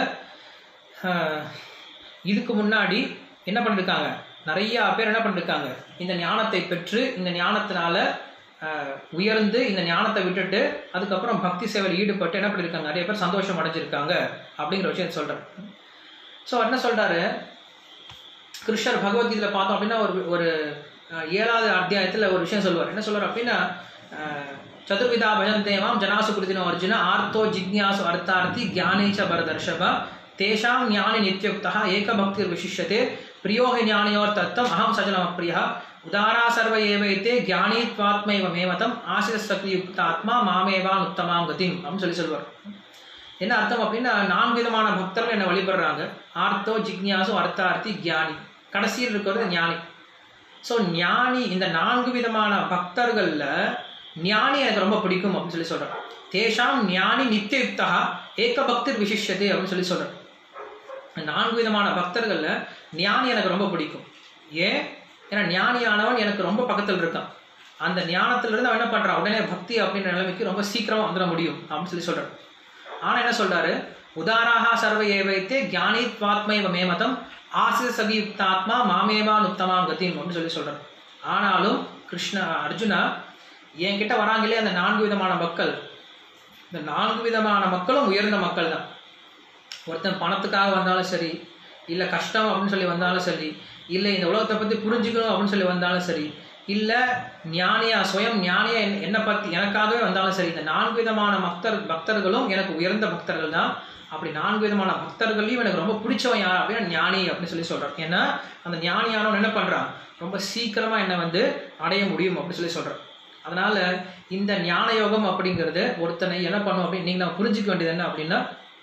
ஆஹ், இதுக்கு முன்னாடி என்ன பண்ணிருக்காங்க நிறைய பேர் என்ன பண்ணிருக்காங்க இந்த ஞானத்தை பெற்று இந்த ஞானத்தினால ஆஹ், உயர்ந்து இந்த ஞானத்தை விட்டுட்டு அதுக்கப்புறம் பக்தி சேவையில் ஈடுபட்டு என்ன பண்ணிருக்காங்க நிறைய பேர் சந்தோஷம் அடைஞ்சிருக்காங்க அப்படிங்கிற விஷயம் சொல்றேன் ஸோ என்ன சொல்றாரு கிருஷ்ணர் பகவத்கீதையில் பார்த்தோம் அப்படின்னா ஒரு ஒரு அஹ், ஏழாவது அத்தியாயத்தில் ஒரு விஷயம் சொல்லுவார் என்ன சொல்லுவார் அப்படின்னா அஹ், சதுர்விதா பஜந்தேவாம் ஜனாசு குருதினோ அர்ஜுன ஆர்த்தோ ஜிக்ஞாசு அர்த்தார்த்தி ஞானேச்ச பரதர்ஷப தேஷாம் ஞானி நித்யுக்தா ஏகபக்திர் விசிஷ்யதே பிரியோஹி ஞானியோர் தத்தம் அகம் சஜனம பிரியா உதாரா சர்வ ஏவைத்தே ஞானீத்வாத்மைவ மேமதம் ஆசிர சக்தி யுக்தாத்மா மாமேவான் உத்தமாம் கதிம் அப்படின்னு சொல்லி சொல்லுவார் என்ன அர்த்தம் அப்படின்னா நான்கு விதமான பக்தர்கள் என்னை வழிபடுறாங்க ஆர்த்தோ ஜிக்ஞாசு அர்த்தார்த்தி ஞானி கடைசியில் இருக்கிறது ஞானி ஸோ ஞானி இந்த நான்கு விதமான பக்தர்களில் ஞானி எனக்கு ரொம்ப பிடிக்கும் அப்படின்னு சொல்லி சொல்கிறேன் தேஷாம் ஞானி நித்தியுக்தா ஏக பக்தர் விசிஷ்யதே அப்படின்னு சொல்லி சொல்கிறேன் நான்கு விதமான பக்தர்களில் ஞானி எனக்கு ரொம்ப பிடிக்கும் ஏன் ஏன்னா ஞானியானவன் எனக்கு ரொம்ப பக்கத்தில் இருக்கான் அந்த ஞானத்திலிருந்து அவன் என்ன பண்ணுறான் உடனே பக்தி அப்படின்ற நிலைமைக்கு ரொம்ப சீக்கிரமாக வந்துட முடியும் அப்படின்னு சொல்லி சொல்கிறார் ஆனால் என்ன சொல்றாரு உதாராக சர்வ ஏவைத்தே ஞானித்வாத்மைவ மேமதம் ஆசிர சகியுக்தாத்மா மாமேவான் உத்தமாம் கதிம் அப்படின்னு சொல்லி சொல்றாரு ஆனாலும் கிருஷ்ண அர்ஜுனா என்கிட்ட வராங்க இல்லையா அந்த நான்கு விதமான மக்கள் இந்த நான்கு விதமான மக்களும் உயர்ந்த மக்கள் தான் ஒருத்தன் பணத்துக்காக வந்தாலும் சரி இல்லை கஷ்டம் அப்படின்னு சொல்லி வந்தாலும் சரி இல்லை இந்த உலகத்தை பற்றி புரிஞ்சுக்கணும் அப்படின்னு சொல்லி வந்தாலும் சரி இல்லை ஞானியா சுயம் ஞானியா என்- என்னை பற்றி எனக்காகவே வந்தாலும் சரி இந்த நான்கு விதமான பக்தர் பக்தர்களும் எனக்கு உயர்ந்த பக்தர்கள் தான் அப்படி நான்கு விதமான பக்தர்களையும் எனக்கு ரொம்ப பிடிச்சவன் யார் அப்படின்னா ஞானி அப்படின்னு சொல்லி சொல்கிறான் ஏன்னா அந்த ஞானியானவன் என்ன பண்ணுறான் ரொம்ப சீக்கிரமாக என்னை வந்து அடைய முடியும் அப்படின்னு சொல்லி சொல்கிறான் அதனால இந்த ஞான யோகம் அப்படிங்கிறது ஒருத்தனை என்ன பண்ணும் அப்படின்னு நீங்கள் நான் புரிஞ்சுக்க வேண்டியது என்ன அப்படின்னா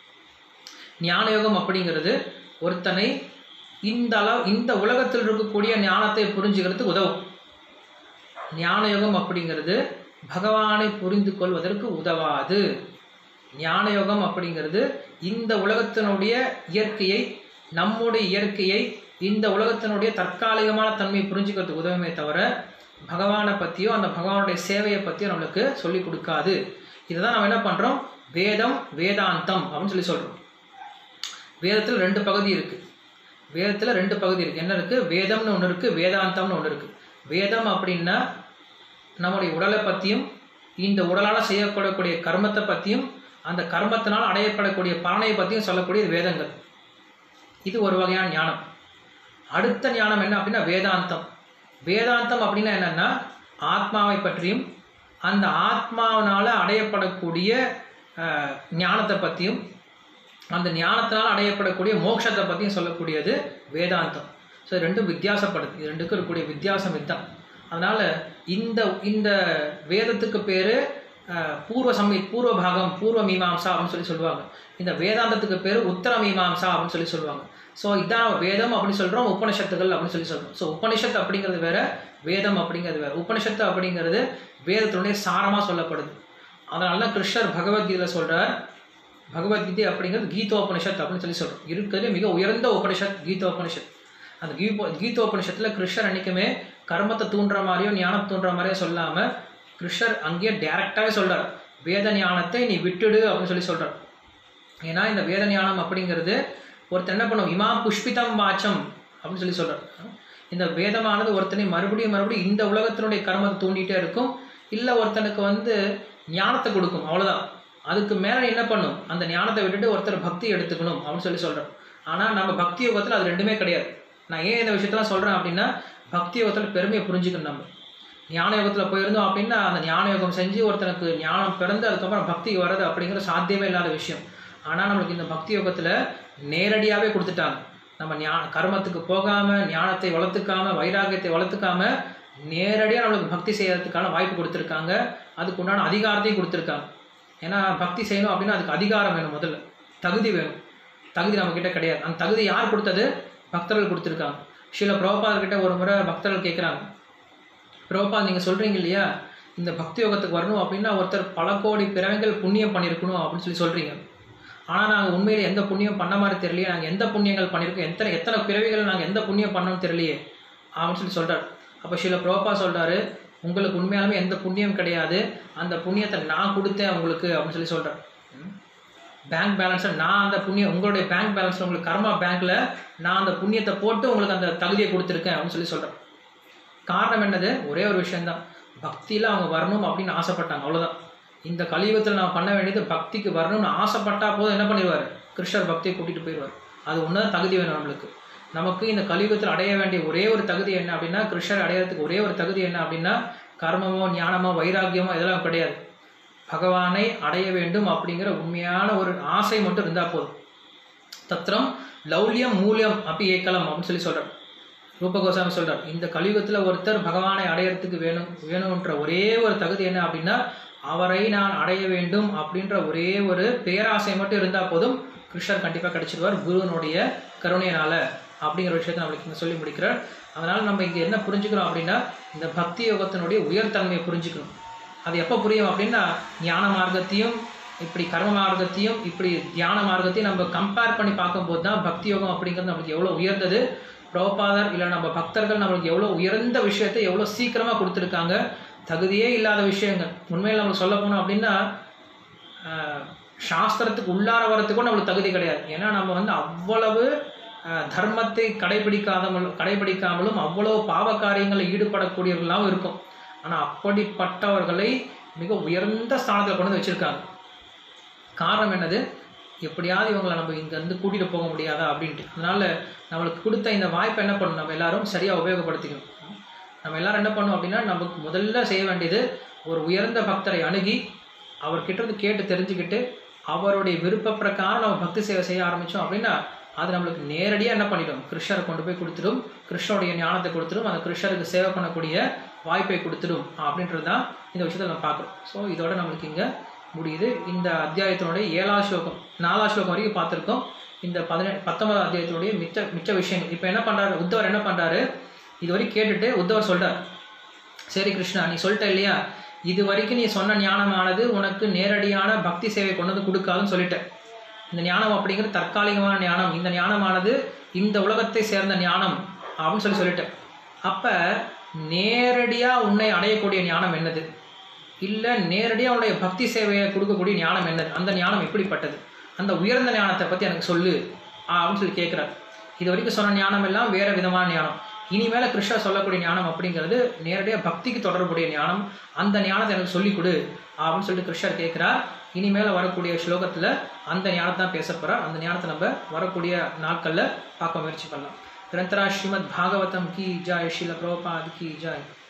ஞான யோகம் அப்படிங்கிறது ஒருத்தனை இந்த அளவு இந்த உலகத்தில் இருக்கக்கூடிய ஞானத்தை புரிஞ்சுக்கிறதுக்கு உதவும் ஞான யோகம் அப்படிங்கிறது பகவானை புரிந்து கொள்வதற்கு உதவாது ஞான யோகம் அப்படிங்கிறது இந்த உலகத்தினுடைய இயற்கையை நம்முடைய இயற்கையை இந்த உலகத்தினுடைய தற்காலிகமான தன்மையை புரிஞ்சுக்கிறதுக்கு உதவுமே தவிர பகவானை பற்றியோ அந்த பகவானுடைய சேவையை பற்றியோ நம்மளுக்கு சொல்லி கொடுக்காது இதை தான் நம்ம என்ன பண்ணுறோம் வேதம் வேதாந்தம் அப்படின்னு சொல்லி சொல்கிறோம் வேதத்தில் ரெண்டு பகுதி இருக்குது வேதத்தில் ரெண்டு பகுதி இருக்குது என்ன இருக்குது வேதம்னு ஒன்று இருக்குது வேதாந்தம்னு ஒன்று இருக்குது வேதம் அப்படின்னா நம்முடைய உடலை பற்றியும் இந்த உடலால் செய்யப்படக்கூடிய கர்மத்தை பற்றியும் அந்த கர்மத்தினால் அடையப்படக்கூடிய பலனை பற்றியும் சொல்லக்கூடிய வேதங்கள் இது ஒரு வகையான ஞானம் அடுத்த ஞானம் என்ன அப்படின்னா வேதாந்தம் வேதாந்தம் அப்படின்னா என்னன்னா ஆத்மாவை பற்றியும் அந்த ஆத்மாவினால் அடையப்படக்கூடிய அஹ், ஞானத்தை பற்றியும் அந்த ஞானத்தினால் அடையப்படக்கூடிய மோட்சத்தை பற்றியும் சொல்லக்கூடியது வேதாந்தம் ஸோ இது ரெண்டும் வித்தியாசப்படுது இது ரெண்டுக்கும் இருக்கக்கூடிய வித்தியாசம் இதுதான் அதனால் இந்த இந்த வேதத்துக்கு பேர் பூர்வ சமி பூர்வ பாகம் பூர்வ மீமாம்சா அப்படின்னு சொல்லி சொல்லுவாங்க இந்த வேதாந்தத்துக்கு பேர் உத்தர மீமாம்சா அப்படின்னு சொல்லி சொல்லுவாங்க ஸோ இதான் வேதம் அப்படின்னு சொல்கிறோம் உபனிஷத்துகள் அப்படின்னு சொல்லி சொல்கிறோம் ஸோ உபனிஷத்து அப்படிங்கிறது வேற வேதம் அப்படிங்கிறது வேற உபனிஷத்து அப்படிங்கிறது வேதத்தினுடைய சாரமாக சொல்லப்படுது அதனால தான் கிருஷ்ணர் பகவத்கீதையில் சொல்கிறார் பகவத்கீதை அப்படிங்கிறது கீதோபனிஷத் அப்படின்னு சொல்லி சொல்கிறோம் இருக்கிறதுலே மிக உயர்ந்த உபனிஷத் கீதோபனிஷத் அந்த கீபோ கீதோபனிஷத்தில் கிருஷ்ணர் அன்னைக்குமே கர்மத்தை தூண்டுற மாதிரியோ ஞானம் தூண்டுற மாதிரியோ சொல்லாமல் கிருஷ்ணர் அங்கேயே டேரெக்டாகவே சொல்றார் வேத ஞானத்தை நீ விட்டுடு அப்படின்னு சொல்லி சொல்றார் ஏன்னா இந்த வேத ஞானம் அப்படிங்கிறது ஒருத்தர் என்ன பண்ணும் இமாம் புஷ்பிதம் வாச்சம் அப்படின்னு சொல்லி சொல்றார் இந்த வேதமானது ஒருத்தனை மறுபடியும் மறுபடியும் இந்த உலகத்தினுடைய கர்மத்தை தூண்டிகிட்டே இருக்கும் இல்லை ஒருத்தனுக்கு வந்து ஞானத்தை கொடுக்கும் அவ்வளவுதான் அதுக்கு மேலே என்ன பண்ணும் அந்த ஞானத்தை விட்டுட்டு ஒருத்தர் பக்தி எடுத்துக்கணும் அப்படின்னு சொல்லி சொல்றார் ஆனால் நம்ம பக்தி யோகத்தில் அது ரெண்டுமே கிடையாது நான் ஏன் இந்த விஷயத்தெல்லாம் சொல்கிறேன் அப்படின்னா பக்தி யோகத்தில் பெருமையை புரிஞ்சுக்கணும் நம்ம ஞான யோகத்தில் போயிருந்தோம் அப்படின்னா அந்த ஞான யோகம் செஞ்சு ஒருத்தனுக்கு ஞானம் பிறந்து அதுக்கப்புறம் பக்தி வர்றது அப்படிங்கிறது சாத்தியமே இல்லாத விஷயம் ஆனால் நம்மளுக்கு இந்த பக்தி யோகத்தில் நேரடியாகவே கொடுத்துட்டாங்க நம்ம ஞா கர்மத்துக்கு போகாமல் ஞானத்தை வளர்த்துக்காம வைராகியத்தை வளர்த்துக்காம நேரடியாக நம்மளுக்கு பக்தி செய்யறதுக்கான வாய்ப்பு கொடுத்துருக்காங்க அதுக்கு உண்டான அதிகாரத்தையும் கொடுத்துருக்காங்க ஏன்னா பக்தி செய்யணும் அப்படின்னா அதுக்கு அதிகாரம் வேணும் முதல்ல தகுதி வேணும் தகுதி நம்மக்கிட்ட கிடையாது அந்த தகுதி யார் கொடுத்தது பக்தர்கள் கொடுத்துருக்காங்க ஸ்ரீல பிரபுபாத் கிட்ட ஒரு முறை பக்தர்கள் கேட்குறாங்க பிரபுபாத் நீங்கள் சொல்கிறீங்க இல்லையா இந்த பக்தி யோகத்துக்கு வரணும் அப்படின்னா ஒருத்தர் பல கோடி பிறவைகள் புண்ணியம் பண்ணியிருக்கணும் அப்படின்னு சொல்லி சொல்கிறீங்க ஆனால் நாங்கள் உண்மையில எந்த புண்ணியம் பண்ண மாதிரி தெரியலையே நாங்கள் எந்த புண்ணியங்கள் பண்ணியிருக்கோம் எத்தனை எத்தனை பிறவிகள் நாங்கள் எந்த புண்ணியம் பண்ணோம்னு தெரியலையே அப்படின்னு சொல்லி சொல்கிறார் அப்போ ஸ்ரீல பிரபா சொல்கிறாரு உங்களுக்கு உண்மையாலுமே எந்த புண்ணியம் கிடையாது அந்த புண்ணியத்தை நான் கொடுத்தேன் உங்களுக்கு அப்படின்னு சொல்லி சொல்கிறேன் பேங்க் பேலன்ஸை நான் அந்த புண்ணியம் உங்களுடைய பேங்க் பேலன்ஸ் உங்களுக்கு கர்மா பேங்க்ல நான் அந்த புண்ணியத்தை போட்டு உங்களுக்கு அந்த தகுதியை கொடுத்துருக்கேன் அப்படின்னு சொல்லி சொல்கிறேன் காரணம் என்னது ஒரே ஒரு விஷயம்தான் பக்தியில் அவங்க வரணும் அப்படின்னு ஆசைப்பட்டாங்க அவ்வளோதான் இந்த கலியுகத்தில் நான் பண்ண வேண்டியது பக்திக்கு வரணும்னு ஆசைப்பட்டா போதும் என்ன பண்ணிடுவார் கிருஷ்ணர் பக்தியை கூட்டிகிட்டு போயிடுவார் அது ஒன்று தான் தகுதி வேணும் நம்மளுக்கு நமக்கு இந்த கலியுகத்தில் அடைய வேண்டிய ஒரே ஒரு தகுதி என்ன அப்படின்னா கிருஷ்ணர் அடையறதுக்கு ஒரே ஒரு தகுதி என்ன அப்படின்னா கர்மமோ ஞானமோ வைராக்கியமோ இதெல்லாம் கிடையாது பகவானை அடைய வேண்டும் அப்படிங்கிற உண்மையான ஒரு ஆசை மட்டும் இருந்தால் போதும் தத்திரம் லௌல்யம் மூலியம் அப்படி ஏக்கலம் அப்படின்னு சொல்லி சொல்றார் ரூப கோசாமி சொல்றார் இந்த கலியுகத்தில் ஒருத்தர் பகவானை அடையறதுக்கு வேணும் வேணும்ன்ற ஒரே ஒரு தகுதி என்ன அப்படின்னா அவரை நான் அடைய வேண்டும் அப்படின்ற ஒரே ஒரு பேராசை மட்டும் இருந்தால் போதும் கிருஷ்ணர் கண்டிப்பாக கிடைச்சிடுவார் குருவனுடைய கருணையினால அப்படிங்கிற விஷயத்தை நம்மளுக்கு இங்கே சொல்லி முடிக்கிறார் அதனால நம்ம இங்கே என்ன புரிஞ்சுக்கிறோம் அப்படின்னா இந்த பக்தி யோகத்தினுடைய உயர்தன்மையை புரிஞ்சுக்கணும் அது எப்போ புரியும் அப்படின்னா ஞான மார்க்கத்தையும் இப்படி கர்ம மார்க்கத்தையும் இப்படி தியான மார்க்கத்தையும் நம்ம கம்பேர் பண்ணி பார்க்கும்போது தான் பக்தி யோகம் அப்படிங்கிறது நம்மளுக்கு எவ்வளோ உயர்ந்தது பிரபுபாதர் இல்லை நம்ம பக்தர்கள் நம்மளுக்கு எவ்வளோ உயர்ந்த விஷயத்தை எவ்வளோ சீக்கிரமாக கொடுத்துருக்காங்க தகுதியே இல்லாத விஷயங்கள் உண்மையில் நம்ம சொல்ல போனோம் அப்படின்னா ஆஹ், சாஸ்திரத்துக்கு உள்ளார வரத்துக்கும் நம்மளுக்கு தகுதி கிடையாது ஏன்னா நம்ம வந்து அவ்வளவு ஆஹ், தர்மத்தை கடைபிடிக்காதவங்களும் கடைபிடிக்காமலும் அவ்வளவு பாவ காரியங்களில் ஈடுபடக்கூடியவர்களாகவும் இருக்கும் ஆனால் அப்படிப்பட்டவர்களை மிக உயர்ந்த ஸ்தானத்தில் கொண்டு வந்து வச்சிருக்காங்க காரணம் என்னது எப்படியாவது இவங்களை நம்ம இங்கேருந்து கூட்டிகிட்டு போக முடியாதா அப்படின்ட்டு அதனால நம்மளுக்கு கொடுத்த இந்த வாய்ப்பை என்ன பண்ணணும் நம்ம எல்லாரும் சரியாக உபயோகப்படுத்திக்கணும் நம்ம எல்லாரும் என்ன பண்ணணும் அப்படின்னா நமக்கு முதல்ல செய்ய வேண்டியது ஒரு உயர்ந்த பக்தரை அணுகி அவர்கிட்ட இருந்து கேட்டு தெரிஞ்சுக்கிட்டு அவருடைய விருப்ப பிரகாரம் நம்ம பக்தி சேவை செய்ய ஆரம்பித்தோம் அப்படின்னா அது நம்மளுக்கு நேரடியாக என்ன பண்ணிடும் கிருஷ்ணரை கொண்டு போய் கொடுத்துடும் கிருஷ்ணருடைய ஞானத்தை கொடுத்துடும் அந்த கிருஷ்ணருக்கு சேவை பண்ணக்கூடிய வாய்ப்பை கொடுத்துடும் அப்படின்றது தான் இந்த விஷயத்தை நம்ம பார்க்குறோம் ஸோ இதோட நம்மளுக்கு இங்கே முடியுது இந்த அத்தியாயத்தினுடைய ஏழாம் ஸ்லோகம் நாலாம் ஸ்லோகம் வரைக்கும் பார்த்துருக்கோம் இந்த பதினெ பத்தொன்பதாம் அத்தியாயத்தினுடைய மிச்ச மிச்ச விஷயங்கள் இப்போ என்ன பண்ணுறாரு உத்தவர் என்ன பண்ணுறாரு இது வரைக்கும் கேட்டுட்டு உத்தவர் சொல்றார் சரி கிருஷ்ணா நீ சொல்லிட்ட இல்லையா இது வரைக்கும் நீ சொன்ன ஞானமானது உனக்கு நேரடியான பக்தி சேவை கொண்டு வந்து கொடுக்காதுன்னு சொல்லிட்ட இந்த ஞானம் அப்படிங்கிறது தற்காலிகமான ஞானம் இந்த ஞானமானது இந்த உலகத்தை சேர்ந்த ஞானம் அப்படின்னு சொல்லி சொல்லிட்டேன் அப்போ நேரடியாக உன்னை அடையக்கூடிய ஞானம் என்னது இல்லை நேரடியாக உன்னுடைய பக்தி சேவையை கொடுக்கக்கூடிய ஞானம் என்னது அந்த ஞானம் எப்படிப்பட்டது அந்த உயர்ந்த ஞானத்தை பற்றி எனக்கு சொல்லு அப்படின்னு சொல்லி கேட்குறாரு இது வரைக்கும் சொன்ன ஞானம் எல்லாம் வேற விதமான ஞானம் இனிமேல கிருஷ்ணர் சொல்லக்கூடிய ஞானம் அப்படிங்கிறது நேரடியாக பக்திக்கு தொடர்புடைய ஞானம் அந்த ஞானத்தை எனக்கு சொல்லிக் கொடு அப்படின்னு சொல்லிட்டு கிருஷ்ணர் கேட்குறார் இனிமேல வரக்கூடிய ஸ்லோகத்தில் அந்த ஞானத்தை தான் பேச போகிறார் அந்த ஞானத்தை நம்ம வரக்கூடிய நாட்களில் பார்க்க முயற்சி பண்ணலாம் கிரந்தரா ஸ்ரீமத் பாகவதம் கி ஜாய் ஸ்ரீல பிரபுபாத் கி ஜாய்